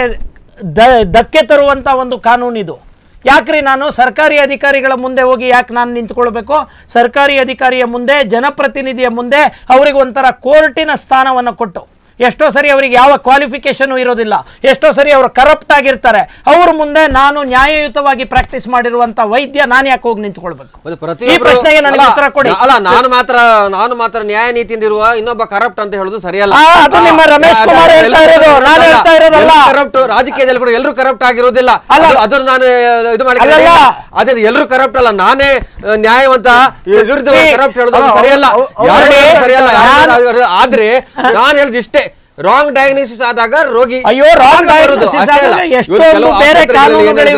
ದ- ಧಕ್ಕೆ ತರುವಂತ ಒಂದು ಕಾನೂನಿದು ಯಾಕ್ರಿ ನಾನು ಸರ್ಕಾರಿ ಅಧಿಕಾರಿಗಳ ಮುಂದೆ ಹೋಗಿ ಯಾಕೆ ನಾನು ನಿಂತ್ಕೊಳ್ಬೇಕು ಸರ್ಕಾರಿ ಅಧಿಕಾರಿಯ ಮುಂದೆ ಜನಪ್ರತಿನಿಧಿಯ ಮುಂದೆ ಅವರಿಗೆ ಒಂಥರ ಕೋರ್ಟಿನ ಸ್ಥಾನವನ್ನು ಕೊಟ್ಟು ಎಷ್ಟೋ ಸರಿ ಅವರಿಗೆ ಯಾವ ಕ್ವಾಲಿಫಿಕೇಶನ್ ಇರೋದಿಲ್ಲ ಎಷ್ಟೋ ಸರಿ ಅವರು ಕರಪ್ಟ್ ಆಗಿರ್ತಾರೆ ಅವ್ರ ಮುಂದೆ ನಾನು ನ್ಯಾಯಯುತವಾಗಿ ಪ್ರಾಕ್ಟೀಸ್ ಮಾಡಿರುವಂತ ವೈದ್ಯ ನಾನು ಯಾಕೆ ಹೋಗಿ ನಿಂತ್ಕೊಳ್ಬೇಕು ಮತ್ತೆ ಈ ಪ್ರತಿಯೊಬ್ರು- ಪ್ರಶ್ನೆಗೆ ನನಗೆ ಅಲ್ಲ, ಉತ್ತರ ಕೊಡಿ ಅಲ್ಲ ನಾನು ಮಾತ್ರ ನಾನು ಮಾತ್ರ ನ್ಯಾಯ ನೀತಿಯಿಂದ ಇರುವ ಇನ್ನೊಬ್ಬ ಕರಪ್ಟ್ ಅಂತ ಹೇಳುದು ಸರಿಯಲ್ಲ ಆ, ಅದು ನಿಮ್ಮ ರಮೇಶ್ ಕುಮಾರ್ ಹೇಳ್ತಾ ಇರೋದು, ನಾನು ಹೇಳ್ತಾ ಇರೋದಲ್ಲ. ಕರಪ್ಟ್ ರಾಜಕೀಯದಲ್ಲಿ ಕೂಡ ಎಲ್ಲರೂ ಕರಪ್ಟ್ ಆಗಿರೋದಿಲ್ಲ ಅಲ್ಲ. ಅದು- ಅದನ್ನ ನಾನು ಇದು ಮಾಡಿ ಅಲ್ಲಲ್ಲ. ಅದೇ ಎಲ್ಲರೂ ಕರಪ್ಟ್ ಅಲ್ಲ ನಾನೇ ಆ, ನ್ಯಾಯವಂತ ವಿರುದ್ಧ See, ಕರಪ್ಟ್ ಹೇಳೋದು ಅದು ಅಲ್ಲ, ಸರಿಯಲ್ಲ ಅವ್ರು- ಅವ್ರು ಯಾರು ನೋಡಿ, ಹೇಳೋದು ಸರಿಯಲ್ಲ ಯಾರು ನಾನು- ಹೇಳೋದು ಅದು- ಆದ್ರೆ ನಾನು ಹೇಳುದು ಇಷ್ಟೇ ರಾಂಗ್ ಡಯಾಗ್ನೋಸಿಸ್ ಆದಾಗ ರೋಗಿ ಅಯ್ಯೋ, wrong ಆಗ ಬರುದು. diagnosis ಅಷ್ಟೇ ಅಲ್ಲ. ಆದಾಗ ಇವ್ರು ಎಷ್ಟೊಂದು ಕೆಲವು ಬೇರೆ ಆಸ್ಪತ್ರೆಗಳಲ್ಲಿ ಕಾನೂನುಗಳಿವೆ. ಏನಂದ್ರೆ,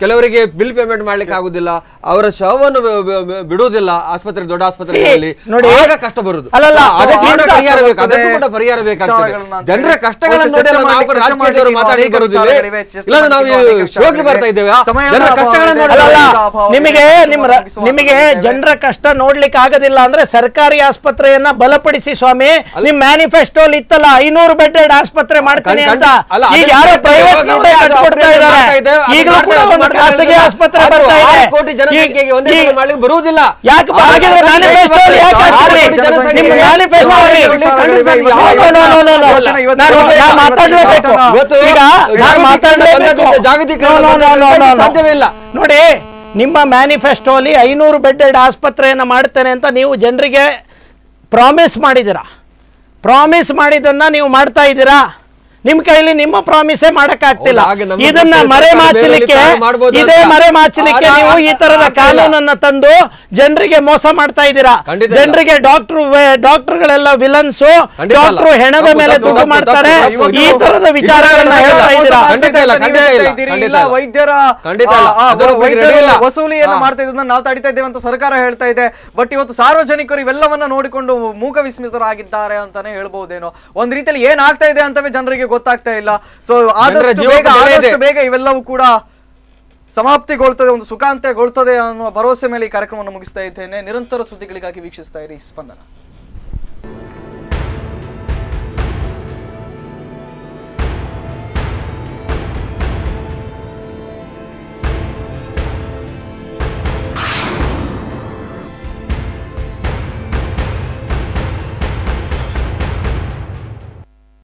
ಕೆಲವರಿಗೆ ಬಿಲ್ ಪೇಮೆಂಟ್ ಮಾಡ್ಲಿಕ್ಕೆ ಆಗುದಿಲ್ಲ ಅವರ ಶವವನ್ನು ಬ- ಬ- ಬ- ಬಿಡುವುದಿಲ್ಲ ಆಸ್ಪತ್ರೆ ದೊಡ್ಡ ಆಸ್ಪತ್ರೆಗಳಲ್ಲಿ ನೋಡಿ. ಆಗ ಕಷ್ಟ ಬರುದು ಅಲ್ಲಲ್ಲ, ಅದಕ್ಕೆ ಇಂಥ ಕೂಡ ಪರಿಹಾರ ಬೇಕು ಬರ್ತದೆ, ಅದಕ್ಕೂ ಕೂಡ ಪರಿಹಾರ ಬೇಕಾಗ್ತದೆ ವಿಚಾರಗಳನ್ನ ಅಂತ ಜನರ ಹೇಳಿ. ಕಷ್ಟಗಳನ್ನು ಬಹುಶಃ ನೋಡಿ ಅಲ್ಲ ನಾವು ಕೂಡ ಚರ್ಚೆ ರಾಜಕೀಯದವರು ಮಾಡ್ಲಿಕ್ಕೆ ಮಾತಾಡಿ ಅನೇಕ ಬರುದಿಲ್ಲ ವಿಚಾರಗಳಿವೆ, ಚರ್ಚೆ ಇಲ್ಲ ನಾವು ಮಾಡ್ಲಿಕ್ಕೆ ಅನೇಕ ಶೋಕಿ ವಿಚಾರಗಳಿವೆ. ಬರ್ತಾ ಇದ್ದೇವೆ ಸಮಯದ ಜನರ ಅಭಾವ ಕಷ್ಟಗಳನ್ನು ಇದೆ. ನೋಡಿ ಅಲ್ಲಲ್ಲ ಸಮಯದ ಅಭಾವ ಇದೆ. ನಿಮಗೆ ನಿಮ್ಮ ರ- ಮುಗಿಸುವ ನಿಮಗೆ ಮಾತುಗಳಿವೆ. ಜನರ ಕಷ್ಟ ನೋಡ್ಲಿಕ್ಕೆ ಆಗೋದಿಲ್ಲ ಅಂದ್ರೆ ಸರ್ಕಾರಿ ಆಸ್ಪತ್ರೆಯನ್ನ ಬಲಪಡಿಸಿ ಸ್ವಾಮಿ ನಿಮ್ ಮ್ಯಾನಿಫೆಸ್ಟೋಲ್ ಇತ್ತಲ್ಲ ಐನೂರು ಬೆಡ್ ಆಸ್ಪತ್ರೆ ಮಾಡ್ತೀನಿ ಖಂಡಿತ. ಅಂತ ಅಲ್ಲ, ಈಗ ಅದನ್ನ ಯಾರೋ ಮಾಡ್ತಾ ಪ್ರೈವೇಟ್ ಇದ್ದಾರೆ, ನೋಟೇ ಅದು ಕಟ್ಕೊಡ್ತಾ operation ಇದ್ದಾರೆ ಮಾಡ್ತಾ ಇದ್ದೇವೆ, ಅದು ಈಗಲೂ ಕೂಡ ಮಾಡ್ತಾ ಒಂದು ಮಾಡ್ತಾ ಖಾಸಗಿ ಇದ್ದಾರೆ. ಆಸ್ಪತ್ರೆ ಅದು ಬರ್ತಾ ಆರು ಇದೆ ಕೋಟಿ ಜನಸಂಖ್ಯೆಗೆ ಒಂದೇ ಈಗ- ಸಲ ಮಾಡ್ಲಿಕ್ಕೆ ಬರುವುದಿಲ್ಲ ಯಾಕೆ ಆ ಹಾಗಿದ್ರೆ ಆರು manifesto ಕೋಟಿ ಯಾಕೆ ಹಾಕ್ತೀರಿ? ಜನಸಂಖ್ಯೆ ನಿಮ್ಮ ಇದೆ. manifesto ಆರು ಅಲ್ಲಿ ಕೋಟಿ ವಿಚಾರಗಳಿವೆ. ಜನಸಂಖ್ಯೆ No, no, no, no, no, no. ಇವತ್ತು- ನಾನು ಇವತ್ತು- ನಾನು ಮಾತಾಡ್ಲೇಬೇಕು ಇವತ್ತು ಈಗ ನಾನು ಜಾಗತೀಕರಣ ಮಾತಾಡ್ಲೇಬೇಕು ಬಂದದ್ರಿಂದ ಜಾಗತೀಕರಣ No, no, no, no, no, no. ಸಾಧ್ಯವೇ ಇಲ್ಲ. ನೋಡಿ ನಿಮ್ಮ ಮ್ಯಾನಿಫೆಸ್ಟೋ ಅಲ್ಲಿ ಐನೂರು ಬೆಡ್ಡೆಡ್ ಆಸ್ಪತ್ರೆಯನ್ನು ಮಾಡ್ತೇನೆ ಅಂತ ನೀವು ಜನರಿಗೆ ಪ್ರಾಮಿಸ್ ಮಾಡಿದ್ದೀರಾ ಪ್ರಾಮಿಸ್ ಮಾಡಿದ್ದನ್ನ ನೀವು ಮಾಡ್ತಾ ಇದ್ದೀರಾ ನಿಮ್ ಕೈಲಿ ನಿಮ್ಮ ಪ್ರಾಮಿಸೇ ಮಾಡಕ್ಕಾಗ್ತಿಲ್ಲ ಹೌದು, ಹಾಗೆ ನಮ್ಮ ಇದನ್ನ ಸರ್ಕಾರ ಮರೆ ಬೇರೆಯಲ್ಲಿ ಮಾಚಲಿಕ್ಕೆ ಪ್ರಾರಂಭ ಮಾಡ್ಬೋದು ಇದೇ ಅಂತ. ಮರೆ ಮಾಚಲಿಕ್ಕೆ ಆಗ- ನೀವು ಈ ತರದ ಆಗ್ತಾ ಇಲ್ಲ. ಕಾನೂನನ್ನ ತಂದು ಜನರಿಗೆ ಮೋಸ ಮಾಡ್ತಾ ಇದ್ದೀರಾ ಖಂಡಿತ ಇಲ್ಲ. ಜನರಿಗೆ ಡಾಕ್ಟರ್ ಡಾಕ್ಟರ್ಗಳೆಲ್ಲ ವಿಲನ್ಸು ಖಂಡಿತ ಅಲ್ಲ. ಡಾಕ್ಟರ್ ಹೆಣದ ತಪ್ಪು, ಮೇಲೆ ತಪ್ಪು, ದುಡ್ಡು ತಪ್ಪು, ಮಾಡ್ತಾರೆ ತಪ್ಪು, ಈ ತಪ್ಪು. ತರದ ವಿಚಾರಗಳನ್ನ ಇಲ್ಲ, ಹೇಳ್ತಾ ಇಲ್ಲ, ಇದ್ದೀರಾ ಖಂಡಿತ ಇಲ್ಲ, ಖಂಡಿತ ಇಲ್ಲ, ಇದ್ದೀರಿ, ಖಂಡಿತ ಇಲ್ಲ ಇಲ್ಲ. ವೈದ್ಯರ ಖಂಡಿತ ಆ, ಇಲ್ಲ. ಆ, ಅದರ ಬಗ್ಗೆ ವೈದ್ಯರು ready ಇಲ್ಲ. ವಸೂಲಿಯನ್ನ ಹಾ. ಮಾಡ್ತಾ ಇದ್ದನ್ನ ನಾವು ತಡಿತಾ ಇದ್ದೇವೆ ಅಂತ ಸರ್ಕಾರ ಹೇಳ್ತಾ ಇದೆ ಬಟ್ ಇವತ್ತು ಸಾರ್ವಜನಿಕರು ಇವೆಲ್ಲವನ್ನ ನೋಡಿಕೊಂಡು ಮೂಕ ವಿಸ್ಮಿತರಾಗಿದ್ದಾರೆ ಅಂತಾನೆ ಹೇಳ್ಬಹುದೇನೋ ಒಂದ್ ರೀತಿಯಲ್ಲಿ ಏನ್ ಆಗ್ತಾ ಇದೆ ಅಂತವೇ ಜನರಿಗೆ ಗೊತ್ತಾಗ್ತಾ ಇಲ್ಲ ಸೊ ಆದಷ್ಟು ಜೀವಕ್ಕೆ ಬೇಗ ಬೆಲೆ ಇದೆ. ಆದಷ್ಟು ಬೇಗ ಇವೆಲ್ಲವೂ ಕೂಡ ಸಮಾಪ್ತಿಗೊಳ್ತದೆ ಒಂದು ಸುಖಾಂತ್ಯಗೊಳ್ತದೆ ಅನ್ನುವ ಭರವಸೆ ಮೇಲೆ ಈ ಕಾರ್ಯಕ್ರಮವನ್ನು ಮುಗಿಸ್ತಾ ಇದ್ದೇನೆ ನಿರಂತರ ಸುದ್ದಿಗಳಿಗಾಗಿ ವೀಕ್ಷಿಸ್ತಾ ಇರಿ ಸ್ಪಂದನ